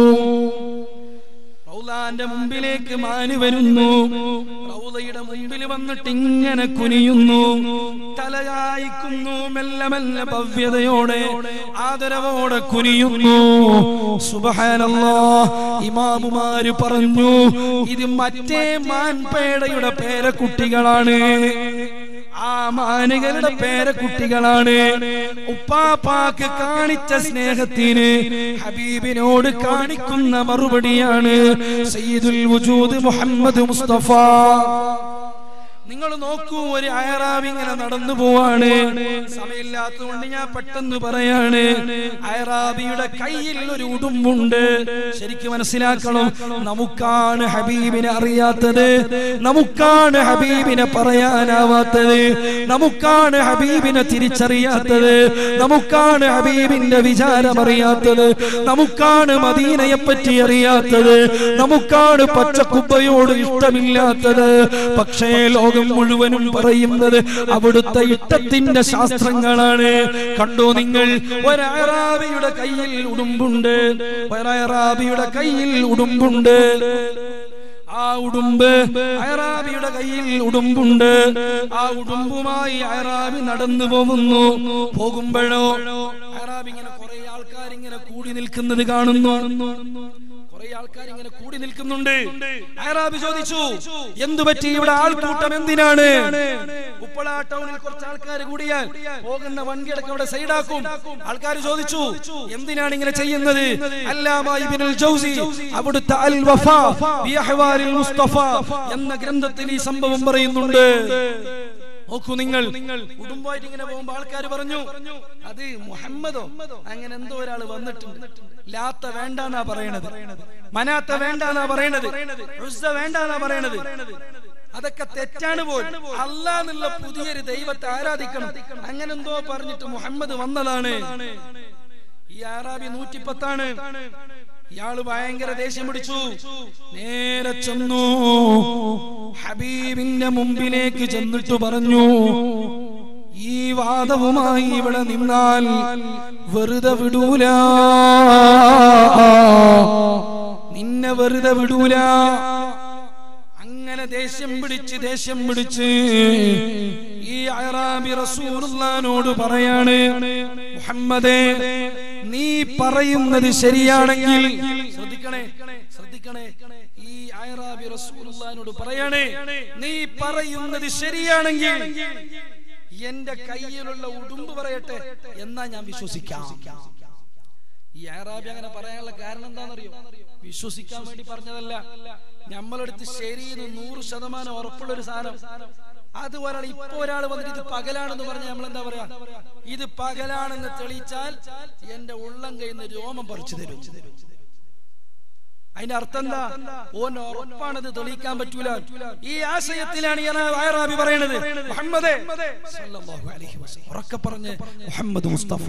റൗദാന്റെ മുമ്പിലേക്ക് മാന് വരുന്നു റൗദയുടെ മുമ്പിൽ വന്നിട്ട് ഇങ്ങനെ കുനിയുന്നു തലയായിക്കുന്നു മെല്ലെ മെല്ലെ ഭവ്യതയോടെ ആദരവോടെ കുനിയുന്നു സുബഹാനല്ലാ ഇമാമുമാര് പറഞ്ഞു ഇത് മറ്റേ മാൻപേടയുടെ പേരക്കുട്ടികളാണ് ആ മാനുകളുടെ പേരക്കുട്ടികളാണ് ഉപ്പാപ്പാക്ക് കാണിച്ച സ്നേഹത്തിന് ഹബീബിനോട് കാണിക്കുന്ന മറുപടിയാണ് സയ്യിദുൽ വജൂദ് മുഹമ്മദ് മുസ്തഫ നിങ്ങൾ നോക്കൂ ഒരു അയറാബ് ഇങ്ങനെ നടന്നു പോവാണ് സമയമില്ലാത്തതുകൊണ്ട് ഞാൻ പെട്ടെന്ന് പറയാണ് അയറാബിയുടെ കയ്യിൽ ഒരു ഉടുമ്പുണ്ട് ശരിക്കും മനസ്സിലാക്കണം നമുക്കാണ് ഹബീബിനെ അറിയാത്തത് നമുക്കാണ് ഹബീബിനെ പറയാനാവാത്തത് നമുക്കാണ് ഹബീബിനെ തിരിച്ചറിയാത്തത് നമുക്കാണ് ഹബീബിന്റെ വിചാരം അറിയാത്തത് നമുക്കാണ് മദീനയെ പറ്റി അറിയാത്തത് നമുക്കാണ് പച്ചക്കുപ്പയോട് ഇഷ്ടമില്ലാത്തത് പക്ഷേ ലോകം മുഴുവനും പറയുന്നത് അവിടുത്തെ ഇഷ്ടത്തിന്റെ ശാസ്ത്രങ്ങളാണ് കണ്ടോ നിങ്ങൾ ഒരറാബിയുടെ കയ്യിൽ ഉടുമ്പുണ്ട് ഒരറാബിയുടെ കയ്യിൽ ഉടുമ്പുണ്ട് ആ ഉടുമ്പ് അയറാബിയുടെ കയ്യിൽ ഉടുമ്പുണ്ട് ആ ഉടുമ്പുമായി അയറാബി നടന്നു പോകുന്നു പോകുമ്പോഴോ അയറാബി ഇങ്ങനെ കുറെ ആൾക്കാർ ഇങ്ങനെ കൂടി നിൽക്കുന്നത് കാണുന്നു കുറെ ആൾക്കാർ ഇങ്ങനെ കൂടി നിൽക്കുന്നുണ്ട് അയറാബി ചോദിച്ചു എന്തു പറ്റി ഇവിടെ ആൾക്കൂട്ടം എന്തിനാണ് ഉപ്പള ടൗണിൽ കുറച്ച് ആൾക്കാർ കൂടിയാൽ പോകുന്ന വണ്ടിയടക്കം അവിടെ സൈഡാക്കും ആൾക്കാർ ചോദിച്ചു എന്തിനാണ് ഇങ്ങനെ ചെയ്യുന്നത് അല്ലാമ ഇബ്നുൽ ജൗസി അവിടുത്തെ അൽ വഫാ ബി അഹ്വാലിൽ മുസ്തഫ എന്ന ഗ്രന്ഥത്തിൽ ഈ സംഭവം പറയുന്നുണ്ട് നോക്കൂ നിങ്ങൾ കുടുംബമായിട്ട് ഇങ്ങനെ പോകുമ്പോ ആൾക്കാർ പറഞ്ഞു അത് മുഹമ്മദോ അങ്ങനെ എന്തോ ഒരാൾ വന്നിട്ടുണ്ട് ലാത്ത വേണ്ടെന്നാ പറയണത് മനാത്ത വേണ്ടെന്നാ പറയണത് ഉസ്സ വേണ്ടെന്നാ പറയണത് അതൊക്കെ തെറ്റാണ് പോൽ അല്ലാന്നുള്ള പുതിയൊരു ദൈവത്തെ ആരാധിക്കണം അങ്ങനെ എന്തോ പറഞ്ഞിട്ട് മുഹമ്മദ് വന്നതാണ് ഈ ആറാബി നൂറ്റിപ്പത്താണ് ഇയാള് ഭയങ്കര ദേഷ്യം പിടിച്ചു നേരെ ചെന്നു ഹബീബിന്റെ മുമ്പിലേക്ക് ചെന്നിട്ട് പറഞ്ഞു ഈ വാദവുമായി ഇവിടെ നിന്നാൽ വെറുതെ വിടൂല നിന്നെ വെറുതെ വിടൂല അങ്ങനെ ദേഷ്യം പിടിച്ച് ദേഷ്യം പിടിച്ച് ഈ അറാബി റസൂലുള്ളാനോട് പറയാണ് മുഹമ്മദേ നീ പറയുന്നത് ശരിയാണെങ്കിൽ ശ്രദ്ധിക്കണേ ശ്രദ്ധിക്കണേ ഈ അയറാബി റസൂലുള്ളാനോട് പറയണേ നീ പറയുന്നത് ശരിയാണെങ്കിൽ എന്റെ കയ്യിലുള്ള ഉടുമ്പ് പറയട്ടെ എന്നാ ഞാൻ വിശ്വസിക്കാം ഈ അയറാബി അങ്ങനെ പറയാനുള്ള കാരണം എന്താണെന്നറിയോ വിശ്വസിക്കാൻ വേണ്ടി പറഞ്ഞതല്ല നമ്മളെടുത്ത് ശരിയെന്ന് നൂറ് ശതമാനം ഉറപ്പുള്ള ഒരു സാധനം അത് ഒരാൾ ഇപ്പൊ ഒരാൾ വന്നിട്ട് ഇത് പകലാണെന്ന് പറഞ്ഞ നമ്മൾ എന്താ പറയാ ഇത് പകലാണെന്ന് തെളിയിച്ചാൽ എന്റെ ഉള്ളം കയ്യിൽ നിന്ന് രോമം പറിച്ചു തരും അതിന്റെ അർത്ഥം എന്താ ഓൻ ഉറപ്പാണത് തെളിയിക്കാൻ പറ്റൂല ഈ ആശയത്തിലാണ് ഈ ആയറാബി പറയുന്നത് മുഹമ്മദേ സല്ലല്ലാഹു അലൈഹി വസല്ലം ഉറക്കെ പറഞ്ഞ് മുഹമ്മദ് മുസ്തഫ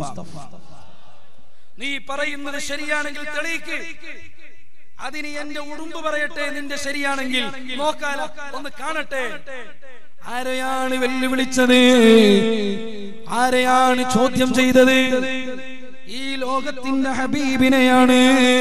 നീ പറയുന്നത് ശരിയാണെങ്കിൽ തെളിയിക്ക് അതിന് എന്റെ ഉടുമ്പ് പറയട്ടെ നിന്റെ ശരിയാണെങ്കിൽ നോക്കാലോ ഒന്ന് കാണട്ടെ ആരെയാണ് വെല്ലുവിളിച്ചത് ആരെയാണ് ചോദ്യം ചെയ്തത് ഈ ലോകത്തിന്റെ ഹബീബിനെയാണ്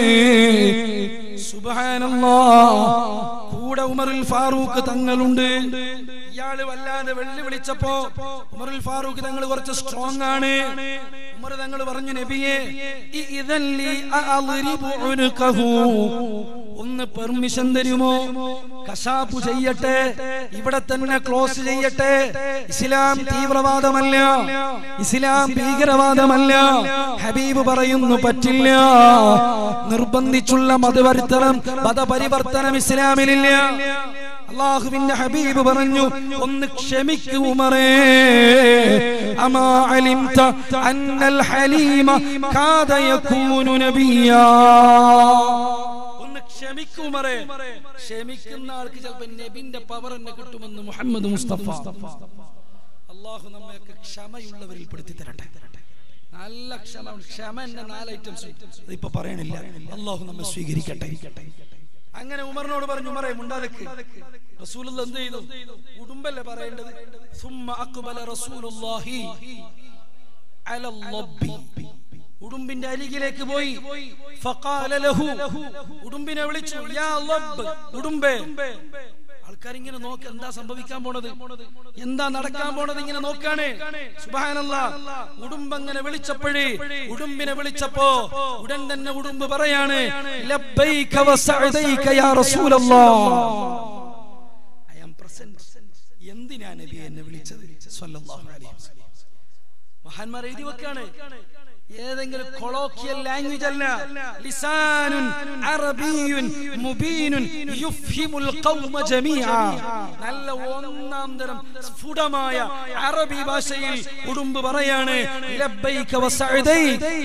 സുബാനല്ലാ കൂടെ ഉമറുൽ ഫാറൂഖ് തങ്ങളുണ്ട് ഇയാള് വല്ലാതെ വെല്ലുവിളിച്ചപ്പോ ഉമറുൽ ഫാറൂഖ് തങ്ങൾ കുറച്ച് സ്ട്രോങ് ആണ് ഉമർ തങ്ങൾ പറഞ്ഞു നബിയെ ഇദൻ ലി അഅളിബു ഉനുഖഹു ഒന്ന് പെർമിഷൻ തരുമോ കശാപ്പു ചെയ്യട്ടെ ഇവിടെ തന്നെ ക്ലോസ് ചെയ്യട്ടെ ഇസ്ലാം തീവ്രവാദമല്ല ഇസ്ലാം ഭീകരവാദമല്ല ഹബീബ് പറയുന്നു പറ്റില്ല നിർബന്ധിച്ചുള്ള മതപരിവർത്തനം മതപരിവർത്തനം ഇസ്ലാമിലില്ല അള്ളാഹുവിന്റെ ഹബീബ് പറഞ്ഞു ഒന്ന് ക്ഷമിക്കൂ ഉമറേ അമാ അലിംത അന്നൽ ഹലീമ കാദ യകൂനു നബിയാ ഒന്ന് ക്ഷമിക്കൂ ഉമറേ ക്ഷമിക്കുന്ന ആൾക്ക് ചിലപ്പോ നബിന്റെ പവർ എന്നെ കിട്ടുമെന്ന് മുഹമ്മദ് മുസ്തഫ അള്ളാഹു നമ്മയൊക്കെ ക്ഷമയുള്ളവരിൽ പെടുത്തി തരട്ടെ നല്ല ക്ഷമ ക്ഷമ എന്റെ നാല് ഐറ്റംസ് ഇപ്പൊ പറയണില്ല അള്ളാഹു നമ്മെ സ്വീകരിക്കട്ടെ അങ്ങനെ ഉമറിനോട് പറഞ്ഞു ഉമറെ മുണ്ടാതക്ക് റസൂലുള്ള എന്ത് ചെയ്തു ഉടുമ്പല്ലേ പറയേണ്ടത് സുമ്മ അക്ബല റസൂലുള്ളാഹി അലൽ ലബ്ബി ഉടുമ്പിന്റെ അരികിലേക്ക് പോയി ഫഖാല ലഹു ഉടുമ്പിനെ വിളിച്ചു യാ ലബ്ബ് ഉടുമ്പേ ആൾക്കാർ ഇങ്ങനെ നോക്ക് എന്താ സംഭവിക്കാൻ പോണത് എന്താ നടക്കാൻ പോണത് ഇങ്ങനെ നോക്കാണ് സുബാനല്ല ഉടുമ്പ് അങ്ങനെ വിളിച്ചപ്പോഴേ ഉടുമ്പിനെ വിളിച്ചപ്പോ ഉടൻ തന്നെ ഉടുമ്പ് പറയാണ് ലബ്ബൈക വസഅദൈക യാ റസൂലല്ലാഹ് ഐ ആം പ്രസന്റ് എന്തിനാ നബി എന്നെ വിളിച്ചത് സ്വല്ലല്ലാഹു അലൈഹി വസല്ലം മഹാന്മാർ എഴുതി വെക്കാണ് ഏതെങ്കിലും കൊളോക്കിയൽ ലാംഗ്വേജ് അല്ല ലിസാനുൻ അറബിയുൻ മുബീനുൻ യുഫ്ഹിമുൽ ഖൗമ ജമീഅ നല്ല ഒന്നാം തരം സ്ഫുടമായ അറബി ഭാഷയിൽ ഉടുമ്പ് പറയാണ് ലബ്ബൈക വസഅദൈ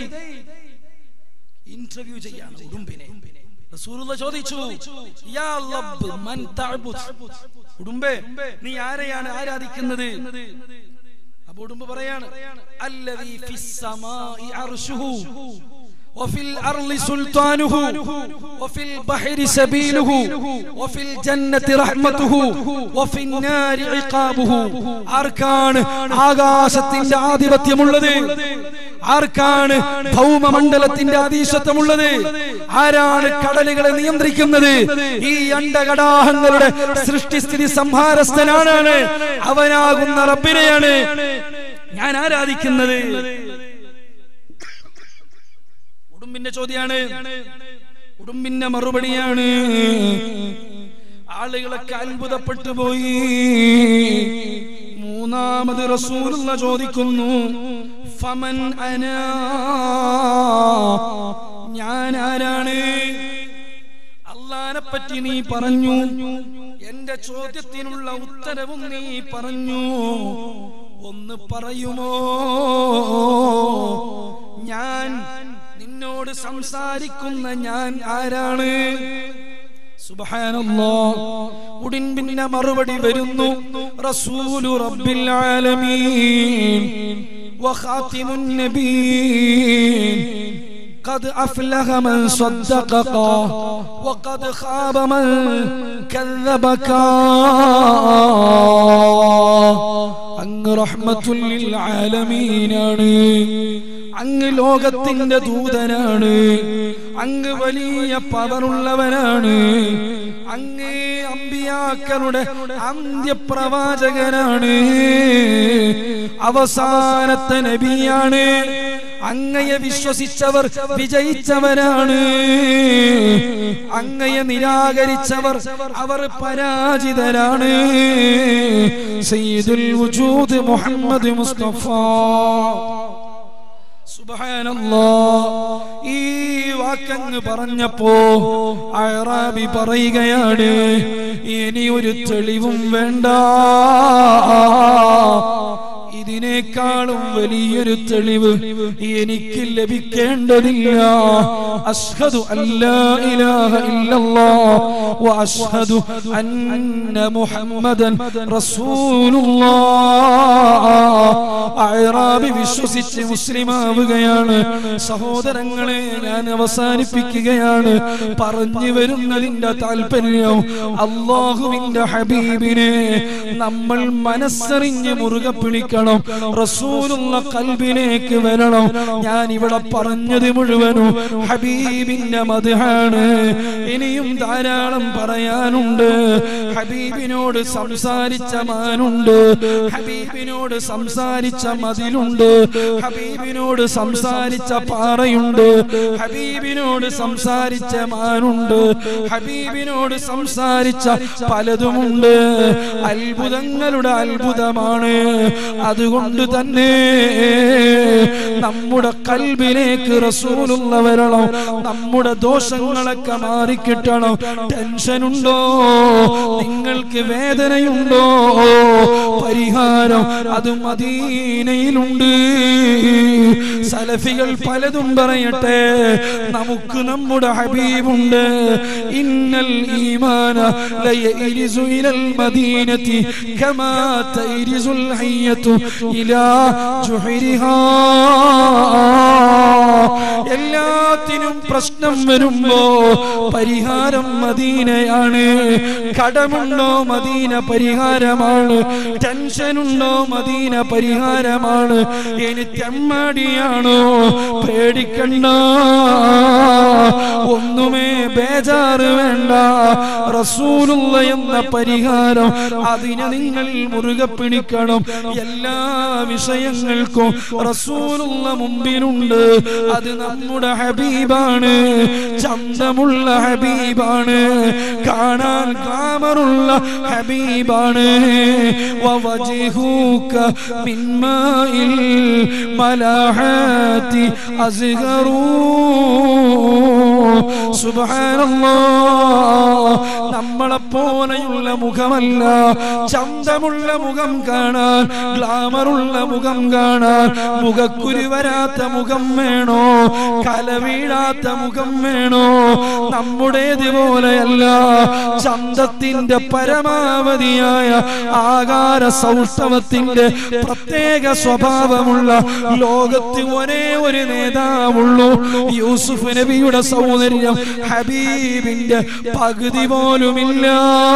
ഇന്റർവ്യൂ ചെയ്യാണ് ഉടുമ്പിനെ റസൂലുള്ള ചോദിച്ചു യാ ലബ്ബ് മൻ തഅബുദ് ഉടുമ്പേ നീ ആരെയാണ് ആരാധിക്കുന്നത് അപ്പൊ ഉടുമ്പ് പറയാണ് അല്ലദീ ഫിസ് സമാഇ അർശുഹു وفي الأرض سلطانه وفي البحر سبيله وفي الجنة رحمته وفي النار عقابه ആർക്കാണ് ആകാശത്തിന്റെ ആധിപത്യമുള്ളത് ആർക്കാണ് ഭൗമമണ്ഡലത്തിന്റെ അധീശത്വമുള്ളത് ആരാണ് കടലുകളെ നിയന്ത്രിക്കുന്നത് ഈ അണ്ടകടാഹങ്ങളുടെ സൃഷ്ടിസ്ഥിതി സംഹാരസ്ഥനാണ് അവനാകുന്ന റബ്ബിനെയാണ് ഞാൻ ആരാധിക്കുന്നത് ഉടുമ്പിന്റെ ചോദ്യാണ് ഉടുമ്പിന്റെ മറുപടിയാണ് ആളുകളൊക്കെ അത്ഭുതപ്പെട്ടു പോയി മൂന്നാമത് റസൂലുള്ള ചോദിക്കുന്നു ഫമൻ അന ഞാൻ ആരാണ് അള്ളാനെ പറ്റി നീ പറഞ്ഞു എന്റെ എന്റെ ചോദ്യത്തിനുള്ള ഉത്തരവും നീ പറഞ്ഞു ഒന്ന് പറയുമോ ഞാൻ നിന്നോട് സംസാരിക്കുന്ന ഞാൻ ആരാണ് സുബ്ഹാനല്ലാ ഉടിൻ പിന്നെ മറുപടി വരുന്നു റസൂലു റബ്ബിൽ ആലമീൻ വഖാതിമുൻ നബീൻ قد أفلح من صدقك وقد خاب من كذبك അങ്ങ് റഹ്മത്തുല്ലിൽ ആലമീനാണ് അങ്ങ് ലോകത്തിന്റെ ദൂതനാണ് അങ്ങ് വലിയ പവറുള്ളവനാണ് അങ്ങ് അമ്പിയാക്കളുടെ അന്ത്യപ്രവാചകനാണ് അവസാനത്തെ നബിയാണ് അങ്ങയെ വിശ്വസിച്ചവർ വിജയിച്ചവരാണ് അങ്ങയെ നിരാകരിച്ചവർ അവർ പരാജിതരാണ് സയ്യിദുൽ വജൂദ് മുഹമ്മദ് മുസ്തഫ സുബ്ഹാനല്ലാ ഈ വാക്കങ്ങ് പറഞ്ഞപ്പോ അയറാബി പറയുകയാണ് ഇനി ഒരു തെളിവും വേണ്ട ഇതിനേക്കാളും വലിയൊരു തെളിവ് എനിക്ക് ലഭിക്കേണ്ടതില്ല അഷ്ഹദു അല്ലാ ഇലാഹ ഇല്ലല്ലാഹ് വ അഷ്ഹദു അന്ന മുഹമ്മദൻ റസൂലുള്ളാഹ് അയറാബി വിശ്വസിച്ച് മുസ്ലിമാവുകയാണ് സഹോദരങ്ങളെ ഞാൻ അവസാനിപ്പിക്കുകയാണ് പറഞ്ഞു വരുന്നതിന്റെ താല്പര്യം അള്ളാഹുവിന്റെ ഹബീബിനെ നമ്മൾ മനസ്സറിഞ്ഞ് മുറുകെ പിടിക്കണം റസൂലുള്ള കൽബിലേക്ക് വരണം ഞാൻ ഇവിടെ പറഞ്ഞത് മുഴുവനും ഹബീബിന്റെ മതിഹാണ് ഇനിയും ധാരാളം പറയാനുണ്ട് ഹബീബിനോട് സംസാരിച്ച മാനുണ്ട് ഹബീബിനോട് സംസാരിച്ച മതിലുണ്ട് ഹബീബിനോട് സംസാരിച്ച പാറയുണ്ട് ഹബീബിനോട് സംസാരിച്ച മാനുണ്ട് ഹബീബിനോട് സംസാരിച്ച പലതുമുണ്ട് അത്ഭുതങ്ങളുടെ അത്ഭുതമാണ് അതുകൊണ്ട് തന്നെ നമ്മുടെ കൽബിലേക്ക് റസൂലുള്ള വരണം നമ്മുടെ ദോഷങ്ങളൊക്കെ മാറിക്കിട്ടണം ടെൻഷനുണ്ടോ നിങ്ങൾക്ക് വേദനയുണ്ടോ പരിഹാരം അത് മദീനയിലുണ്ട് സലഫികൾ പലതും പറയട്ടെ നമുക്ക് നമ്മുടെ ഹബീബുണ്ട് ഇന്നൽ ഈമാന ലയഇരിസു ഇലൽ മദീനത്തി കമാ തൈരിസുൽ ഹയ്യത്തു ഇലാ ജുഹരിഹാ എല്ലാത്തിനും പ്രശ്നം വരുമ്പോ പരിഹാരം മദീനയാണ് കടമുണ്ടോ മദീന പരിഹാരമാണ് ടെൻഷനുണ്ടോ മദീന പരിഹാരമാണ് ഇനി തെമ്മാടിയാണോ പേടിക്കണ്ട ഒന്നുമേ ബേജാറ് വേണ്ട റസൂലുള്ള എന്ന പരിഹാരം അതിനെ നിങ്ങൾ മുറുകെ പിടിക്കണം എല്ലാ വിഷയങ്ങൾക്കും റസൂലുള്ള മുമ്പിലുണ്ട് അത് നമ്മുടെ ഹബീബാണ് ചന്തമുള്ള ഹബീബാണ് കാണാൻ ഗ്ലാമറുള്ള ഹബീബാണ് വവജിഹൂക മിന്മായിൽ മലാഹാത്തി അസ്ഗറൂ നമ്മളെ പോലെയുള്ള മുഖമല്ല ചന്തമുള്ള മുഖം കാണാൻ ഗ്ലാമറുള്ള മുഖം കാണാൻ മുഖക്കുരു വരാത്ത മുഖം വേണോ കല വീഴാത്ത മുഖം വേണോ നമ്മുടേതുപോലെയല്ല ചന്തത്തിന്റെ പരമാവധിയായ ആകാര സൗഷ്ഠവത്തിന്റെ പ്രത്യേക സ്വഭാവമുള്ള ലോകത്ത് ഒരേ ഒരു നേതാവുള്ളൂ യൂസുഫ് നബിയുടെ സൗന്ദര്യം ഹബീബിന്റെ പകുതി പോലുമില്ല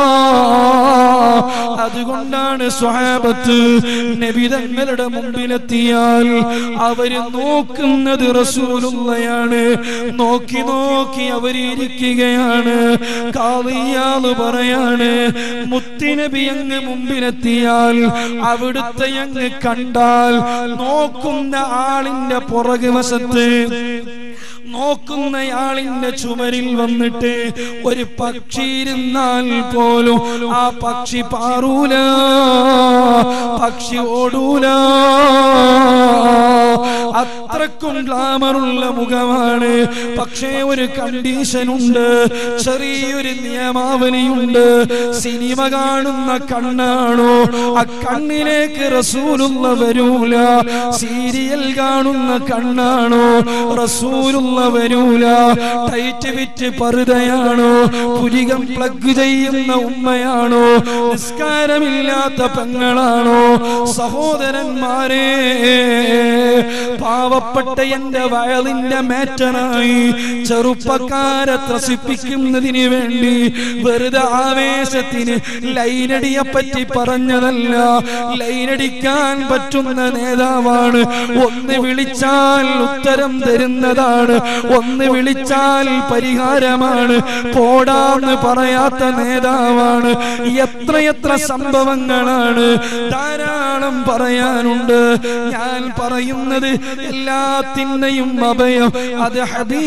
അതുകൊണ്ടാണ് സ്വഹാബത്ത് നബി തങ്ങളുടെ മുമ്പിലെത്തിയാൽ അവര് നോക്കുന്നത് റസൂലുള്ളയാണ് നോക്കി നോക്കി അവരിയ്ക്കുകയാണ് കാളിയാള് പറയാണ് മുത്തിനബി അങ്ങ് മുമ്പിലെത്തിയാൽ അവിടുത്തെ അങ്ങ് കണ്ടാൽ നോക്കുന്ന ആളിന്റെ പുറകു വശത്ത് നോക്കുന്നയാളിന്റെ ചുമരിൽ വന്നിട്ട് ഒരു പക്ഷി ഇരുന്നാൽ പോലും ആ പക്ഷി പാറൂല പക്ഷി ഓടൂല അത്ര അത്രക്കും ഗ്ലാമറുള്ള മുഖമാണ് പക്ഷേ ഒരു കണ്ടീഷൻ ഉണ്ട് ചെറിയൊരു നിയമാവലിയുണ്ട് സിനിമ കാണുന്ന കണ്ണാണോ ആ കണ്ണിലേക്ക് റസൂലുള്ള വരൂല സീരിയൽ കാണുന്ന കണ്ണാണോ റസൂലുള്ള വരൂല ടൈറ്റ് വിറ്റ് പറുതയാണോ പുരികം പ്ലഗ് ചെയ്യുന്ന ഉമ്മയാണോ നിസ്കാരമില്ലാത്ത പെങ്ങളാണോ സഹോദരന്മാരെ പാവപ്പെട്ട എന്റെ വയലിന്റെ മേറ്റനായി ചെറുപ്പക്കാരെ ത്രസിപ്പിക്കുന്നതിന് വേണ്ടി വെറുതെ ആവേശത്തിന് ലൈനടിയെ പറ്റി പറഞ്ഞതല്ല ലൈനടിക്കാൻ പറ്റുന്ന നേതാവാണ് ഒന്ന് വിളിച്ചാൽ ഉത്തരം തരുന്നതാണ് ഒന്ന് വിളിച്ചാൽ പരിഹാരമാണ് പോടാന്ന് പറയാത്ത നേതാവാണ് എത്രയെത്ര സംഭവങ്ങളാണ് ധാരാളം പറയാനുണ്ട് ഞാൻ പറയുന്നത് എല്ലാത്തിൻ്റെയും അഭയം അത്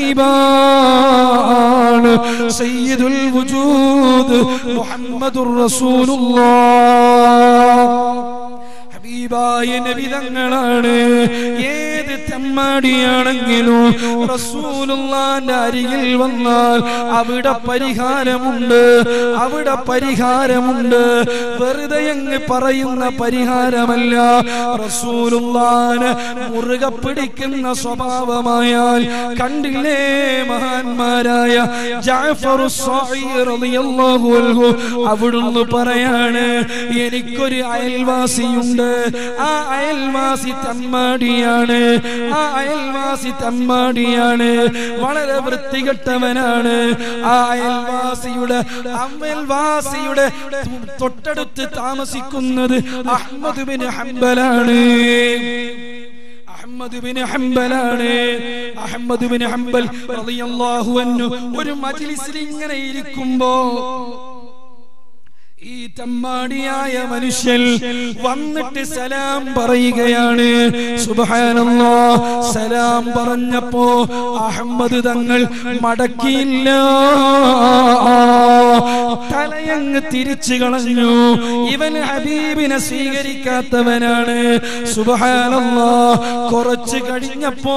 ഹബീബാണ് സയ്യിദുൽ വജൂദ് മുഹമ്മദുർ റസൂലുള്ളാഹ് ഹബീബായ നബിതങ്ങളാണ് ഏത് തെമ്മാടിയാണെങ്കിലും റസൂലുള്ളാന്റെ അരികിൽ വന്നാൽ അവിടെ പരിഹാരമുണ്ട് അവിടെ പരിഹാരമുണ്ട് വെറുതെ അങ്ങ് പറയുന്ന പരിഹാരമല്ല റസൂലുള്ളാനെ മുറുകെ പിടിക്കുന്ന സ്വഭാവമായാൽ കണ്ടില്ലേ മഹാന്മാരായ ജാഫറു സ്വാഇ റളിയല്ലാഹു അൻഹു അവിടുന്ന് പറയാണ് എനിക്കൊരു അയൽവാസിയുണ്ട് ആ അയൽവാസി തമ്മാടിയാണ് ആ അയൽവാസി തമ്മാടിയാണ് വളരെ വൃത്തികെട്ടവനാണ് ആ അയൽവാസിയുടെ അയൽവാസിയുടെ തൊട്ടടുത്ത് താമസിക്കുന്നത് അഹമ്മദ് ബിൻ ഹംബലാണ് അഹമ്മദ് ബിൻ ഹംബലാണ് അഹമ്മദ് ബിൻ ഹംബൽ റളിയല്ലാഹു അൻഹു ഒരു മജ്ലിസിൽ ഇങ്ങനെ ഇരിക്കുമ്പോ ഈ തമ്മാടിയായ മനുഷ്യൻ വന്നിട്ട് സലാം പറയുകയാണ് സുബ്ഹാനല്ലാ സലാം പറഞ്ഞപ്പോ അഹമ്മദ് തങ്ങൾ മടക്കിയില്ല തലയങ്ങ് തിരിച്ചു കളഞ്ഞു ഇവൻ ഹബീബിനെ സ്വീകരിക്കാത്തവനാണ് സുബ്ഹാനല്ലാ കുറച്ച് കഴിഞ്ഞപ്പോ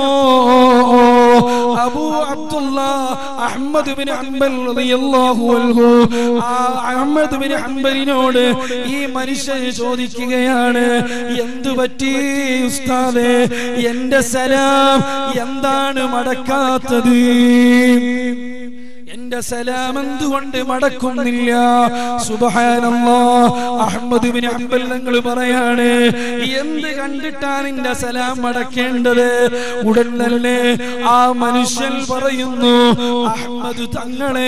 Abu Abdullah Ahmad bin Hanbal റളിയല്ലാഹു അൻഹു ആ അഹമ്മദ് ബിൻ ഹംബലിനോട് ഈ മനുഷ്യൻ ചോദിക്കുകയാണ് എന്തു പറ്റി ഉസ്താദേ എന്റെ സലാം എന്താണ് മടക്കാത്തത് എന്റെ സലാം എന്തുകൊണ്ട് മടക്കുന്നില്ല സുബഹാനല്ലാ അഹമ്മദ് ബിൻ ഹംബൽ നിങ്ങൾ പറയാണ് എന്ത് കണ്ടിട്ടാണ് നിന്റെ സലാം മടക്കേണ്ടത് ഉടൻ തന്നെ ആ മനുഷ്യൻ പറയുന്നു അഹമ്മദ് തങ്ങളെ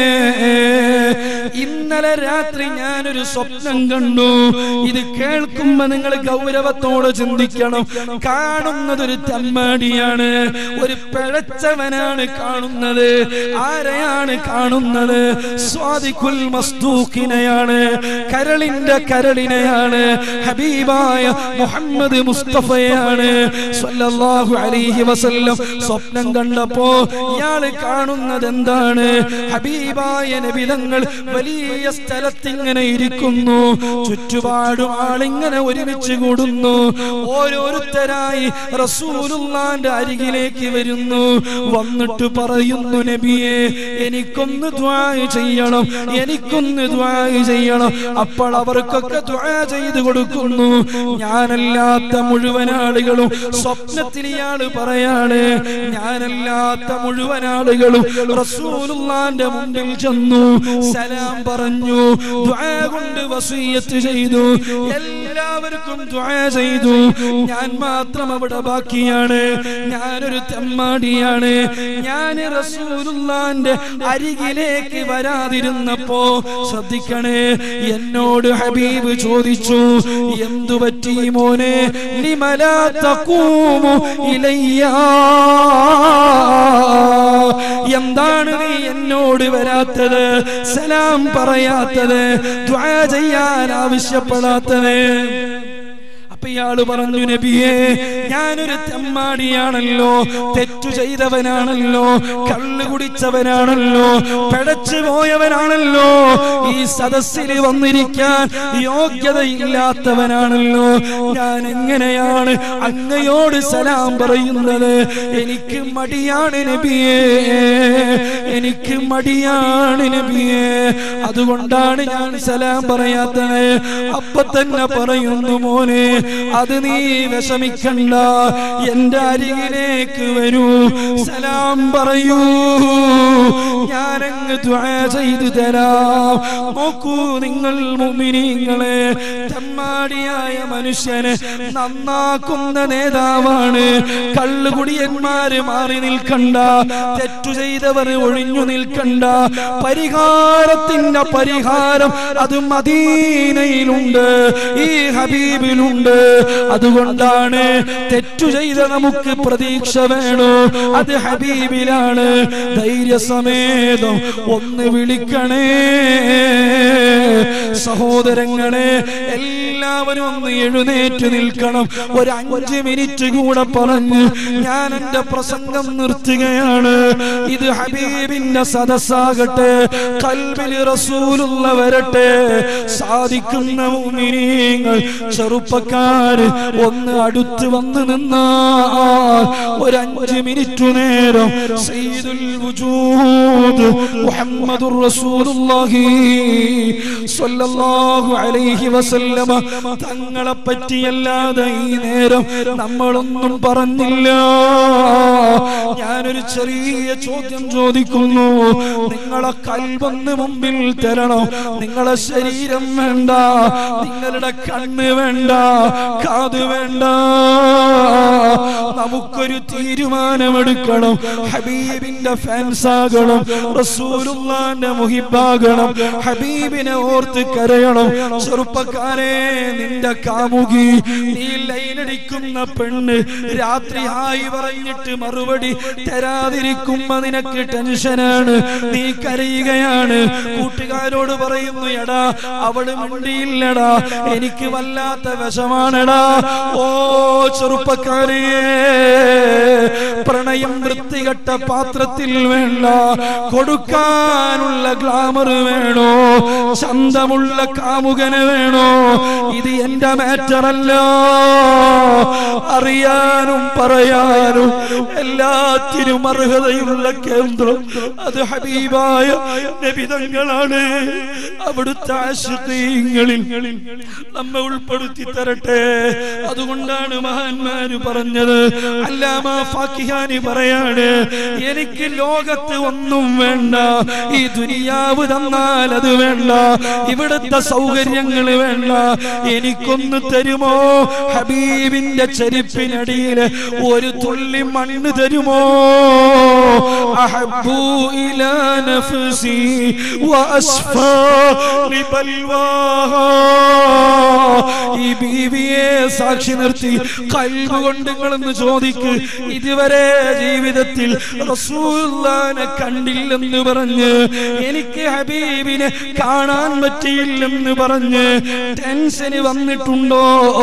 ഇന്നലെ രാത്രി ഞാനൊരു സ്വപ്നം കണ്ടു ഇത് കേൾക്കുമ്പോ നിങ്ങൾ ഗൗരവത്തോടെ ചിന്തിക്കണം കാണുന്നത് ഒരു തമ്മാടിയാണ് ഒരു പിഴച്ചവനാണ് കാണുന്നത് ആരെയാണ് കാണുന്നത് സ്വാദിഖുൽ മസ്തൂക്കിനെയാണ് കരളിന്റെ കരളിനെയാണ് ഹബീബായ മുഹമ്മദ് മുസ്തഫയാണ് സല്ലല്ലാഹു അലൈഹി വസല്ലം സ്വപ്നം കണ്ടപ്പോ ഇയാള് കാണുന്നത് എന്താണ് ഹബീബായ നബിതങ്ങൾ വലിയ സ്ഥലത്തിങ്ങനെ ഇരിക്കുന്നു ചുറ്റുപാടും ആളിങ്ങനെ ഒരുമിച്ച് കൂടുന്നു ഓരോരുത്തരായി റസൂലുള്ളാന്റെ അരികിലേക്ക് വരുന്നു വന്നിട്ട് പറയുന്നു നബിയെ എനിക്കൊന്ന് ദ്വാ ചെയ്യണം എനിക്കൊന്ന് ദ്വാ ചെയ്യണം അപ്പോൾ അവർക്കൊക്കെ ദ്വാ ചെയ്ത് കൊടുക്കുന്നു ഞാനല്ലാത്ത മുഴുവൻ ആളുകളും സ്വപ്നത്തിൽ ഇയാള് പറയാണ് ഞാനല്ലാത്ത മുഴുവൻ ആളുകളും റസൂലുള്ളാന്റെ മുമ്പിൽ ചെന്നു സലാം പറഞ്ഞു ദ്വാ കൊണ്ട് വസീയത്ത് ചെയ്തു എല്ലാവർക്കും ദ്വാ ചെയ്തു ഞാൻ മാത്രം അവിടെ ബാക്കിയാണ് ഞാനൊരു തെമ്മാടിയാണ് ഞാൻ റസൂലുള്ളാന്റെ അരികിലേക്ക് വരാതിരുന്നപ്പോ ശ്രദ്ധിക്കണേ എന്നോട് ഹബീബ് ചോദിച്ചു എന്തു പറ്റി മോനെ ലിമലാ തഖൂമു ഇലയ്യ എന്താണ് നീ എന്നോട് വരാത്തത് സലാം പറയാത്തത് ദ്വാ ചെയ്യാൻ ആവശ്യപ്പെടാത്തത് അപ്പൊ ഇയാള് പറഞ്ഞു നബിയെ ഞാനൊരു തെമ്മാടിയാണല്ലോ തെറ്റു ചെയ്തവനാണല്ലോ കള്ളു കുടിച്ചവനാണല്ലോ പിടച്ചു പോയവനാണല്ലോ ഈ സദസ്സിൽ വന്നിരിക്കാൻ യോഗ്യതയില്ലാത്തവനാണല്ലോ ഞാൻ എങ്ങനെയാണ് അങ്ങയോട് സലാം പറയുന്നത് എനിക്ക് മടിയാണ് നബിയേ എനിക്ക് മടിയാണ് നബിയേ അതുകൊണ്ടാണ് ഞാൻ സലാം പറയാത്തത് അപ്പൊ തന്നെ പറയുന്നു മോനെ അത് നീ വിഷമിക്കണ്ട എന്റെ അരികിലേക്ക് വരൂ സലാം പറയൂ ഞാനങ്ങ് ദ്വാ ചെയ്തു തരാം നോക്കൂ നിങ്ങൾ മുമിനിങ്ങളെ തെമ്മാടിയായ മനുഷ്യന് നന്നാക്കുന്ന നേതാവാണ് കള്ളുകുടിയന്മാര് മാറി നിൽക്കണ്ട തെറ്റു ചെയ്തവർ ഒഴിഞ്ഞു നിൽക്കണ്ട പരിഹാരത്തിന്റെ പരിഹാരം അത് മദീനയിലുണ്ട് ഈ ഹബീബിലുണ്ട് അതുകൊണ്ടാണ് തെറ്റു ചെയ്ത നമുക്ക് പ്രതീക്ഷ വേണോ അത് ഹബീബിലാണ് ധൈര്യസമേതം ഒന്ന് വിളിക്കണേ സഹോദരങ്ങളെ എല്ലാവരും ഒന്ന് എഴുന്നേറ്റ് നിൽക്കണം ഒരു അഞ്ച് മിനിറ്റ് കൂടെ പറഞ്ഞ് ഞാൻ എന്റെ പ്രസംഗം നിർത്തുകയാണ് ഇത് ഹബീബിന്റെ സദസ്സാകട്ടെ കൽബിൽ റസൂലുള്ള വരട്ടെ സാധിക്കുന്ന മുഅ്മിനീങ്ങൾ ചെറുപ്പക്കാര് ഒന്ന് അടുത്ത് വന്ന് നിന്നാൽ ഒരു അഞ്ച് മിനിറ്റ് നേരം സയ്യിദുൽ വജൂദ് മുഹമ്മദുർ റസൂലുള്ളാഹി സ്വല്ലല്ലാഹു അലൈഹി വസല്ലമ തങ്ങളെ പറ്റിയല്ലാതെ ഈ നേരം നമ്മളൊന്നും പറഞ്ഞില്ല ഞാനൊരു ചെറിയ ചോദ്യം ചോദിക്കുന്നു നിങ്ങളെ കൽവന്ന് മുമ്പിൽ തരണം നിങ്ങളെ ശരീരം വേണ്ട നിങ്ങളുടെ കണ്ണ് വേണ്ട കാത് വേണ്ട നമുക്കൊരു തീരുമാനമെടുക്കണം ഹബീബിന്റെ ഫാൻസ് ആകണം റസൂലുള്ളാന്റെ മുഹിബാകണം ഹബീബിനെ ഓർത്ത് കരയണം ചെറുപ്പക്കാരെ നിന്റെ കാമുകി നീ ലൈനടിക്കുന്ന പെണ്ണ് രാത്രി ഹായി പറഞ്ഞിട്ട് മറുപടി തരാതിരിക്കുമ്പോ നിനക്ക് ടെൻഷനാണ് നീ കരയുകയാണ് കൂട്ടുകാരോട് പറയുന്നു എടാ അവള് മിണ്ടിയില്ലടാ എനിക്ക് വല്ലാത്ത വിഷമാണെടാ ഓ ചെറുപ്പക്കാരെ പ്രണയം വൃത്തികെട്ട പാത്രത്തിൽ വേണ്ട കൊടുക്കാനുള്ള ഗ്ലാമർ വേണോ ചന്തമുള്ള കാമുകന് വേണോ ഇത് എന്റെ മാറ്ററല്ല അറിയാനും പറയാനും എല്ലാത്തിനും അർഹതയുള്ള കേന്ദ്രം അത് ഹബീബായ നബിതങ്ങളാണ് അവിടുത്തെ ആശുദ്ധിങ്ങളിൽ നമ്മെ ഉൾപ്പെടുത്തി തരട്ടെ അതുകൊണ്ടാണ് മഹാന്മാര് പറഞ്ഞത് അല്ലാമ ഫാക്കിഹാനി പറയാണ് എനിക്ക് ലോകത്ത് ഒന്നും വേണ്ട ഈ ദുനിയാവ് തന്നാൽ അത് വേണ്ട ഇവിടുത്തെ സൗകര്യങ്ങൾ വേണ്ട എനിക്കൊന്ന് തരുമോ ഹബീബിന്റെ ചെരുപ്പിനടിയിൽ ഒരു തുള്ളി മണ്ണ് തരുമോ അഹബ്ബു ഇലാ നഫ്സി വഅസ്ഫാ ലിബൽവാഹാ ഈ ബീവിയെ സാക്ഷി നിർത്തി കൽബ് കൊണ്ട് നിങ്ങളെന്ന് ചോദിക്ക് ഇതുവരെ ജീവിതത്തിൽ റസൂലുള്ളാനെ കണ്ടില്ലെന്ന് പറഞ്ഞ് എനിക്ക് ഹബീബിനെ കാണാൻ പറ്റിയില്ലെന്ന് പറഞ്ഞ് ടെൻഷന് വന്നിട്ടുണ്ടോ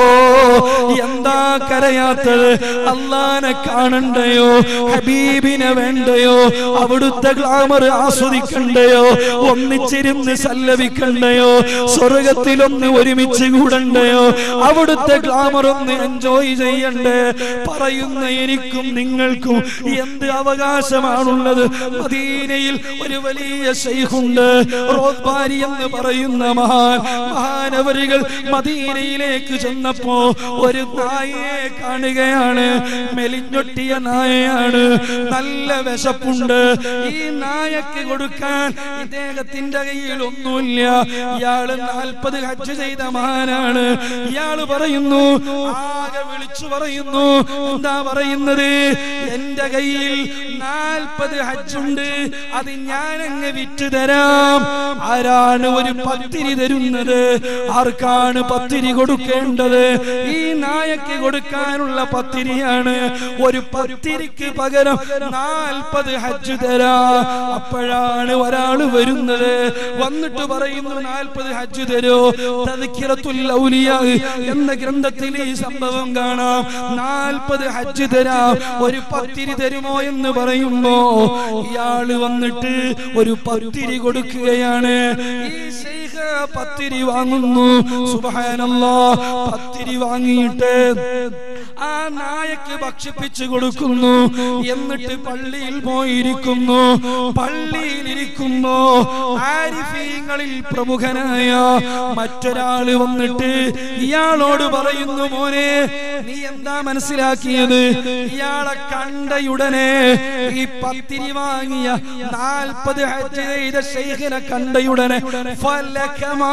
എന്താ കരയാത്തത് അള്ളാനെ കാണണ്ടയോ ഹബീബിനെ വേണ്ടയോ അവിടുത്തെ ഗ്ലാമർ ആസ്വദിക്കണ്ടയോ ഒന്നിച്ചിരുന്ന് സല്ലപിക്കണ്ടയോ സ്വർഗത്തിലൊന്ന് ഒരുമിച്ച് കൂടണ്ടയോ അവിടുത്തെ ഗ്ലാമർ ഒന്ന് എൻജോയ് ചെയ്യണ്ടേ പറയുന്ന എനിക്കും നിങ്ങൾക്കും എന്ത് അവകാശമാണുള്ളത് മദീനയിൽ ഒരു വലിയ ശൈഖുണ്ട് റോദ്ബാരി എന്ന് പറയുന്ന മഹാൻ മഹാനവരികൾ മദീനയിലേക്ക് ചെന്നപ്പോ ഒരു നായയെ കാണുകയാണ് മെലിഞ്ഞൊട്ടിയ നായയാണ് നല്ല വിശപ്പുണ്ട് ഈ നായക്ക് കൊടുക്കാൻ ഇദ്ദേഹത്തിന്റെ കയ്യിൽ ഒന്നുമില്ല ഇയാള് നാൽപ്പത് ഹജ്ജ് ചെയ്ത മഹാനാണ് ഇയാള് പറയുന്നു ആകെ വിളിച്ചു പറയുന്നു എന്താ പറയുന്നത് എന്റെ കയ്യിൽ നാൽപ്പത് ഹജ്ജുണ്ട് അത് ഞാൻ അങ്ങ് വിറ്റു തരാം ആരാണ് ഒരു പത്തിരി തരുന്നത് ആർക്കാണ് പത്തിരി കൊടുക്കേണ്ടത് ഈ ഈ നായക്ക് കൊടുക്കാനുള്ള പത്തിരിയാണ് ഒരു പത്തിരിക്ക് പകരം നാൽപ്പത് ഹജ്ജ് തരാ അപ്പോഴാണ് ഒരാൾ വരുന്നത് വന്നിട്ട് പറയുന്നു നാൽപ്പത് ഹജ്ജ് തരോ തദ്കിറത്തുൽ ഔലിയാ എന്ന ഗ്രന്ഥത്തിൽ ഈ സംഭവം കാണാം നാൽപ്പത് ഹജ്ജ് തരാം ഒരു പത്തിരി തരുമോ എന്ന് പറയുമ്പോ ഇയാള് വന്നിട്ട് ഒരു പത്തിരി കൊടുക്കുകയാണ് ഈ ശൈഖ് പത്തിരി വാങ്ങുന്നു സുബ്ഹാനല്ലാ പത്തിരി വാങ്ങിയിട്ട് ആ നായക്ക് ഭക്ഷിപ്പിച്ചു കൊടുക്കുന്നു എന്നിട്ട് പള്ളിയിൽ പോയിരിക്കുന്നു പള്ളിയിൽ ഇരിക്കുന്നു ആരിഫീങ്ങളിൽ പ്രമുഖനായ മറ്റൊരാള് വന്നിട്ട് ഇയാളോട് പറയുന്നു മോനെ നീ എന്താ മനസ്സിലാക്കിയത് ഇയാളെ കണ്ടയുടനെ ഈ പത്തിരി വാങ്ങിയ നാൽപ്പത് ഹജ്ജ് ചെയ്ത ശൈഖിനെ കണ്ടയുടനെ ഫലകമാ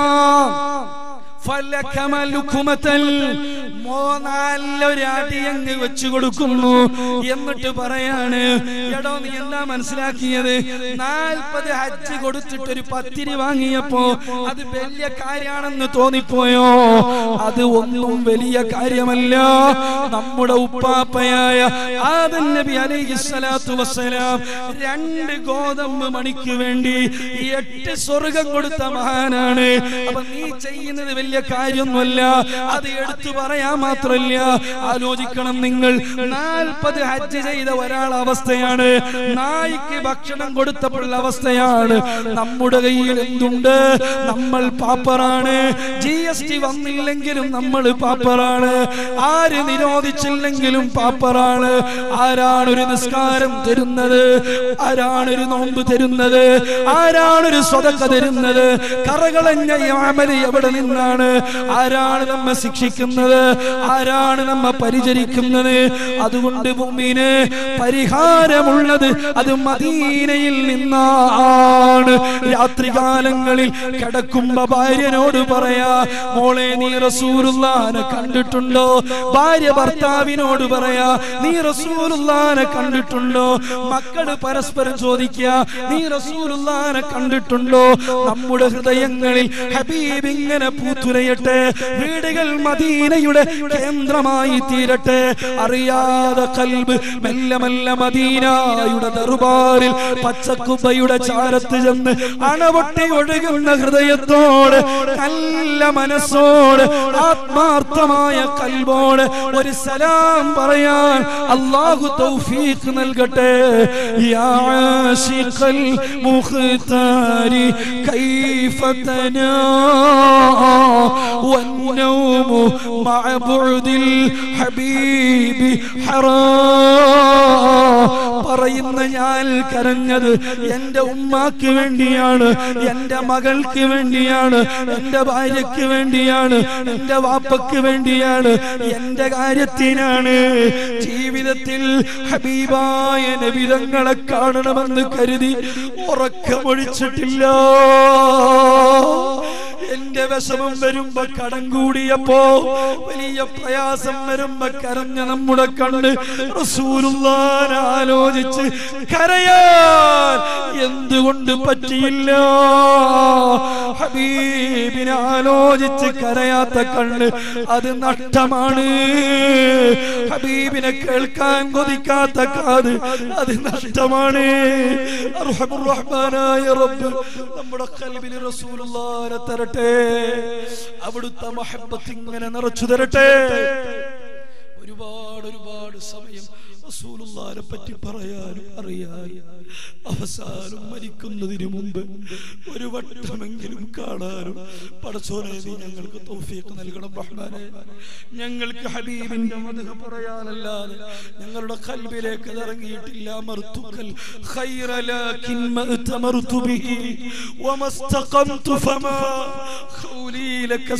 നല്ലൊരു അടി അങ്ങ് വെച്ചു കൊടുക്കുന്നു എന്നിട്ട് പറയാണ് എടോ നീ എന്താ മനസ്സിലാക്കിയത് നാൽപ്പത് ഹജ്ജ് കൊടുത്തിട്ട് ഒരു പത്തിരി വാങ്ങിയപ്പോ അത് വലിയ കാര്യമാണെന്ന് തോന്നിപ്പോയോ അത് ഒന്നും വലിയ കാര്യമല്ല നമ്മുടെ ഉപ്പാപ്പയായ ആദൻ നബി അലൈഹി സ്വലാത്തു വസ്സലാം രണ്ട് ഗോതമ്പ് മണിക്ക് വേണ്ടി എട്ട് സ്വർഗം കൊടുത്ത മഹാനാണ് അപ്പൊ നീ ചെയ്യുന്നത് വലിയ കാര്യമൊന്നുമല്ല അത് എടുത്തു പറയാൻ മാത്രമല്ല ആലോചിക്കണം നിങ്ങൾ നാൽപ്പത് ഹജ്ജ് ചെയ്ത ഒരാൾ അവസ്ഥയാണ് നായിക്ക് ഭക്ഷണം കൊടുത്തപ്പോഴുള്ള അവസ്ഥയാണ് നമ്മുടെ കയ്യിൽ എന്തുണ്ട് നമ്മൾ പാപ്പറാണ് ജി എസ് ടി വന്നില്ലെങ്കിലും നമ്മൾ പാപ്പറാണ് ആര് നിരോധിച്ചില്ലെങ്കിലും പാപ്പറാണ് ആരാണ് ഒരു നിസ്കാരം തരുന്നത് ആരാണ് ഒരു നോമ്പ് തരുന്നത് ആരാണ് ഒരു സ്വതക്ക തരുന്നത് കറകളഞ്ഞ ഈ അമല് എവിടെ നിന്നാണ് ആരാണ് നമ്മെ ശിക്ഷിക്കുന്നത് ആരാണ് നമ്മെ പരിചരിക്കുന്നത് അതുകൊണ്ട് ഭൂമിന് പരിഹാരമുള്ളത് അത് മദീനയിൽ നിന്നാണ് രാത്രികാലങ്ങളിൽ കിടക്കുമ്പോ ഭാര്യനോട് പറയാ മോളെ നീ റസൂലുള്ളാനെ കണ്ടിട്ടുണ്ടോ ഭാര്യ ഭർത്താവിനോട് പറയാ നീ റസൂലുള്ളാനെ കണ്ടിട്ടുണ്ടോ മക്കള് പരസ്പരം ചോദിക്കുക നീ റസൂലുള്ളാനെ കണ്ടിട്ടുണ്ടോ നമ്മുടെ ഹൃദയങ്ങളിൽ ഹബീബ് ഇങ്ങനെ പൂത്തുരയട്ടെ വീടുകൾ മദീനയുടെ കേന്ദ്രമായി തീരട്ടെ അറിയാതെ കൽബ് മെല്ലെ മെല്ലെ മദീനയുടെ ദർബാറിൽ പച്ചക്കുബയുടെ ചാരത്ത് ചെന്ന് അണപൊട്ടി ഒഴുകുന്ന ഹൃദയത്തോട് നല്ല മനസ്സോട് ആത്മാർത്ഥമായ കൽബോട് ഒരു സലാം പറയാൻ അള്ളാഹു തൗഫീഖ് നൽകട്ടെ യാ ആശിഖൽ മുഖ്താരി കൈഫ തനാ والنوم مع بعد الحبيب حرام പറയുന്ന ഞാൻ കരഞ്ഞത് എന്റെ ഉമ്മാക്ക് വേണ്ടിയാണ് എന്റെ മകൾക്ക് വേണ്ടിയാണ് എന്റെ ഭാര്യക്ക് വേണ്ടിയാണ് എന്റെ വാപ്പക്ക് വേണ്ടിയാണ് എന്റെ കാര്യത്തിനാണ് ജീവിതത്തിൽ ഹബീബായ നബിതങ്ങളെ കാണണമെന്ന് കരുതി ഉറക്കമൊഴിച്ചിട്ടില്ല എന്റെ വിഷമം വരുമ്പോ കടം കൂടിയപ്പോ വലിയ പ്രയാസം വരുമ്പോ കരഞ്ഞ നമ്മുടെ കണ്ണ് റസൂലുള്ളാൻ ആലോചിച്ച് കരയാൻ എന്തുകൊണ്ട് പറ്റിയില്ല ഹബീബിനെ ആലോചിച്ച് കരയാത്ത കണ്ണ് അത് നഷ്ടമാണ് ഹബീബിനെ കേൾക്കാൻ കൊതിക്കാത്ത കാത് അത് നഷ്ടമാണ് അർഹമുർ-റഹ്മാനായ റബ്ബ് നമ്മുടെ കൽബിൽ റസൂലുള്ളാനെ തരട്ടെ അവിടുത്തെ മഹബത്ത് ഇങ്ങനെ നിറച്ചു തരട്ടെ ഒരുപാട് ഒരുപാട് സമയം റസൂലുള്ളാനെ പറ്റി പറയാനും അറിയാനും അവസാനം മരിക്കുന്നതിന് മുമ്പ് ഒരു വട്ടമെങ്കിലും കാണാനും പടച്ചോനെ നീ ഞങ്ങൾക്ക് തൗഫീഖ് നൽകണം റഹ്മാനെ ഞങ്ങൾക്ക് ഹബീബിന്റെ മദ്ഹ് പറയാനല്ലാതെ ഞങ്ങളുടെ കൽബിലേക്ക് അത് ഇറങ്ങിയിട്ടില്ല മർത്തുക്കൽ ഖൈറ ലാകിൻ മഅ്തമർതു ബിഹി വമസ്തഖംതു ഫമാ ഖൗലി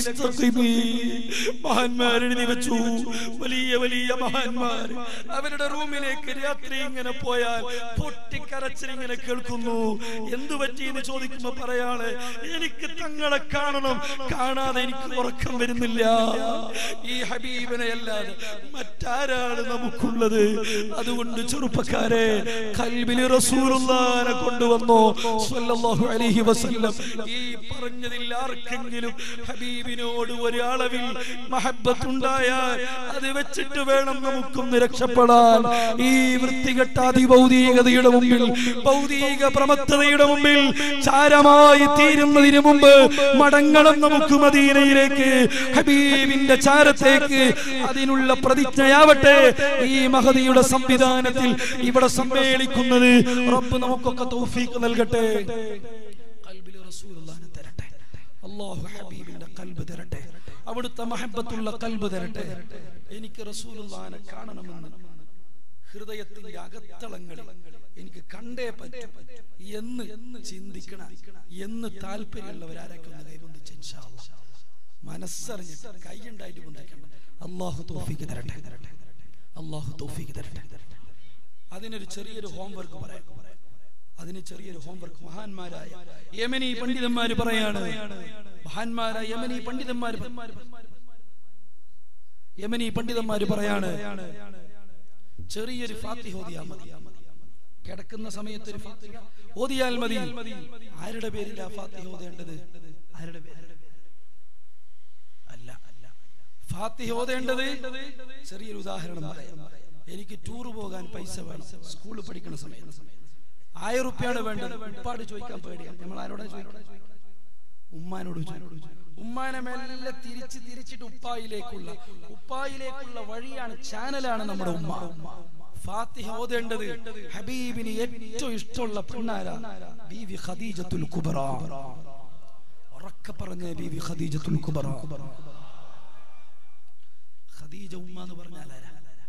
ലകസ്തഖിമി മഹാന്മാർ എഴുതി വെച്ചു വലിയ വലിയ മഹാന്മാർ അവരുടെ റൂമിലേക്ക് രാത്രി ഇങ്ങനെ പോയാൽ പൊട്ടിക്കരച്ചിലിങ്ങനെ കേൾക്കുന്നു എന്തു പറ്റി എന്ന് ചോദിക്കുമ്പോ പറയാണ് എനിക്ക് തങ്ങളെ കാണണം കാണാതെ എനിക്ക് ഉറക്കം വരുന്നില്ല ഈ ഹബീബിനെ അല്ലാതെ മറ്റാരാണ് നമുക്കുള്ളത് അതുകൊണ്ട് ചെറുപ്പക്കാരെ കൽബില് റസൂലുള്ളാനെ കൊണ്ടുവന്നോ സ്വല്ലല്ലാഹു അലൈഹി വസല്ലം ഈ പറഞ്ഞതിൽ ആർക്കെങ്കിലും ഹബീബിനോട് ഒരളവിൽ മഹബത്തുണ്ടായാൽ അത് വെച്ചിട്ട് വേണം നമുക്കൊന്ന് രക്ഷപ്പെടാൻ ഈ വൃത്തികെട്ട അതിഭൗതികതയുടെ മുമ്പിൽ ഭൗതിക പ്രമത്തതയുടെ മുമ്പിൽ ചാരമായി തീരുന്നതിന് മുമ്പ് മടങ്ങണം നമുക്ക് മദീനയിലേക്ക് ഹബീബിന്റെ ചാരത്തേക്ക് അതിനുള്ള പ്രതിജ്ഞയാവട്ടെ ഈ മഹതിയുടെ സംവിധാനത്തിൽ ഇവിടെ സമ്മേളിക്കുന്നത് റബ്ബ് നമുക്കൊക്കെ തൗഫീഖ് നൽകട്ടെ കൽബിൽ റസൂലുള്ളാഹിനെ തരട്ടെ അല്ലാഹു ഹബീബിന്റെ കൽബ് തരട്ടെ അവിടുത്തെ മഹബത്തുള്ള കൽബ് തരട്ടെ എനിക്ക് റസൂലുള്ളാഹിനെ കാണണമെന്ന് ഹൃദയത്തിന്റെ അകത്തളങ്ങളിൽ എനിക്ക് കണ്ടേ പറ്റും എന്ന് ചിന്തിക്കണം എന്ന് താല്പര്യമുള്ളവരാരൊക്കെ ഒന്ന് കൈബന്ധിച്ച് ഇൻഷാ അല്ലാഹ്. മനസ്സറിഞ്ഞിട്ട് കൈയുണ്ടായിട്ട് ബന്ധിക്കണം അള്ളാഹു തോഫിക്ക് തരട്ടെ അള്ളാഹു തോഫിക്ക് തരട്ടെ അതിനൊരു ചെറിയൊരു ഹോംവർക്ക് പറയാം അതിന് ചെറിയൊരു ഹോംവർക്ക് മഹാന്മാരായ യമനി പണ്ഡിതന്മാര് പറയാണ് മഹാന്മാരായ യമനി പണ്ഡിതന്മാര് പ- യമനി പണ്ഡിതന്മാര് പറയാണ് ചെറിയൊരു ഫാത്തിഹ ഓതിയാൽ മതി കിടക്കുന്ന സമയത്ത് ഒരു ഫാത്തിഹ ഓതിയാൽ മതി ആരുടെ പേരിലാ ഫാത്തിഹ ഓതേണ്ടത് ആരുടെ പേരിൽ അല്ല ഫാത്തിഹ ഓതേണ്ടത് ചെറിയൊരു ഉദാഹരണം പറയാം എനിക്ക് ടൂർ പോകാൻ പൈസ വേണം സ്കൂളിൽ പഠിക്കുന്ന സമയത്ത് ആയിരം റുപ്യാണ് വേണ്ടത് ഉപ്പാട് ചോദിക്കാൻ പേടിയാണ് നമ്മൾ ആരോടാ ചോദിക്കണം ഉമ്മാനോട് ചോദിക്കണം ഉമ്മാനെ മെല്ലെ തിരിച്ച് തിരിച്ചിട്ട് ഉപ്പായിലേക്കുള്ള ഉപ്പായിലേക്കുള്ള വഴിയാണ് ചാനലാണ് നമ്മുടെ ഉമ്മ ഫാത്തിഹ ഓതേണ്ടത് ഹബീബിന് ഏറ്റവും ഇഷ്ടമുള്ള പെണ്ണാരാ ബീവി ഖദീജത്തുൽ കുബറ ഉറക്കെ പറഞ്ഞ ബീവി ഖദീജത്തുൽ കുബറ ഖദീജ ഉമ്മ എന്ന് പറഞ്ഞാൽ ആരാ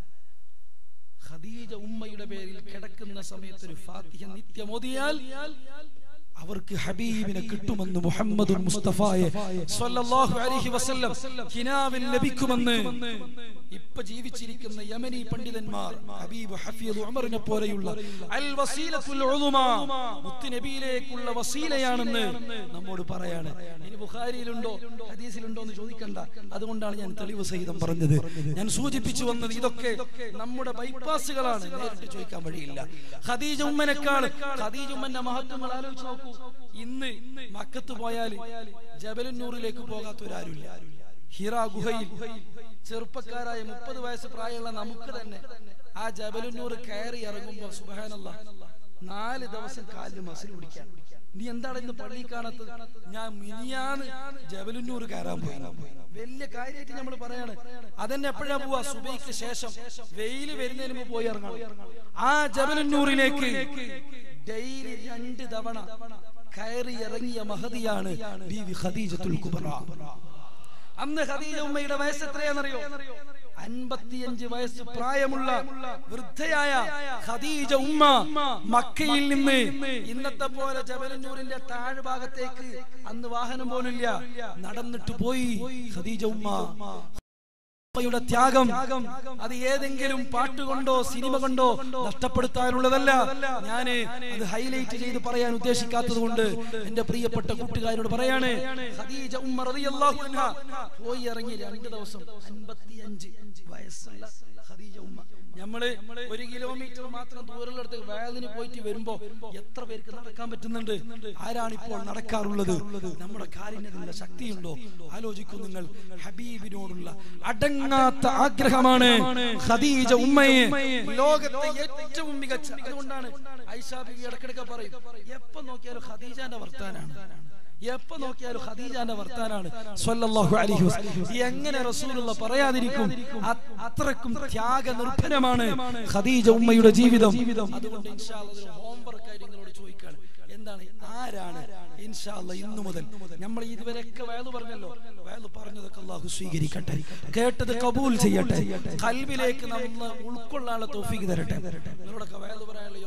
ഖദീജ ഉമ്മയുടെ പേരിൽ കിടക്കുന്ന സമയത്ത് ഒരു ഫാത്തിഹ നിത്യം ഓതിയാൽ അവർക്ക് ഹബീബിനെ കിട്ടുമെന്ന് മുഹമ്മദ് മുസ്തഫായെ സ്വല്ലല്ലാഹു അലൈഹി വസല്ലം കിനാവിൽ ലഭിക്കുമെന്ന് ഇപ്പൊ ജീവിച്ചിരിക്കുന്ന യമനി പണ്ഡിതന്മാർ ഹബീബ് ഹഫീദ് ഉമറിനെ പോലെയുള്ള അൽ വസീലത്തുൽ ഉളുമ മുത്തുനബിയിലേക്കുള്ള വസീലയാണെന്ന് നമ്മോട് പറയാണ് ഇനി ബുഖാരിയിലുണ്ടോ ഹദീസിലുണ്ടോ എന്ന് ചോദിക്കണ്ട അതുകൊണ്ടാണ് ഞാൻ തെളിവ് സഹിതം പറഞ്ഞത് ഞാൻ സൂചിപ്പിച്ചു വന്നത് ഇതൊക്കെ നമ്മുടെ ബൈപ്പാസുകളാണ് നേരിട്ട് ചോദിക്കാൻ വഴിയില്ല ഖദീജ ഉമ്മനേക്കാൾ ഖദീജ ഉമ്മന്റെ മഹത്വങ്ങൾ ആലോചിച്ച് നോക്കൂ ഇന്ന് മക്കത്ത് പോയാൽ ജബലുന്നൂറിലേക്ക് പോകാത്തൊരാരുമില്ല ഹിറ ഗുഹയിൽ ചെറുപ്പക്കാരായ മുപ്പത് വയസ്സ് പ്രായമുള്ള നമുക്ക് തന്നെ ആ ജബലുന്നൂർ കയറി ഇറങ്ങുമ്പോ സുബഹാനല്ല നാല് ദിവസം കാലിന് മസിൽ പിടിക്കാൻ നീ എന്താണ് ഇന്ന് പള്ളി കാണാത്തത് ഞാൻ മിനിയാന്ന് ജബലുന്നൂർ കയറാൻ പോയി വലിയ കാര്യമായിട്ട് നമ്മൾ പറയാണ് അതെന്നെ എപ്പോഴാ പോവാ സുബൈക്ക് ശേഷം വെയില് വരുന്നതിന് മുമ്പ് പോയി ഇറങ്ങണം ആ ജബലുന്നൂറിലേക്ക് ഡെയിലി രണ്ട് തവണ കയറി ഇറങ്ങിയ മഹതിയാണ് ബീവി ഖദീജത്തുൽ കുബറ അന്ന് ഖദീജ ഉമ്മയുടെ വയസ്സ് എത്രയാണെന്നറിയോ അൻപത്തിയഞ്ച് വയസ്സ് പ്രായമുള്ള വൃദ്ധയായ ഖദീജ ഉമ്മ മക്കയിൽ നിന്ന് ഇന്നത്തെ പോലെ ജബലന്നൂരിന്റെ താഴ്ഭാഗത്തേക്ക് അന്ന് വാഹനം പോലില്ല നടന്നിട്ട് പോയി ഖദീജ ഉമ്മ ഉമ്മയുടെ ത്യാഗം അത് ഏതെങ്കിലും പാട്ടുകൊണ്ടോ സിനിമ കൊണ്ടോ നഷ്ടപ്പെടുത്താനുള്ളതല്ല ഞാന് അത് ഹൈലൈറ്റ് ചെയ്ത് പറയാൻ ഉദ്ദേശിക്കാത്തത് കൊണ്ട് എന്റെ പ്രിയപ്പെട്ട കൂട്ടുകാരോട് പറയാണ് ഖദീജ ഉമ്മ റളിയല്ലാഹു അൻഹ പോയി ഇറങ്ങി രണ്ട് ദിവസം അൻപത്തിയഞ്ച് വയസ്സുള്ള ഖദീജ ഉമ്മ നമ്മള് ഒരു കിലോമീറ്റർ മാത്രം ദൂരമുള്ളിടത്ത് വയലിന് പോയിട്ട് വരുമ്പോ എത്ര പേർക്ക് നടക്കാൻ പറ്റുന്നുണ്ട് ആരാണ് ഇപ്പോൾ നടക്കാറുള്ളത് നമ്മുടെ കാലിനുള്ള ശക്തിയുണ്ടോ ആലോചിക്കൂ നിങ്ങൾ ഹബീബിനോടുള്ള അടങ്ങാത്ത ആഗ്രഹമാണ് ഖദീജ ഉമ്മയെ ലോകത്തെ ഏറ്റവും മികച്ച അതുകൊണ്ടാണ് ഐഷാ ബിബി ഇടക്കിടക്ക് പറയും എപ്പോ നോക്കിയാലും ഖദീജാന്റെ വർത്താനാണ് എപ്പോ നോക്കിയാലും ഖദീജാന്റെ വർത്താനാണ് സ്വല്ലല്ലാഹു അലൈഹി വസല്ലം എങ്ങനെ റസൂലുള്ള പറയാതിരിക്കും അ- അത്രക്കും ത്യാഗ നിർഭരമാണ് ഖദീജ ഉമ്മയുടെ ജീവിതം അതുകൊണ്ട് ഇൻഷാ അല്ലാഹ് ഒരു ഹോംവർക്ക് ആയി നിങ്ങളോട് ചോദിക്കാണ് എന്താണ് ആരാണ് ഇൻഷാ അല്ലാഹ് ഇന്നു മുതൽ നമ്മൾ ഇതുവരെയൊക്കെ വയലു പറഞ്ഞല്ലോ വയലു പറഞ്ഞതൊക്കെ അള്ളാഹു സ്വീകരിക്കട്ടെ കേട്ടത് കബൂൽ ചെയ്യട്ടെ കൽബിലേക്ക് നമ്മൾ ഉൾക്കൊള്ളാനുള്ള തോഫിക്ക് തരട്ടെ നിങ്ങളോടൊക്കെ വയലു പറയാനുള്ള യോഗി നമ്മളൊക്കെ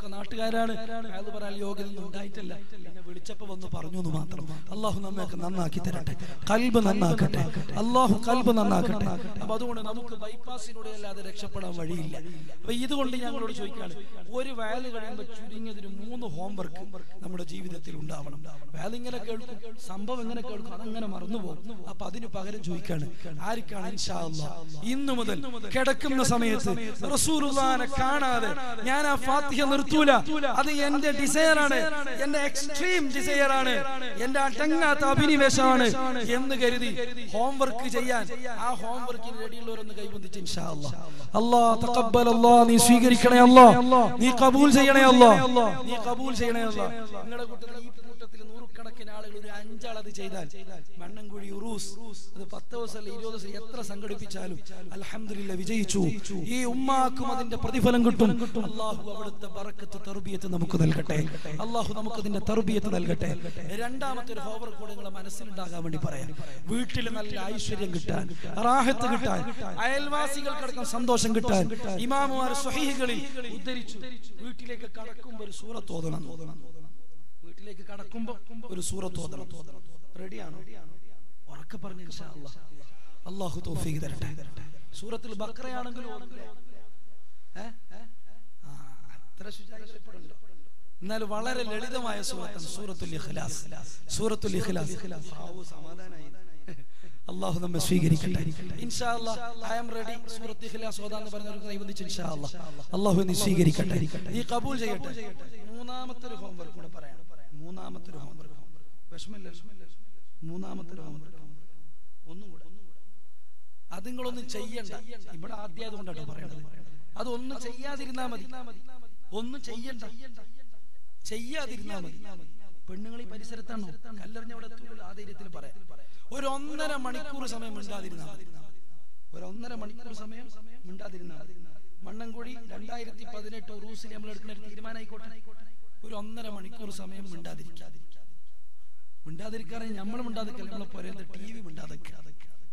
നിങ്ങളൊക്കെ നാട്ടുകാരാണ് അത് പറയാൻ യോഗ്യത ഒന്നും ഉണ്ടായിട്ടല്ല എന്നെ വിളിച്ചപ്പോ വന്ന് പറഞ്ഞു എന്ന് മാത്രം അള്ളാഹു നമ്മയൊക്കെ നന്നാക്കി തരട്ടെ കൽബ് നന്നാക്കട്ടെ അള്ളാഹു കൽബ് നന്നാക്കട്ടെ അപ്പൊ അതുകൊണ്ട് നമുക്ക് ബൈപ്പാസിലൂടെ അല്ലാതെ രക്ഷപ്പെടാൻ വഴിയില്ല അപ്പൊ ഇതുകൊണ്ട് ഞങ്ങളോട് ചോദിക്കാണ് ഒരു വയല് കഴിയുമ്പോൾ ചുരുങ്ങിയതൊരു മൂന്ന് ഹോംവർക്ക് നമ്മുടെ ജീവിതത്തിൽ ഉണ്ടാവണം വയൽ ഇങ്ങനെ കേൾക്കും സംഭവം എങ്ങനെ കേൾക്കും അതങ്ങനെ മറന്നുപോകും അപ്പൊ അതിന് പകരം ചോദിക്കാണ് ആർക്കാണ് ഇൻഷാ അല്ലാ ഇന്നു മുതൽ കിടക്കുന്ന സമയത്ത് റസൂലുള്ളാനെ കാണാതെ ഞാൻ ആ ഫാത്തിഹ നിർത്തൂല അത് എന്റെ ഡിസയർ ആണ് എന്റെ എക്സ്ട്രീം ഡിസയർ ആണ് എന്റെ അടങ്ങാത്ത അഭിനിവേശമാണ് എന്ന് കരുതി ഹോംവർക്ക് ചെയ്യാൻ ആ ഹോംവർക്കിന് റെഡിയുള്ളവരൊന്ന് കൈബന്ധിച്ച് ഇൻഷാ അല്ലാ അല്ലാ തഖബ്ബൽ അല്ലാ നീ സ്വീകരിക്കണേ അല്ലാ നീ കബൂൽ ചെയ്യണേ അല്ലാ നീ കബൂൽ ചെയ്യണേ അല്ലാ നിങ്ങളുടെ കൂട്ടത്തിൽ ഈ കൂട്ടത്തിൽ നൂറുകണക്കിന് ആളുകൾ ഒരു അഞ്ചാളത് ചെയ്താൽ മണ്ണൻകുഴി ഉറൂസ് അത് പത്ത് ദിവസം അല്ല ഇരുപത് ദിവസം എത്ര സംഘടിപ്പിച്ചാലും അൽഹംദുലില്ല വിജയിച്ചു ഈ ഉമ്മാക്കും അതിന്റെ പ്രതിഫലം കിട്ടും അള്ളാഹു അവിടുത്തെ ബറക്കത്ത് തർബിയത്ത് നമുക്ക് നൽകട്ടെ അള്ളാഹു നമുക്ക് അതിന്റെ തർബിയത്ത് നൽകട്ടെ രണ്ടാമത്തെ ഒരു ഹോവർ കൂടെ നിങ്ങളെ മനസ്സിലുണ്ടാകാൻ വേണ്ടി പറയാം വീട്ടിൽ നല്ല ഐശ്വര്യം കിട്ടാൻ റാഹത്ത് കിട്ടാൻ അയൽവാസികൾക്കടക്കം സന്തോഷം കിട്ടാൻ ഇമാമുമാർ സ്വഹീഹികളിൽ ഉദ്ധരിച്ചു വീട്ടിലേക്ക് കടക്കുമ്പോൾ ഒരു സൂറത്ത് ഓതണം വീട്ടിലേക്ക് കടക്കുമ്പോ ഒരു സൂറത്ത് ഓതണം റെഡിയാണോ ഉറക്കെ പറഞ്ഞു ഇൻഷാ അല്ലാ. അള്ളാഹു തൗഫീഖ് തരട്ടെ സൂറത്തിൽ ബക്രയാണെങ്കിലും ഓതില്ലേ? ഏ? ആ, അത്ര ശുചാരപ്പെടുണ്ടോ എന്നാൽ വളരെ ലളിതമായ സൂറത്താണ് സൂറത്തുൽ ഇഖ്ലാസ് സൂറത്തുൽ ഇഖ്ലാസ് ഹാവൂ, സമാധാനായി അള്ളാഹു നമ്മെ സ്വീകരിക്കട്ടെ ഇൻഷാ അല്ലാ ഐ ആം റെഡി സൂറത്ത് ഇഖ്ലാസ് ഓതാന്ന് പറഞ്ഞവർക്ക് കൈവന്നിച്ച് ഇൻഷാ അല്ലാ അള്ളാഹു നീ സ്വീകരിക്കട്ടെ നീ കബൂൽ ചെയ്യട്ടെ മൂന്നാമത്തെ ഒരു ഹോംവർക്ക് കൂടെ പറയാം മൂന്നാമത്തെ ഒരു ഹോംവർക്ക് വിഷമില്ല മൂന്നാമത്തെ ഒരു ഹോംവർക്ക് ഒന്നും കൂടെ അത് നിങ്ങളൊന്നും ചെയ്യണ്ട ഇവിടെ ആദ്യം അതുകൊണ്ടാട്ടോ പറയണത് അതൊന്നും ചെയ്യാതിരുന്നാ മതി ഒന്നും ചെയ്യണ്ട ചെയ്യാതിരുന്നാ മതി പെണ്ണുങ്ങൾ ഈ പരിസരത്താണോ കല്ലെറിഞ്ഞ അവിടെ എത്തൂലല്ലോ ആ ധൈര്യത്തിൽ പറയാം ഒരു ഒന്നര മണിക്കൂർ സമയം മിണ്ടാതിരുന്നാ മതി ഒരു ഒന്നര മണിക്കൂർ സമയം മിണ്ടാതിരുന്നാ മതി മണ്ണൻകുഴി രണ്ടായിരത്തി പതിനെട്ട് റൂസിൽ നമ്മൾ എടുക്കുന്ന ഒരു തീരുമാനമായിക്കോട്ടെ ഒരു ഒന്നര മണിക്കൂർ സമയം മിണ്ടാതിരിക്കാതിരിക്കുക മിണ്ടാതിരിക്കാതെ നമ്മൾ മിണ്ടാതിരിക്കല്ല നമ്മളെ പുരയത്തെ ടി വി മിണ്ടാതിരിക്കാതെ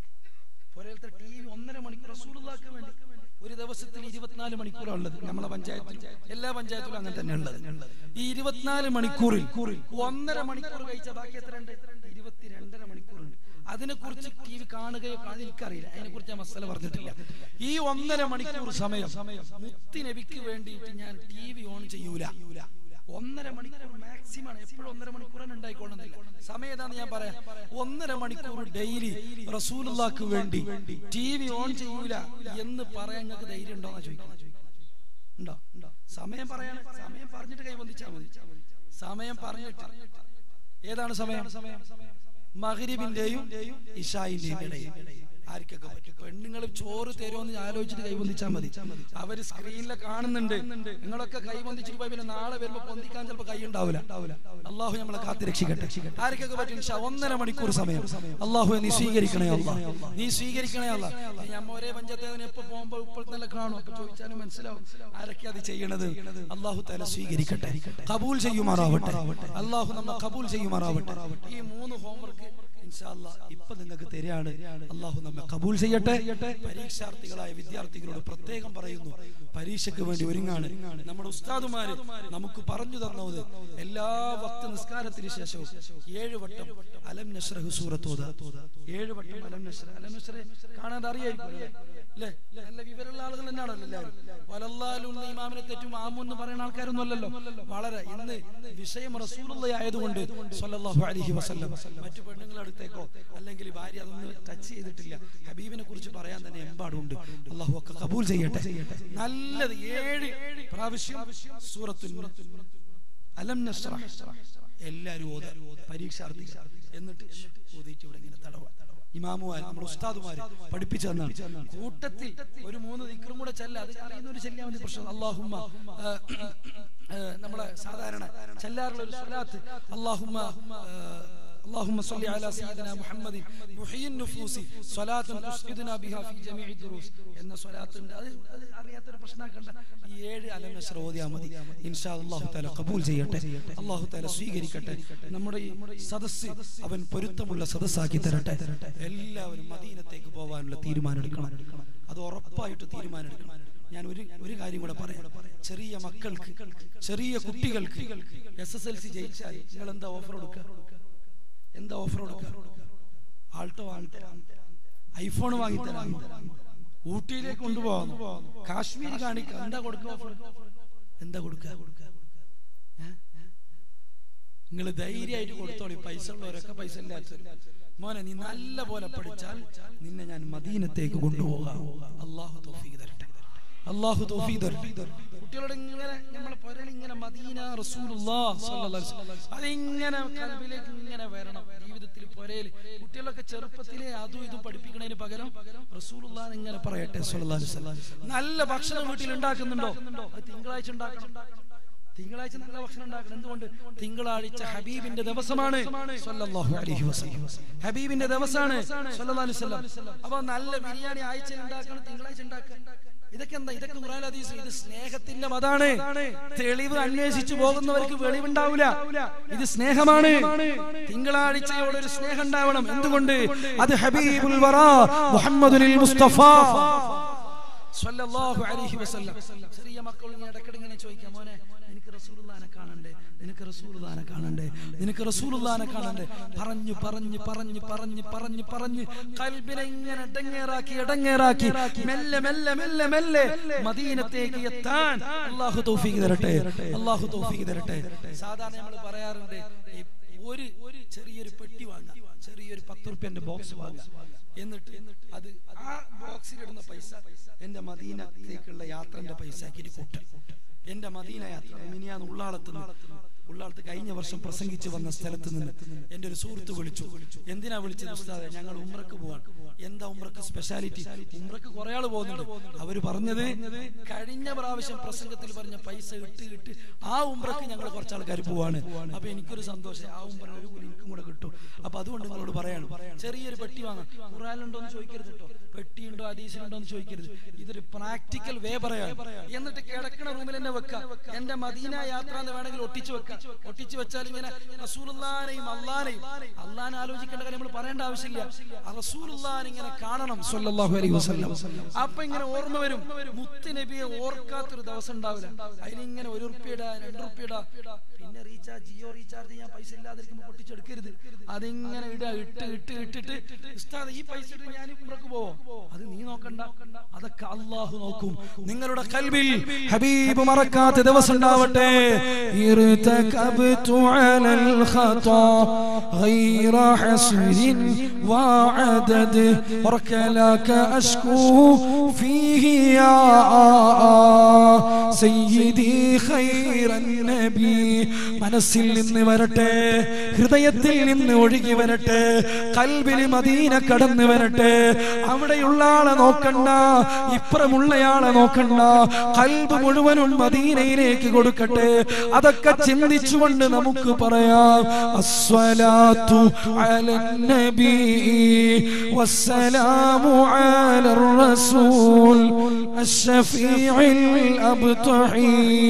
പുരയത്തെ ടി വി ഒന്നര മണിക്കൂർ റസൂലുള്ളാഹിക്ക് വേണ്ടി ഒരു ദിവസത്തിൽ ഇരുപത്തിനാല് മണിക്കൂറാണ് ഉള്ളത് നമ്മളെ പഞ്ചായത്തിൽ എല്ലാ പഞ്ചായത്തിലും അങ്ങനെ തന്നെ ഉള്ളത് ഈ ഇരുപത്തിനാല് മണിക്കൂറിൽ ഒന്നര മണിക്കൂർ കഴിച്ച ബാക്കി എത്ര ഉണ്ട് ഇരുപത്തിരണ്ടര മണിക്കൂറുണ്ട് അതിനെ കുറിച്ച് ടി വി കാണുകയോ കാണുക എനിക്കറിയില്ല അതിനെ കുറിച്ച് ഞാൻ മസല പറഞ്ഞിട്ടില്ല ഈ ഒന്നര മണിക്കൂർ സമയം മുത്തി നബിക്ക് വേണ്ടിയിട്ട് ഞാൻ ടി വി ഓൺ ചെയ്യൂല ഒന്നര മണിക്കൂർ മാക്സിമം ആണ് എപ്പോഴും ഒന്നര മണിക്കൂറാണ് ഉണ്ടായിക്കൊള്ളുന്നില്ല സമയം ഏതാന്ന് ഞാൻ പറയാം ഒന്നര മണിക്കൂർ ഡെയിലി റസൂലുള്ളാക്ക് വേണ്ടി ടി വി ഓൺ ചെയ്യൂല എന്ന് പറയാൻ നിങ്ങൾക്ക് ധൈര്യം ഉണ്ടോ എന്ന് ചോദിക്കണം ഉണ്ടോ ഉണ്ടോ സമയം പറയാണ് സമയം പറഞ്ഞിട്ട് കൈബന്ധിച്ചാൽ മതി സമയം പറഞ്ഞിട്ട് ഏതാണ് സമയം മഹരിബിന്റെയും ഇഷായിന്റെയും ഇടയിൽ ആർക്കൊക്കെ പറ്റും പെണ്ണുങ്ങൾ ചോറ് തരുമെന്ന് ആലോചിച്ചിട്ട് കൈബന്ധിച്ചാൽ മതി അവര് സ്ക്രീനിൽ കാണുന്നുണ്ട് നിങ്ങളൊക്കെ കൈബന്ധിച്ചിട്ട് പോയി പിന്നെ നാളെ വരുമ്പോ പൊന്തിക്കാൻ ചിലപ്പോ കൈ ഉണ്ടാവില്ല അള്ളാഹു നമ്മളെ കാത്തിരക്ഷിക്കട്ടെ ആർക്കൊക്കെ പറ്റും ഇൻഷാ ഒന്നര മണിക്കൂർ സമയം അള്ളാഹു നീ സ്വീകരിക്കണേ അല്ല നീ സ്വീകരിക്കണേ അല്ല ഞാൻ ഒരേ പഞ്ചായത്ത് എപ്പോ പോകുമ്പോ ഇപ്പോഴത്തെ കാണും അപ്പൊ ചോദിച്ചാലും മനസ്സിലാവും ആരൊക്കെ അത് ചെയ്യണത് അള്ളാഹു തല സ്വീകരിക്കട്ടെ കബൂൽ ചെയ്യുമാറാവട്ടെ അള്ളാഹു നമ്മ കബൂൽ ചെയ്യുമാറാവട്ടെ ഈ മൂന്ന് ഹോംവർക്ക് ഇപ്പൊ നിങ്ങൾക്ക് തരികയാണ് അള്ളാഹു നമ്മെ കബൂൽ ചെയ്യട്ടെ പരീക്ഷാർത്ഥികളായ വിദ്യാർത്ഥികളോട് പ്രത്യേകം പറയുന്നു പരീക്ഷയ്ക്ക് വേണ്ടി ഒരുങ്ങാണ് നമ്മുടെ ഉസ്താദുമാര് നമുക്ക് പറഞ്ഞു തന്നത് എല്ലാ ഭക്ത നിസ്കാരത്തിന് ശേഷവും ഏഴ് വട്ടം അലം നഷ്റഹു സൂറത്തോത് ഏഴ് വട്ടം അലം നഷ്റ അലം നഷ്റ കാണാതെ അറിയായിരിക്കും അല്ലേ നല്ല വിവരമുള്ള ആളുകൾ തന്നെയാണല്ലോ എല്ലാവരും വലല്ലാലും ഇമാമിനെ തെറ്റും ആമു എന്ന് പറയുന്ന ആൾക്കാരൊന്നും അല്ലല്ലോ വളരെ ഇന്ന് വിഷയം റസൂലുള്ള ആയതുകൊണ്ട് സ്വല്ലല്ലാഹു അലൈഹി വസല്ലം മറ്റു പെണ്ണുങ്ങളുടെ അടുത്തേക്കോ അല്ലെങ്കിൽ ഭാര്യ അതൊന്നും ടച്ച് ചെയ്തിട്ടില്ല ഹബീബിനെ കുറിച്ച് പറയാൻ തന്നെ എമ്പാടുണ്ട് അള്ളാഹു ഒക്കെ കബൂൽ ചെയ്യട്ടെ നല്ലത് ഏഴ് പ്രാവശ്യം സൂറത്തുൽ അലം നസ്റഹ് എല്ലാരും ഓത പരീക്ഷാർത്ഥി എന്നിട്ട് ഓതിയിട്ട് ഇവിടെ ഇങ്ങനെ തടവ ഇമാമുമാർ നമ്മുടെ ഉസ്താദുമാർ പഠിപ്പിച്ചു തന്നാണ് കൂട്ടത്തിൽ ഒരു മൂന്ന് ദിക്കറും കൂടെ ചെല്ല അത് അറിയുന്ന ഒരു ചെല്ലാൻ വേണ്ടി പ്രശ്നം അള്ളാഹുമ്മ ആ, ആ, നമ്മളെ സാധാരണ ചെല്ലാറുള്ള ഒരു സ്വലാത്ത് അള്ളാഹുമ്മ ആ, اللهم صل على سيدنا محمد محيي النفوس صلاة تسعدنا بها في جميع الدروس എന്ന സ്വലാത്ത് ഉണ്ട് അത് അത് അറിയാത്തൊരു പ്രശ്നമാക്കണ്ട ഈ ഏഴ് അലനസ്ര ഓതിയാ മതി ഇൻഷാ അല്ലാഹു തആല കബൂൽ ചെയ്യട്ടെ അല്ലാഹു തആല സ്വീകരിക്കട്ടെ നമ്മുടെ ഈ സദസ്സ് അവൻ പൊരുത്തമുള്ള സദസ്സാക്കി തരട്ടെ എല്ലാവരും മദീനത്തേക്ക് പോകാനുള്ള തീരുമാനം എടുക്കണം അത് ഉറപ്പായിട്ട് തീരുമാനം എടുക്കണം ഞാൻ ഒരു ഒരു കാര്യം കൂടെ പറയാം ചെറിയ മക്കൾക്ക് ചെറിയ കുട്ടികൾക്ക് എസ് എസ് എൽ സി ജയിച്ചാൽ നിങ്ങൾ എന്താ ഓഫർ കൊടുക്കുക എന്താ ഓഫർ കൊടുക്കുക ആൾട്ടോ വാങ്ങിത്തരാം ഐഫോൺ വാങ്ങിത്തരാം ഊട്ടിയിലേക്ക് കൊണ്ടുപോകാം കാശ്മീർ കാണിക്കാം എന്താ കൊടുക്കുക ഓഫർ എന്താ കൊടുക്കുക നിങ്ങൾ ധൈര്യമായിട്ട് കൊടുത്തോളി പൈസ ഉള്ളവരൊക്കെ പൈസ ഇല്ലാത്തവർ മോനെ നീ നല്ല പോലെ പഠിച്ചാൽ നിന്നെ ഞാൻ മദീനത്തേക്ക് കൊണ്ടുപോകാം അള്ളാഹു തോഫീക്ക് തരട്ടെ അള്ളാഹു തോഫീ തരട്ടെ കുട്ടികളോട് ഇങ്ങനെ നമ്മളെ പുരയിൽ ഇങ്ങനെ മദീന റസൂലുള്ളാഹ് സ്വല്ലല്ലാഹു അലൈഹി വസല്ലം അതിങ്ങനെ കൽബിലേക്ക് ഇങ്ങനെ വരണം ജീവിതത്തിൽ പുരയിൽ കുട്ടികളൊക്കെ ചെറുപ്പത്തിലെ അതും ഇതും പഠിപ്പിക്കുന്നതിന് പകരം റസൂലുള്ളാഹ് ഇങ്ങനെ പറയട്ടെ സ്വല്ലല്ലാഹു അലൈഹി വസല്ലം നല്ല ഭക്ഷണം വീട്ടിൽ ഉണ്ടാക്കുന്നുണ്ടോ അത് തിങ്കളാഴ്ച ഉണ്ടാക്കണം തിങ്കളാഴ്ച നല്ല ഭക്ഷണം ഉണ്ടാക്കണം എന്തുകൊണ്ട് തിങ്കളാഴ്ച ഹബീബിന്റെ ദിവസമാണ് സ്വല്ലല്ലാഹു അലൈഹി വസല്ലം ഹബീബിന്റെ ദിവസമാണ് സ്വല്ലല്ലാഹു അലൈഹി വസല്ലം അപ്പൊ നല്ല ബിരിയാണി ആഴ്ചയിൽ ഉണ്ടാക്കണം തിങ്കളാഴ്ച ഉണ്ടാക്കുക ഇതൊക്കെ എന്താ ഇതൊക്കെ ഖുർആൻ ഹദീസ് ഇത് സ്നേഹത്തിന്റെ മതാണ് തെളിവ് അന്വേഷിച്ചു പോകുന്നവർക്ക് വെളിവുണ്ടാവില്ല ഇത് സ്നേഹമാണ് തിങ്കളാഴ്ചയോട് ഒരു സ്നേഹം ഉണ്ടാവണം എന്തുകൊണ്ട് അത് ഹബീബുൽ വറ മുഹമ്മദുൽ മുസ്തഫ സ്വല്ലല്ലാഹു അലൈഹി വസല്ലം ചെറിയ മക്കൾ ഇങ്ങനെ ഇടയ്ക്കിടെ ഇങ്ങനെ ചോദിക്കാം മോനെ നിനക്ക് റസൂലുള്ളാനെ കാണണ്ടേ നിനക്ക് റസൂലുള്ളാനെ കാണണ്ടേ നിനക്ക് റസൂലുള്ളാനെ കാണണ്ടേ പറഞ്ഞു പറഞ്ഞു പറഞ്ഞു പറഞ്ഞു പറഞ്ഞു പറഞ്ഞ് കൽബിനെ ഇങ്ങനെ ഇടങ്ങേറാക്കി ഇടങ്ങേറാക്കി മെല്ലെ മെല്ലെ മെല്ലെ മെല്ലെ മദീനത്തേക്ക് എത്താൻ അള്ളാഹു തൗഫീഖ് തരട്ടെ അള്ളാഹു തൗഫീഖ് തരട്ടെ സാധാരണ നമ്മൾ പറയാറുണ്ട് ഈ ഒരു ഒരു ചെറിയൊരു പെട്ടി വാങ്ങാം ചെറിയൊരു പത്ത് റുപ്യന്റെ ബോക്സ് വാങ്ങാം എന്നിട്ട് അത് ആ ബോക്സിലിടുന്ന പൈസ എന്റെ മദീനത്തേക്കുള്ള യാത്രന്റെ പൈസ ആക്കിയിട്ട് കൂട്ടും എന്റെ മദീന യാത്ര മിനിയാന്ന് ഉള്ളാളത്ത് നിന്ന് ഉള്ളാളത്ത് കഴിഞ്ഞ വർഷം പ്രസംഗിച്ചു വന്ന സ്ഥലത്ത് നിന്ന് എന്റെ ഒരു സുഹൃത്ത് വിളിച്ചു എന്തിനാ വിളിച്ചത് ഉസ്താദെ ഞങ്ങൾ ഉമ്രക്ക് പോവാൻ എന്താ ഉമ്രക്ക് സ്പെഷ്യാലിറ്റി ഉമ്രക്ക് കുറെ ആള് പോകുന്നുണ്ട് അവര് പറഞ്ഞത് കഴിഞ്ഞ പ്രാവശ്യം പ്രസംഗത്തിൽ പറഞ്ഞ പൈസ ഇട്ട് ഇട്ട് ആ ഉമ്രക്ക് ഞങ്ങൾ കുറച്ച് ആൾക്കാർ പോവാണ് അപ്പൊ എനിക്കൊരു സന്തോഷം ആ ഉമ്ര ഒരു കൂലി എനിക്കും കൂടെ കിട്ടും അപ്പൊ അതുകൊണ്ട് നിങ്ങളോട് പറയാണ് ചെറിയൊരു പെട്ടി വാങ്ങാം ഖുറാനുണ്ടോ എന്ന് ചോദിക്കരുത് കേട്ടോ പെട്ടിയുണ്ടോ അദീസിലുണ്ടോ എന്ന് ചോദിക്കരുത് ഇതൊരു പ്രാക്ടിക്കൽ വേ പറയാം എന്നിട്ട് കിടക്കണ റൂമിൽ തന്നെ വെക്കാം എന്റെ മദീന യാത്ര എന്ന് വേണമെങ്കിൽ ഒട്ടിച്ചു വെക്കാം ഒട്ടിച്ചു വെച്ചാൽ ഇങ്ങനെ റസൂലുള്ളാനെയും അള്ളാനെയും അള്ളാനെ ആലോചിക്കേണ്ട കാര്യം നമ്മൾ പറയേണ്ട ആവശ്യമില്ല ആ റസൂലുള്ളാനെ ഇങ്ങനെ കാണണം സല്ലല്ലാഹു അലൈഹി വസല്ലം അപ്പൊ ഇങ്ങനെ ഓർമ്മ വരും മുത്ത് നബിയെ ഓർക്കാത്തൊരു ദിവസം ഉണ്ടാവില്ല അതിനിങ്ങനെ ഒരു റുപ്യടാ രണ്ട് റുപ്യടാ പിന്നെ റീചാർജ് ജിയോ റീചാർജ് ചെയ്യാൻ പൈസ ഇല്ലാതിരിക്കുമ്പോൾ പൊട്ടിച്ചെടുക്കരുത് അതിങ്ങനെ ഇടുക ഇട്ട് ഇട്ട് ഇട്ടിട്ട് ഉസ്താദ് ഈ പൈസ ഇട്ട് ഞാൻ ഉമ്രക്ക് പോവോ അത് നീ നോക്കണ്ട അതൊക്കെ അള്ളാഹു നോക്കും നിങ്ങളുടെ കൽവിൽ ഹബീബ് മറക്കാത്ത ദിവസം ഉണ്ടാവട്ടെ ارتكبت على الخطا غير حسر وعدد وركلك أشكو فيه يا سيدي خير النبي മനസ്സിൽ നിന്ന് വരട്ടെ ഹൃദയത്തിൽ നിന്ന് ഒഴുകി വരട്ടെ കൽബിൽ മദീന കടന്നു വരട്ടെ അവിടെയുള്ള ആളെ നോക്കണ്ട ഇപ്പുറമുള്ളയാളെ നോക്കണ്ട കൽബ് മുഴുവനും മദീനയിലേക്ക് കൊടുക്കട്ടെ അതൊക്കെ ചിന്തിച്ചുകൊണ്ട് നമുക്ക് പറയാം അസ്വലാത്തു അലൻ നബി വസ്സലാമു അലർ റസൂൽ അഷ്ഫീഇൽ അബ്തഹി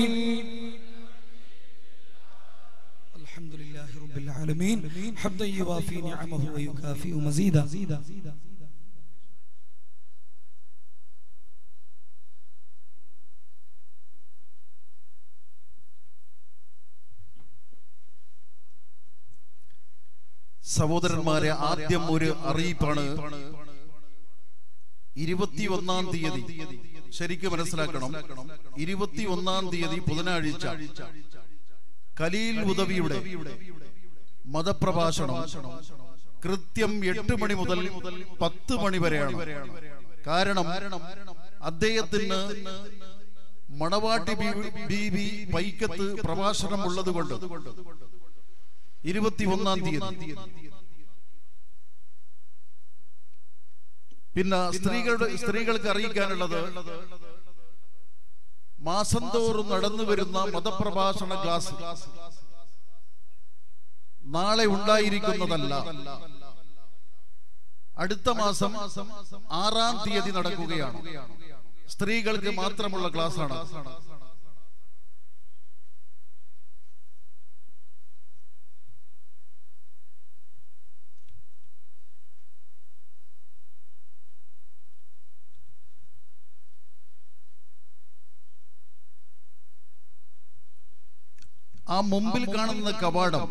الحمد لله رب العالمين حمدا يوافي نعمه ويكافئ مزيدا സഹോദരന്മാരെ ആദ്യം ഒരു അറിയിപ്പാണ് ഇരുപത്തി ഒന്നാം തീയതി ശരിക്കും മനസ്സിലാക്കണം ഇരുപത്തി ഒന്നാം തീയതി ബുധനാഴ്ച കലീൽ ഉദവിയുടെ മതപ്രഭാഷണം കൃത്യം എട്ട് മണി മുതൽ പത്ത് മണി വരെയാണ് കാരണം അദ്ദേഹത്തിന് മണവാട്ടി ബീബി പൈക്കത്ത് പ്രഭാഷണം ഉള്ളത് കൊണ്ട് ഇരുപത്തി ഒന്നാം തീയതി പിന്നെ സ്ത്രീകളുടെ സ്ത്രീകൾക്ക് അറിയിക്കാനുള്ളത് മാസം തോറും നടന്നു വരുന്ന മതപ്രഭാഷണ ക്ലാസ് നാളെ ഉണ്ടായിരിക്കുന്നതല്ല അടുത്ത മാസം ആറാം തീയതി നടക്കുകയാണ് സ്ത്രീകൾക്ക് മാത്രമുള്ള ക്ലാസ് ആണ് ആ മുമ്പിൽ കാണുന്ന കവാടം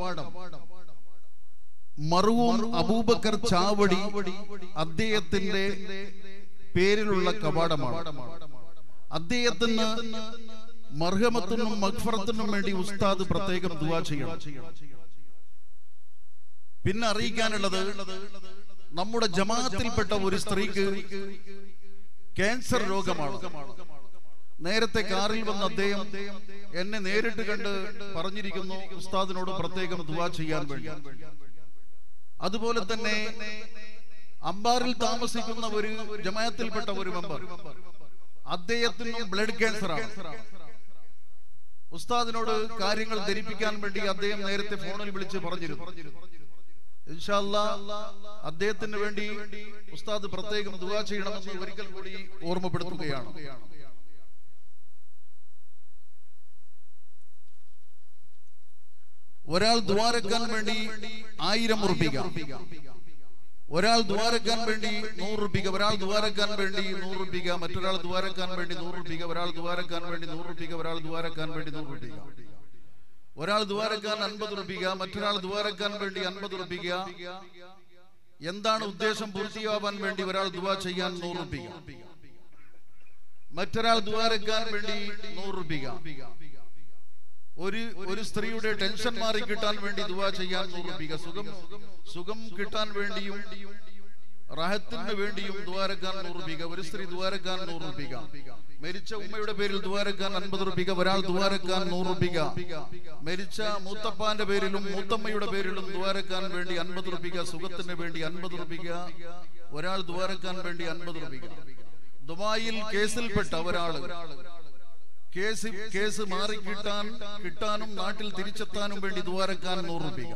മറുവും അബൂബക്കർ ചാവടി അദ്ദേഹത്തിന്റെ പേരിലുള്ള കവാടമാണ് അദ്ദേഹത്തിന് മർഹമത്തിനും മഗ്ഫറത്തിനും വേണ്ടി ഉസ്താദ് പ്രത്യേകം ദുവാ ചെയ്യണം പിന്നെ അറിയിക്കാനുള്ളത് നമ്മുടെ ജമാഅത്തിൽപ്പെട്ട ഒരു സ്ത്രീക്ക് ക്യാൻസർ രോഗമാണ് നേരത്തെ കാറിൽ വന്ന അദ്ദേഹം എന്നെ നേരിട്ട് കണ്ട് പറഞ്ഞിരിക്കുന്നു ഉസ്താദിനോട് പ്രത്യേകം ദുവാ ചെയ്യാൻ വേണ്ടി അതുപോലെ തന്നെ അമ്പാറിൽ താമസിക്കുന്ന ഒരു ജമാഅത്തിൽപ്പെട്ട ഒരു മെമ്പർ അദ്ദേഹത്തിനും ബ്ലഡ് ക്യാൻസറാണ് ഉസ്താദിനോട് കാര്യങ്ങൾ ധരിപ്പിക്കാൻ വേണ്ടി അദ്ദേഹം നേരത്തെ ഫോണിൽ വിളിച്ച് പറഞ്ഞിരുന്നു ഇൻഷാ അല്ലാ അദ്ദേഹത്തിന് വേണ്ടി ഉസ്താദ് പ്രത്യേകം ദുവാ ചെയ്യണമെന്ന് ഒരിക്കൽ കൂടി ഓർമ്മപ്പെടുത്തുകയാണ് ഒരാൾ ദ്വാരക്കാൻ വേണ്ടി ആയിരം ഉറുപ്പിക ഒരാൾ ദ്വാരക്കാൻ വേണ്ടി നൂറ് റുപ്പിക ഒരാൾ ദ്വാരക്കാൻ വേണ്ടി നൂറ് റുപ്പിക മറ്റൊരാൾ ദ്വാരക്കാൻ വേണ്ടി നൂറ് റുപ്പിക ഒരാൾ ദ്വാരക്കാൻ വേണ്ടി നൂറ് റുപ്പിക ഒരാൾ ദ്വാരക്കാൻ വേണ്ടി നൂറ് റുപ്പിക ഒരാൾ ദ്വാരക്കാൻ അൻപത് റുപ്പിക മറ്റൊരാൾ ദ്വാരക്കാൻ വേണ്ടി അൻപത് റുപ്പിക എന്താണ് ഉദ്ദേശം പൂർത്തിയാവാൻ വേണ്ടി ഒരാൾ ദുവാ ചെയ്യാൻ നൂറ് റുപ്പിക മറ്റൊരാൾ ദ്വാരക്കാൻ വേണ്ടി നൂറ് റുപ്പിക ഒരു ഒരു സ്ത്രീയുടെ ടെൻഷൻ മാറി കിട്ടാൻ വേണ്ടി ദുവാ ചെയ്യാൻ നൂറുപ്പിക സുഖം സുഖം കിട്ടാൻ വേണ്ടിയും റാഹത്തിന് വേണ്ടിയും ദ്വാരക്കാൻ നൂറുപ്പിക ഒരു സ്ത്രീ ദ്വാരക്കാൻ നൂറുപ്പിക മരിച്ച ഉമ്മയുടെ പേരിൽ ദ്വാരക്കാൻ അൻപത് റുപ്പിക ഒരാൾ ദ്വാരക്കാൻ നൂറുപ്പിക മരിച്ച മൂത്തപ്പാന്റെ പേരിലും മൂത്തമ്മയുടെ പേരിലും ദ്വാരക്കാൻ വേണ്ടി അൻപത് റുപ്പിക സുഖത്തിന് വേണ്ടി അൻപത് റുപ്പിക ഒരാൾ ദ്വാരക്കാൻ വേണ്ടി അൻപത് റുപ്പിക ദുബായിൽ കേസിൽപ്പെട്ട ഒരാള് കേസ് കേസ് മാറി കിട്ടാൻ കിട്ടാനും നാട്ടിൽ തിരിച്ചെത്താനും വേണ്ടി ദ്വാരക്കാൻ നൂറ് രൂപ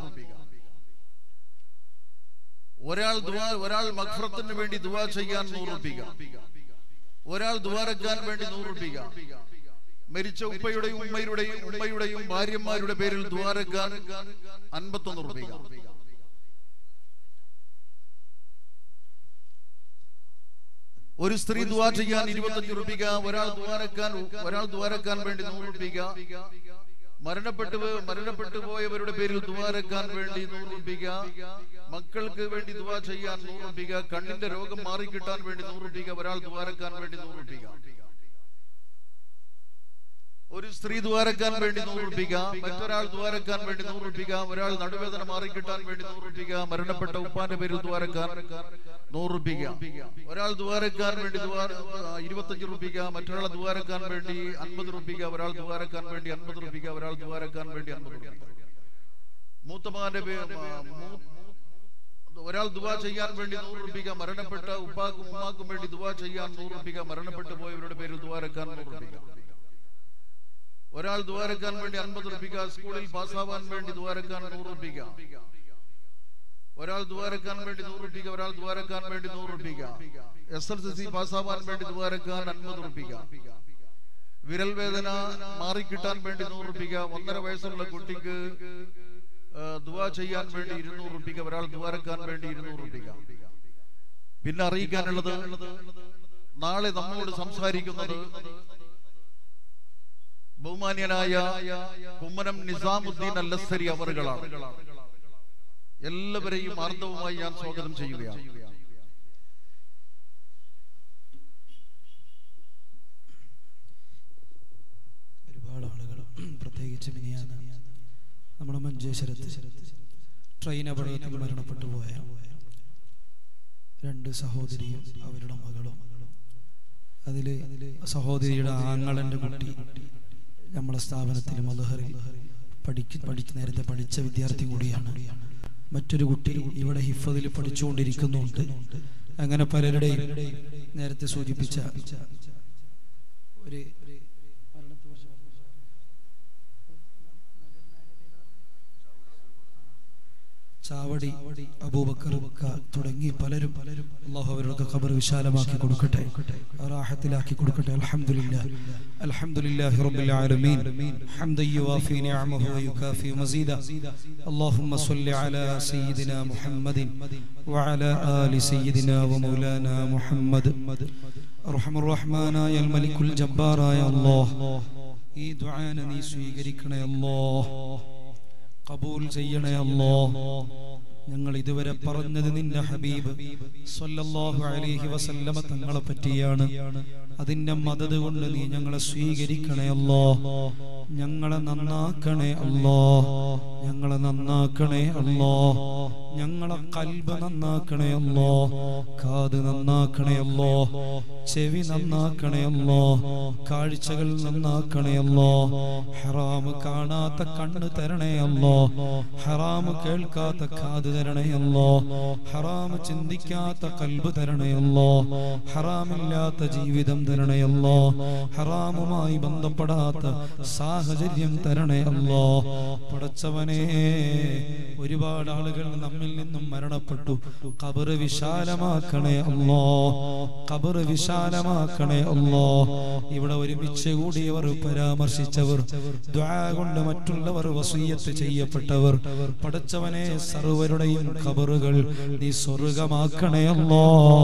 ഒരാൾ ദുവാ ഒരാൾ മഖ്ഫറത്തിന് വേണ്ടി ദുവാ ചെയ്യാൻ നൂറ് രൂപ ഒരാൾ ദ്വാരക്കാൻ വേണ്ടി നൂറ് രൂപ മരിച്ച ഉപ്പയുടെയും ഉമ്മയുടെയും ഉമ്മയുടെയും ഭാര്യമാരുടെ പേരിൽ ദ്വാരക്കാൻ അൻപത്തൊന്ന് രൂപ ഒരു സ്ത്രീ ദുവാ ചെയ്യാൻ ഇരുപത്തഞ്ച് റുപ്പിക ഒരാൾ ദ്വാരക്കാൻ ഒരാൾ ദ്വാരക്കാൻ വേണ്ടി നൂറ് റുപ്പിക മരണപ്പെട്ടു പോ- മരണപ്പെട്ടു പോയവരുടെ പേരിൽ ദ്വാരക്കാൻ വേണ്ടി നൂറ് റുപ്പിക മക്കൾക്ക് വേണ്ടി ദുവാ ചെയ്യാൻ നൂറ് റുപ്പിക കണ്ണിന്റെ രോഗം മാറിക്കിട്ടാൻ വേണ്ടി നൂറ് റുപ്പിക ഒരാൾ ദ്വാരക്കാൻ വേണ്ടി നൂറ് റുപ്പിക ഒരു സ്ത്രീ ദ്വാരക്കാൻ വേണ്ടി നൂറ് റുപ്പിക മറ്റൊരാൾ ദ്വാരക്കാൻ വേണ്ടി നൂറ് റുപ്പിക ഒരാൾ നടുവേദന മാറിക്കിട്ടാൻ വേണ്ടി നൂറ് റുപ്പിക മരണപ്പെട്ട ഉപ്പാന്റെ പേരിൽ ദ്വാരക്കാൻ നൂറ് റുപ്പിക ഒരാൾ ദ്വാരക്കാൻ വേണ്ടി ദ്വാര ആ, ഇരുപത്തഞ്ച് റുപ്പിക മറ്റൊരാൾ ദ്വാരക്കാൻ വേണ്ടി അൻപത് റുപ്പിക ഒരാൾ ദ്വാരക്കാൻ വേണ്ടി അൻപത് റുപ്പിക ഒരാൾ ദ്വാരക്കാൻ വേണ്ടി അൻപത് റുപ്പിക മൂത്തമാന്റെ പേ- ആ, മൂ- ഒരാൾ ദുവാ ചെയ്യാൻ വേണ്ടി നൂറ് റുപ്പിക മരണപ്പെട്ട ഉപ്പാക്കും ഉമ്മാക്കും വേണ്ടി ദുവാ ചെയ്യാൻ നൂറ് റുപ്പിക മരണപ്പെട്ടു പോയവരുടെ പേരിൽ ദ്വാരക്കാൻ നൂറ് റുപ്പിക ഒരാൾ ദ്വാരക്കാൻ വേണ്ടി അൻപത് റുപ്പിക സ്കൂളിൽ പാസ്സാവാൻ വേണ്ടി ദ്വാരക്കാൻ നൂറ് റുപ്പിക ഒരാൾ ദ്വാരക്കാൻ വേണ്ടി നൂറ് റുപ്പിക ഒരാൾ ദ്വാരക്കാൻ വേണ്ടി നൂറ് റുപ്പിക എസ് എൽ സി സി പാസ്സാവാൻ വേണ്ടി ദ്വാരക്കാൻ അൻപത് റുപ്പിക വിരൽ വേദന മാറിക്കിട്ടാൻ വേണ്ടി നൂറ് റുപ്പിക ഒന്നര വയസ്സുള്ള കുട്ടിക്ക് ആ, ദുവാ ചെയ്യാൻ വേണ്ടി ഇരുന്നൂറ് റുപ്പിക ഒരാൾ ദ്വാരക്കാൻ വേണ്ടി ഇരുന്നൂറ് റുപ്പിക പിന്നെ അറിയിക്കാനുള്ളത് നാളെ നമ്മളോട് സംസാരിക്കുന്നത് ബഹുമാന്യനായ കുമ്മനം നിസാമുദ്ദീൻ അല്ലസ്സരി അവറുകളാണ് എല്ലാവരെയും ആർദ്രവുമായി ഞാൻ സ്വാഗതം ചെയ്യുകയാണ് ഒരുപാട് ആളുകൾ പ്രത്യേകിച്ച് മിനിയാന്ന് നമ്മുടെ മഞ്ചേശ്വരത്ത് ട്രെയിൻ അപകടത്തിൽ മരണപ്പെട്ടു പോയ രണ്ട് സഹോദരിയും അവരുടെ മകളും അതില് സഹോദരിയുടെ ആങ്ങളന്റെ കുട്ടി നമ്മളെ സ്ഥാപനത്തിൽ മധുഹറിൽ പഠിക്ക പഠിക്ക നേരത്തെ പഠിച്ച വിദ്യാർത്ഥി കൂടിയാണ് മറ്റൊരു കുട്ടി ഇവിടെ ഹിഫതിൽ പഠിച്ചുകൊണ്ടിരിക്കുന്നുണ്ട് അങ്ങനെ പലരുടെയും നേരത്തെ സൂചിപ്പിച്ച ഒരു ചാവടി അബൂബക്കർ ക തുടങ്ങി പലരും അള്ളാഹു അവരുടെ ഖബർ വിശാലമാക്കി കൊടുക്കട്ടെ റാഹത്തിലാക്കി കൊടുക്കട്ടെ അൽഹംദുലില്ലാ അൽഹംദുലില്ലാഹി റബ്ബിൽ ആലമീൻ ഹംദൻ യുവാഫി നിഅമഹു വയുകാഫി മസീദ اللهم صل على سيدنا محمد وعلى آل سيدنا ومولانا محمد أرحم الرحمن يا الملك الجبار يا الله ഈ ദ്വാന നീ സ്വീകരിക്കണേ അല്ലോ കബൂൽ ചെയ്യണേ അല്ലോ ഞങ്ങൾ ഇതുവരെ പറഞ്ഞത് നിന്റെ ഹബീബ് സ്വല്ലല്ലാഹു അലൈഹി വസല്ലമ തങ്ങളെ പറ്റിയാണ് അതിന്റെ മദത് കൊണ്ട് നീ ഞങ്ങളെ സ്വീകരിക്കണേ അല്ലോ ഞങ്ങളെ നന്നാക്കണേ അല്ലോ ഞങ്ങളെ നന്നാക്കണേ അല്ലോ ഞങ്ങളെ കൽബ് നന്നാക്കണേ അല്ലോ കാത് നന്നാക്കണേ അല്ലോ ചെവി നന്നാക്കണേ അല്ലോ കാഴ്ചകൾ നന്നാക്കണേ അല്ലോ ഹറാമ് കാണാത്ത കണ്ണ് തരണേ അല്ലോ ഹറാമ് കേൾക്കാത്ത കാത് തരണേ അല്ലോ ഹറാമ് ചിന്തിക്കാത്ത കൽബ് തരണേ അല്ലോ ഹറാമില്ലാത്ത ജീവിതം തരണേ അല്ലോ ഹറാമുമായി ബന്ധപ്പെടാത്ത സാഹചര്യം തരണേ അല്ലോ പടച്ചവനെ ഒരുപാട് ആളുകൾ നമ്മിൽ നിന്നും മരണപ്പെട്ടു കബറ് വിശാലമാക്കണേ അല്ലോ കബറ് വിശാലമാക്കണേ അല്ലോ ഇവിടെ ഒരുമിച്ച് കൂടിയവർ പരാമർശിച്ചവർ ദ്വാ കൊണ്ട് മറ്റുള്ളവർ വസീയത്ത് ചെയ്യപ്പെട്ടവർ പടച്ചവനെ സർവരുടെയും കബറുകൾ നീ സ്വർഗമാക്കണേ അല്ലോ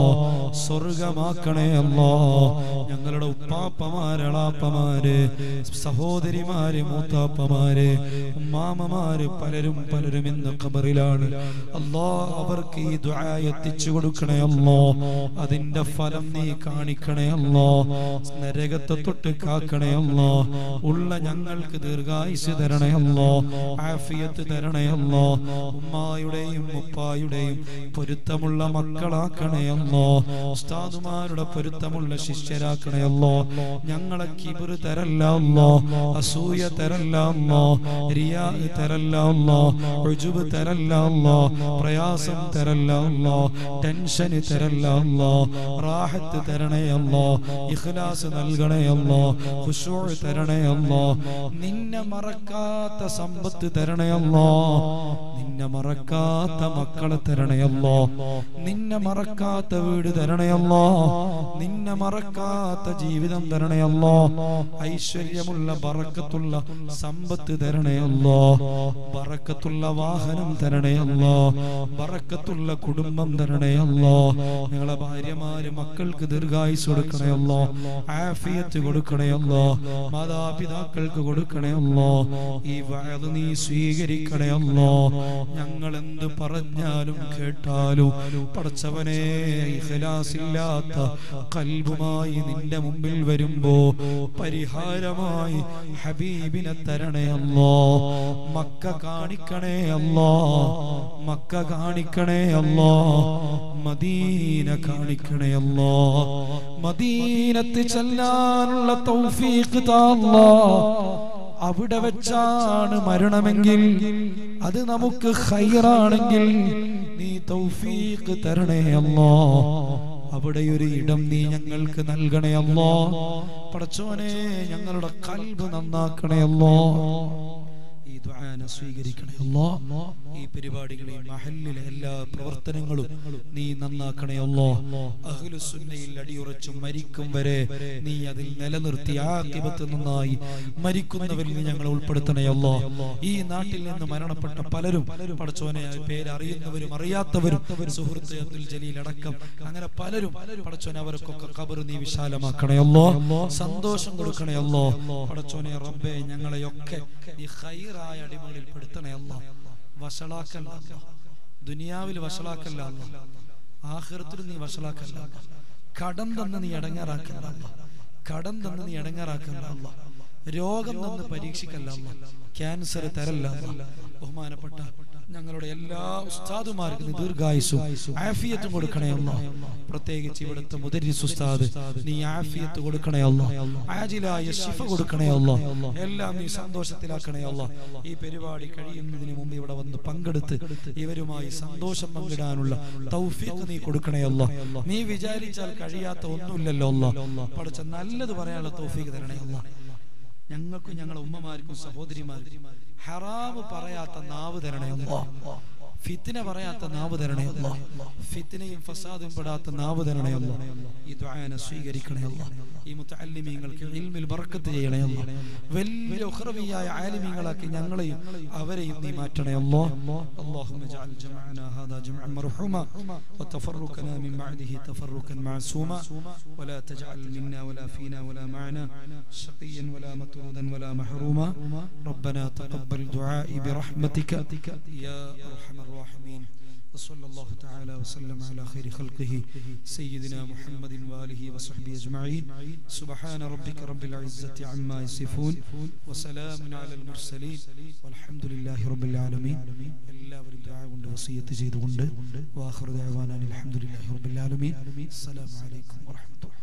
സ്വർഗമാക്കണേ അല്ലോ ഞങ്ങളുടെ ഉപ്പാപ്പമാര് എളാപ്പമാര് സഹോദരിമാര് മൂത്താപ്പമാര് മാമമാര് പലരും പലരും ഇന്ന് ഖബറിലാണ് അല്ലോ അവർക്ക് ഈ ദുആ എത്തിച്ചു കൊടുക്കണേ അല്ലോ അതിന്റെ ഫലം നീ കാണിക്കണേ അല്ലോ നരകത്തെ തൊട്ട് കാക്കണേ അല്ലോ ഉള്ള ഞങ്ങൾക്ക് ദീർഘായുസ് തരണേ അല്ലോ ആഫിയത്ത് തരണേ അല്ലോ ഉമ്മായുടെയും ഉപ്പായുടെയും പൊരുത്തമുള്ള മക്കളാക്കണേ അല്ലോ ഉസ്താദുമാരുടെ പൊരുത്തമുള്ള ശിഷ്യരാക്കണേ അല്ലോ ഞങ്ങളെ കിബിറ് തരല്ല അല്ലോ അസൂയ തരല്ല അല്ലോ റിയാ തരല്ല അല്ലോ ഉജുബ് തരല്ല അല്ലോ പ്രയാസം തരല്ല അല്ലോ ടെൻഷൻ തരല്ല അല്ലോ റാഹത്ത് തരണേ അല്ലോ ഇഖ്ലാസ് നൽകണേ അല്ലോ ഖുശൂ തരണേ അല്ലോ നിന്നെ മറക്കാത്ത സമ്പത്ത് തരണേ അല്ലോ നിന്നെ മറക്കാത്ത മക്കളെ തരണേ അല്ലോ നിന്നെ മറക്കാത്ത വീട് തരണേ അല്ലോ നിന്നെ മറക്കാത്ത ജീവിതം തരണേ അല്ലോ ഐശ്വര്യമുള്ള ബറക്കത്തുള്ള സമ്പത്ത് തരണേ അല്ലോ ബറക്കത്തുള്ള വാഹനം തരണേ അല്ലോ ബറക്കത്തുള്ള കുടുംബം തരണേ അല്ലോ ഞങ്ങളെ ഭാര്യമാര് മക്കൾക്ക് ദീർഘായുസ് കൊടുക്കണേ അല്ലോ ആഫിയത്ത് കൊടുക്കണേ അല്ലോ മാതാപിതാക്കൾക്ക് കൊടുക്കണേ അല്ലോ ഈ വയത് നീ സ്വീകരിക്കണേ അല്ലോ ഞങ്ങൾ എന്ത് പറഞ്ഞാലും കേട്ടാലും പടച്ചവനെ ഇഖലാസില്ലാത്ത കൽബുമായി നിന്റെ മുമ്പിൽ വരുമ്പോ പരിഹാരമായി ഹബീബിനെ തരണേ അല്ലോ മക്ക കാണിക്കണേ അല്ലോ മക്ക കാണിക്കണേ അല്ലോ മദീന കാണിക്കണേ അല്ലോ മദീനത്ത് ചെല്ലാനുള്ള തൗഫീഖ് താ അല്ലാ അവിടെ വെച്ചാണ് മരണമെങ്കിൽ അത് നമുക്ക് ഹൈറാണെങ്കിൽ നീ തൗഫീഖ് തരണേ അല്ലോ അവിടെ ഒരു ഇടം നീ ഞങ്ങൾക്ക് നൽകണേ അല്ലോ പടച്ചോനെ ഞങ്ങളുടെ കൽബ് നന്നാക്കണേ അല്ലോ ഈ ദുആന സ്വീകരിക്കണേ അല്ലോ ഈ പരിപാടികളെ മഹല്ലിലെ എല്ലാ പ്രവർത്തനങ്ങളും നീ നന്നാക്കണേ അല്ലോ അഹ്ലുസുന്നയിൽ അടിയുറച്ചു മരിക്കും വരെ നീ അതിൽ നിലനിർത്തി ആക്കിബത്ത് നന്നായി മരിക്കുന്നവരിൽ നീ ഞങ്ങളെ ഉൾപ്പെടുത്തണേ അല്ലോ ഈ നാട്ടിൽ നിന്ന് മരണപ്പെട്ട പലരും പടച്ചോനെ പേര് അറിയുന്നവരും അറിയാത്തവരും സുഹൃത്ത് അബ്ദുൽ ജലീൽ അടക്കം അങ്ങനെ പലരും പടച്ചോനെ അവർക്കൊക്കെ ഖബർ നീ വിശാലമാക്കണേ അല്ലോ സന്തോഷം കൊടുക്കണേ അല്ലോ പടച്ചോനെ റബ്ബേ ഞങ്ങളെയൊക്കെ നീ ഖൈറായ അടിമകളിൽ പെടുത്തണേ അല്ലോ വഷളാക്കല്ല അല്ലാ. ദുനിയാവിൽ വഷളാക്കല്ല അല്ലാ. ആഖിറത്തിൽ നീ വഷളാക്കല്ല അല്ലാ. കടം തന്ന് നീ അടങ്ങാറാക്കല്ല അല്ലാ. കടം തന്ന് നീ അടങ്ങാറാക്കല്ല അല്ലാ. രോഗം തന്ന് പരീക്ഷിക്കല്ല അല്ലാ. ക്യാൻസർ തരല്ല അല്ലാ. ബഹുമാനപ്പെട്ട ഞങ്ങളുടെ എല്ലാ ഉസ്താദുമാർക്കും നീ ദീർഘായുസും ആഫിയത്തും കൊടുക്കണേ അല്ലാ പ്രത്യേകിച്ച് ഇവിടുത്തെ മുദരിസ് ഉസ്താദ് നീ ആഫിയത്ത് കൊടുക്കണേ അല്ലാ ആജിലായ ശിഫ കൊടുക്കണേ അല്ലാ എല്ലാം നീ സന്തോഷത്തിലാക്കണേ അല്ലാ ഈ പരിപാടി കഴിയുന്നതിന് മുമ്പ് ഇവിടെ വന്ന് പങ്കെടുത്ത് ഇവരുമായി സന്തോഷം പങ്കിടാനുള്ള തൗഫീഖ് നീ കൊടുക്കണേ അല്ലാ നീ വിചാരിച്ചാൽ കഴിയാത്ത ഒന്നുമില്ലല്ലോ അല്ലാ പഠിച്ച നല്ലത് പറയാനുള്ള തൗഫീഖ് തരണേ അല്ലാ ഞങ്ങൾക്കും ഞങ്ങളുടെ ഉമ്മമാർക്കും സഹോദരിമാർക്കും ഹറാമ് പറയാത്ത നാവ് തരണേ അല്ലാ ഫിത്തിന പറയാത്ത നാവ് തരണേ അല്ല ഫിത്തിനയും ഫസാദും പെടാത്ത നാവ് തരണേ അല്ല ഈ ദുആനെ സ്വീകരിക്കണേ അല്ല ഈ മുത്തഅല്ലിമീങ്ങൾക്ക് ഇൽമിൽ ബർക്കത്ത് ചെയ്യണേ അല്ല വലിയ ഉഖ്റവിയായ ആലിമീങ്ങളാക്കി ഞങ്ങളെയും അവരെയും നീ മാറ്റണേ അല്ലാ اللهم اجعل جمعنا هذا جمعا مرحوما وتفرقنا من بعده تفرقا معصوما ولا تجعل منا ولا فينا ولا معنا شقيا ولا مطرودا ولا محروما ربنا تقبل دعائي برحمتك يا ارحم الراحمين وصلى الله تعالى وسلم على خير خلقه سيدنا محمد واله وصحبه اجمعين سبحان ربك رب العزه عما يصفون وسلام على المرسلين والحمد لله رب العالمين എല്ലാവരും ദുആ കൊണ്ട് വസിയത്ത് ചെയ്തുകൊണ്ട് വാഖിറു ദഅവാന അൽഹംദുലില്ലാഹി റബ്ബിൽ ആലമീൻ അസ്സലാമു അലൈക്കും വറഹ്മത്തുള്ളാഹി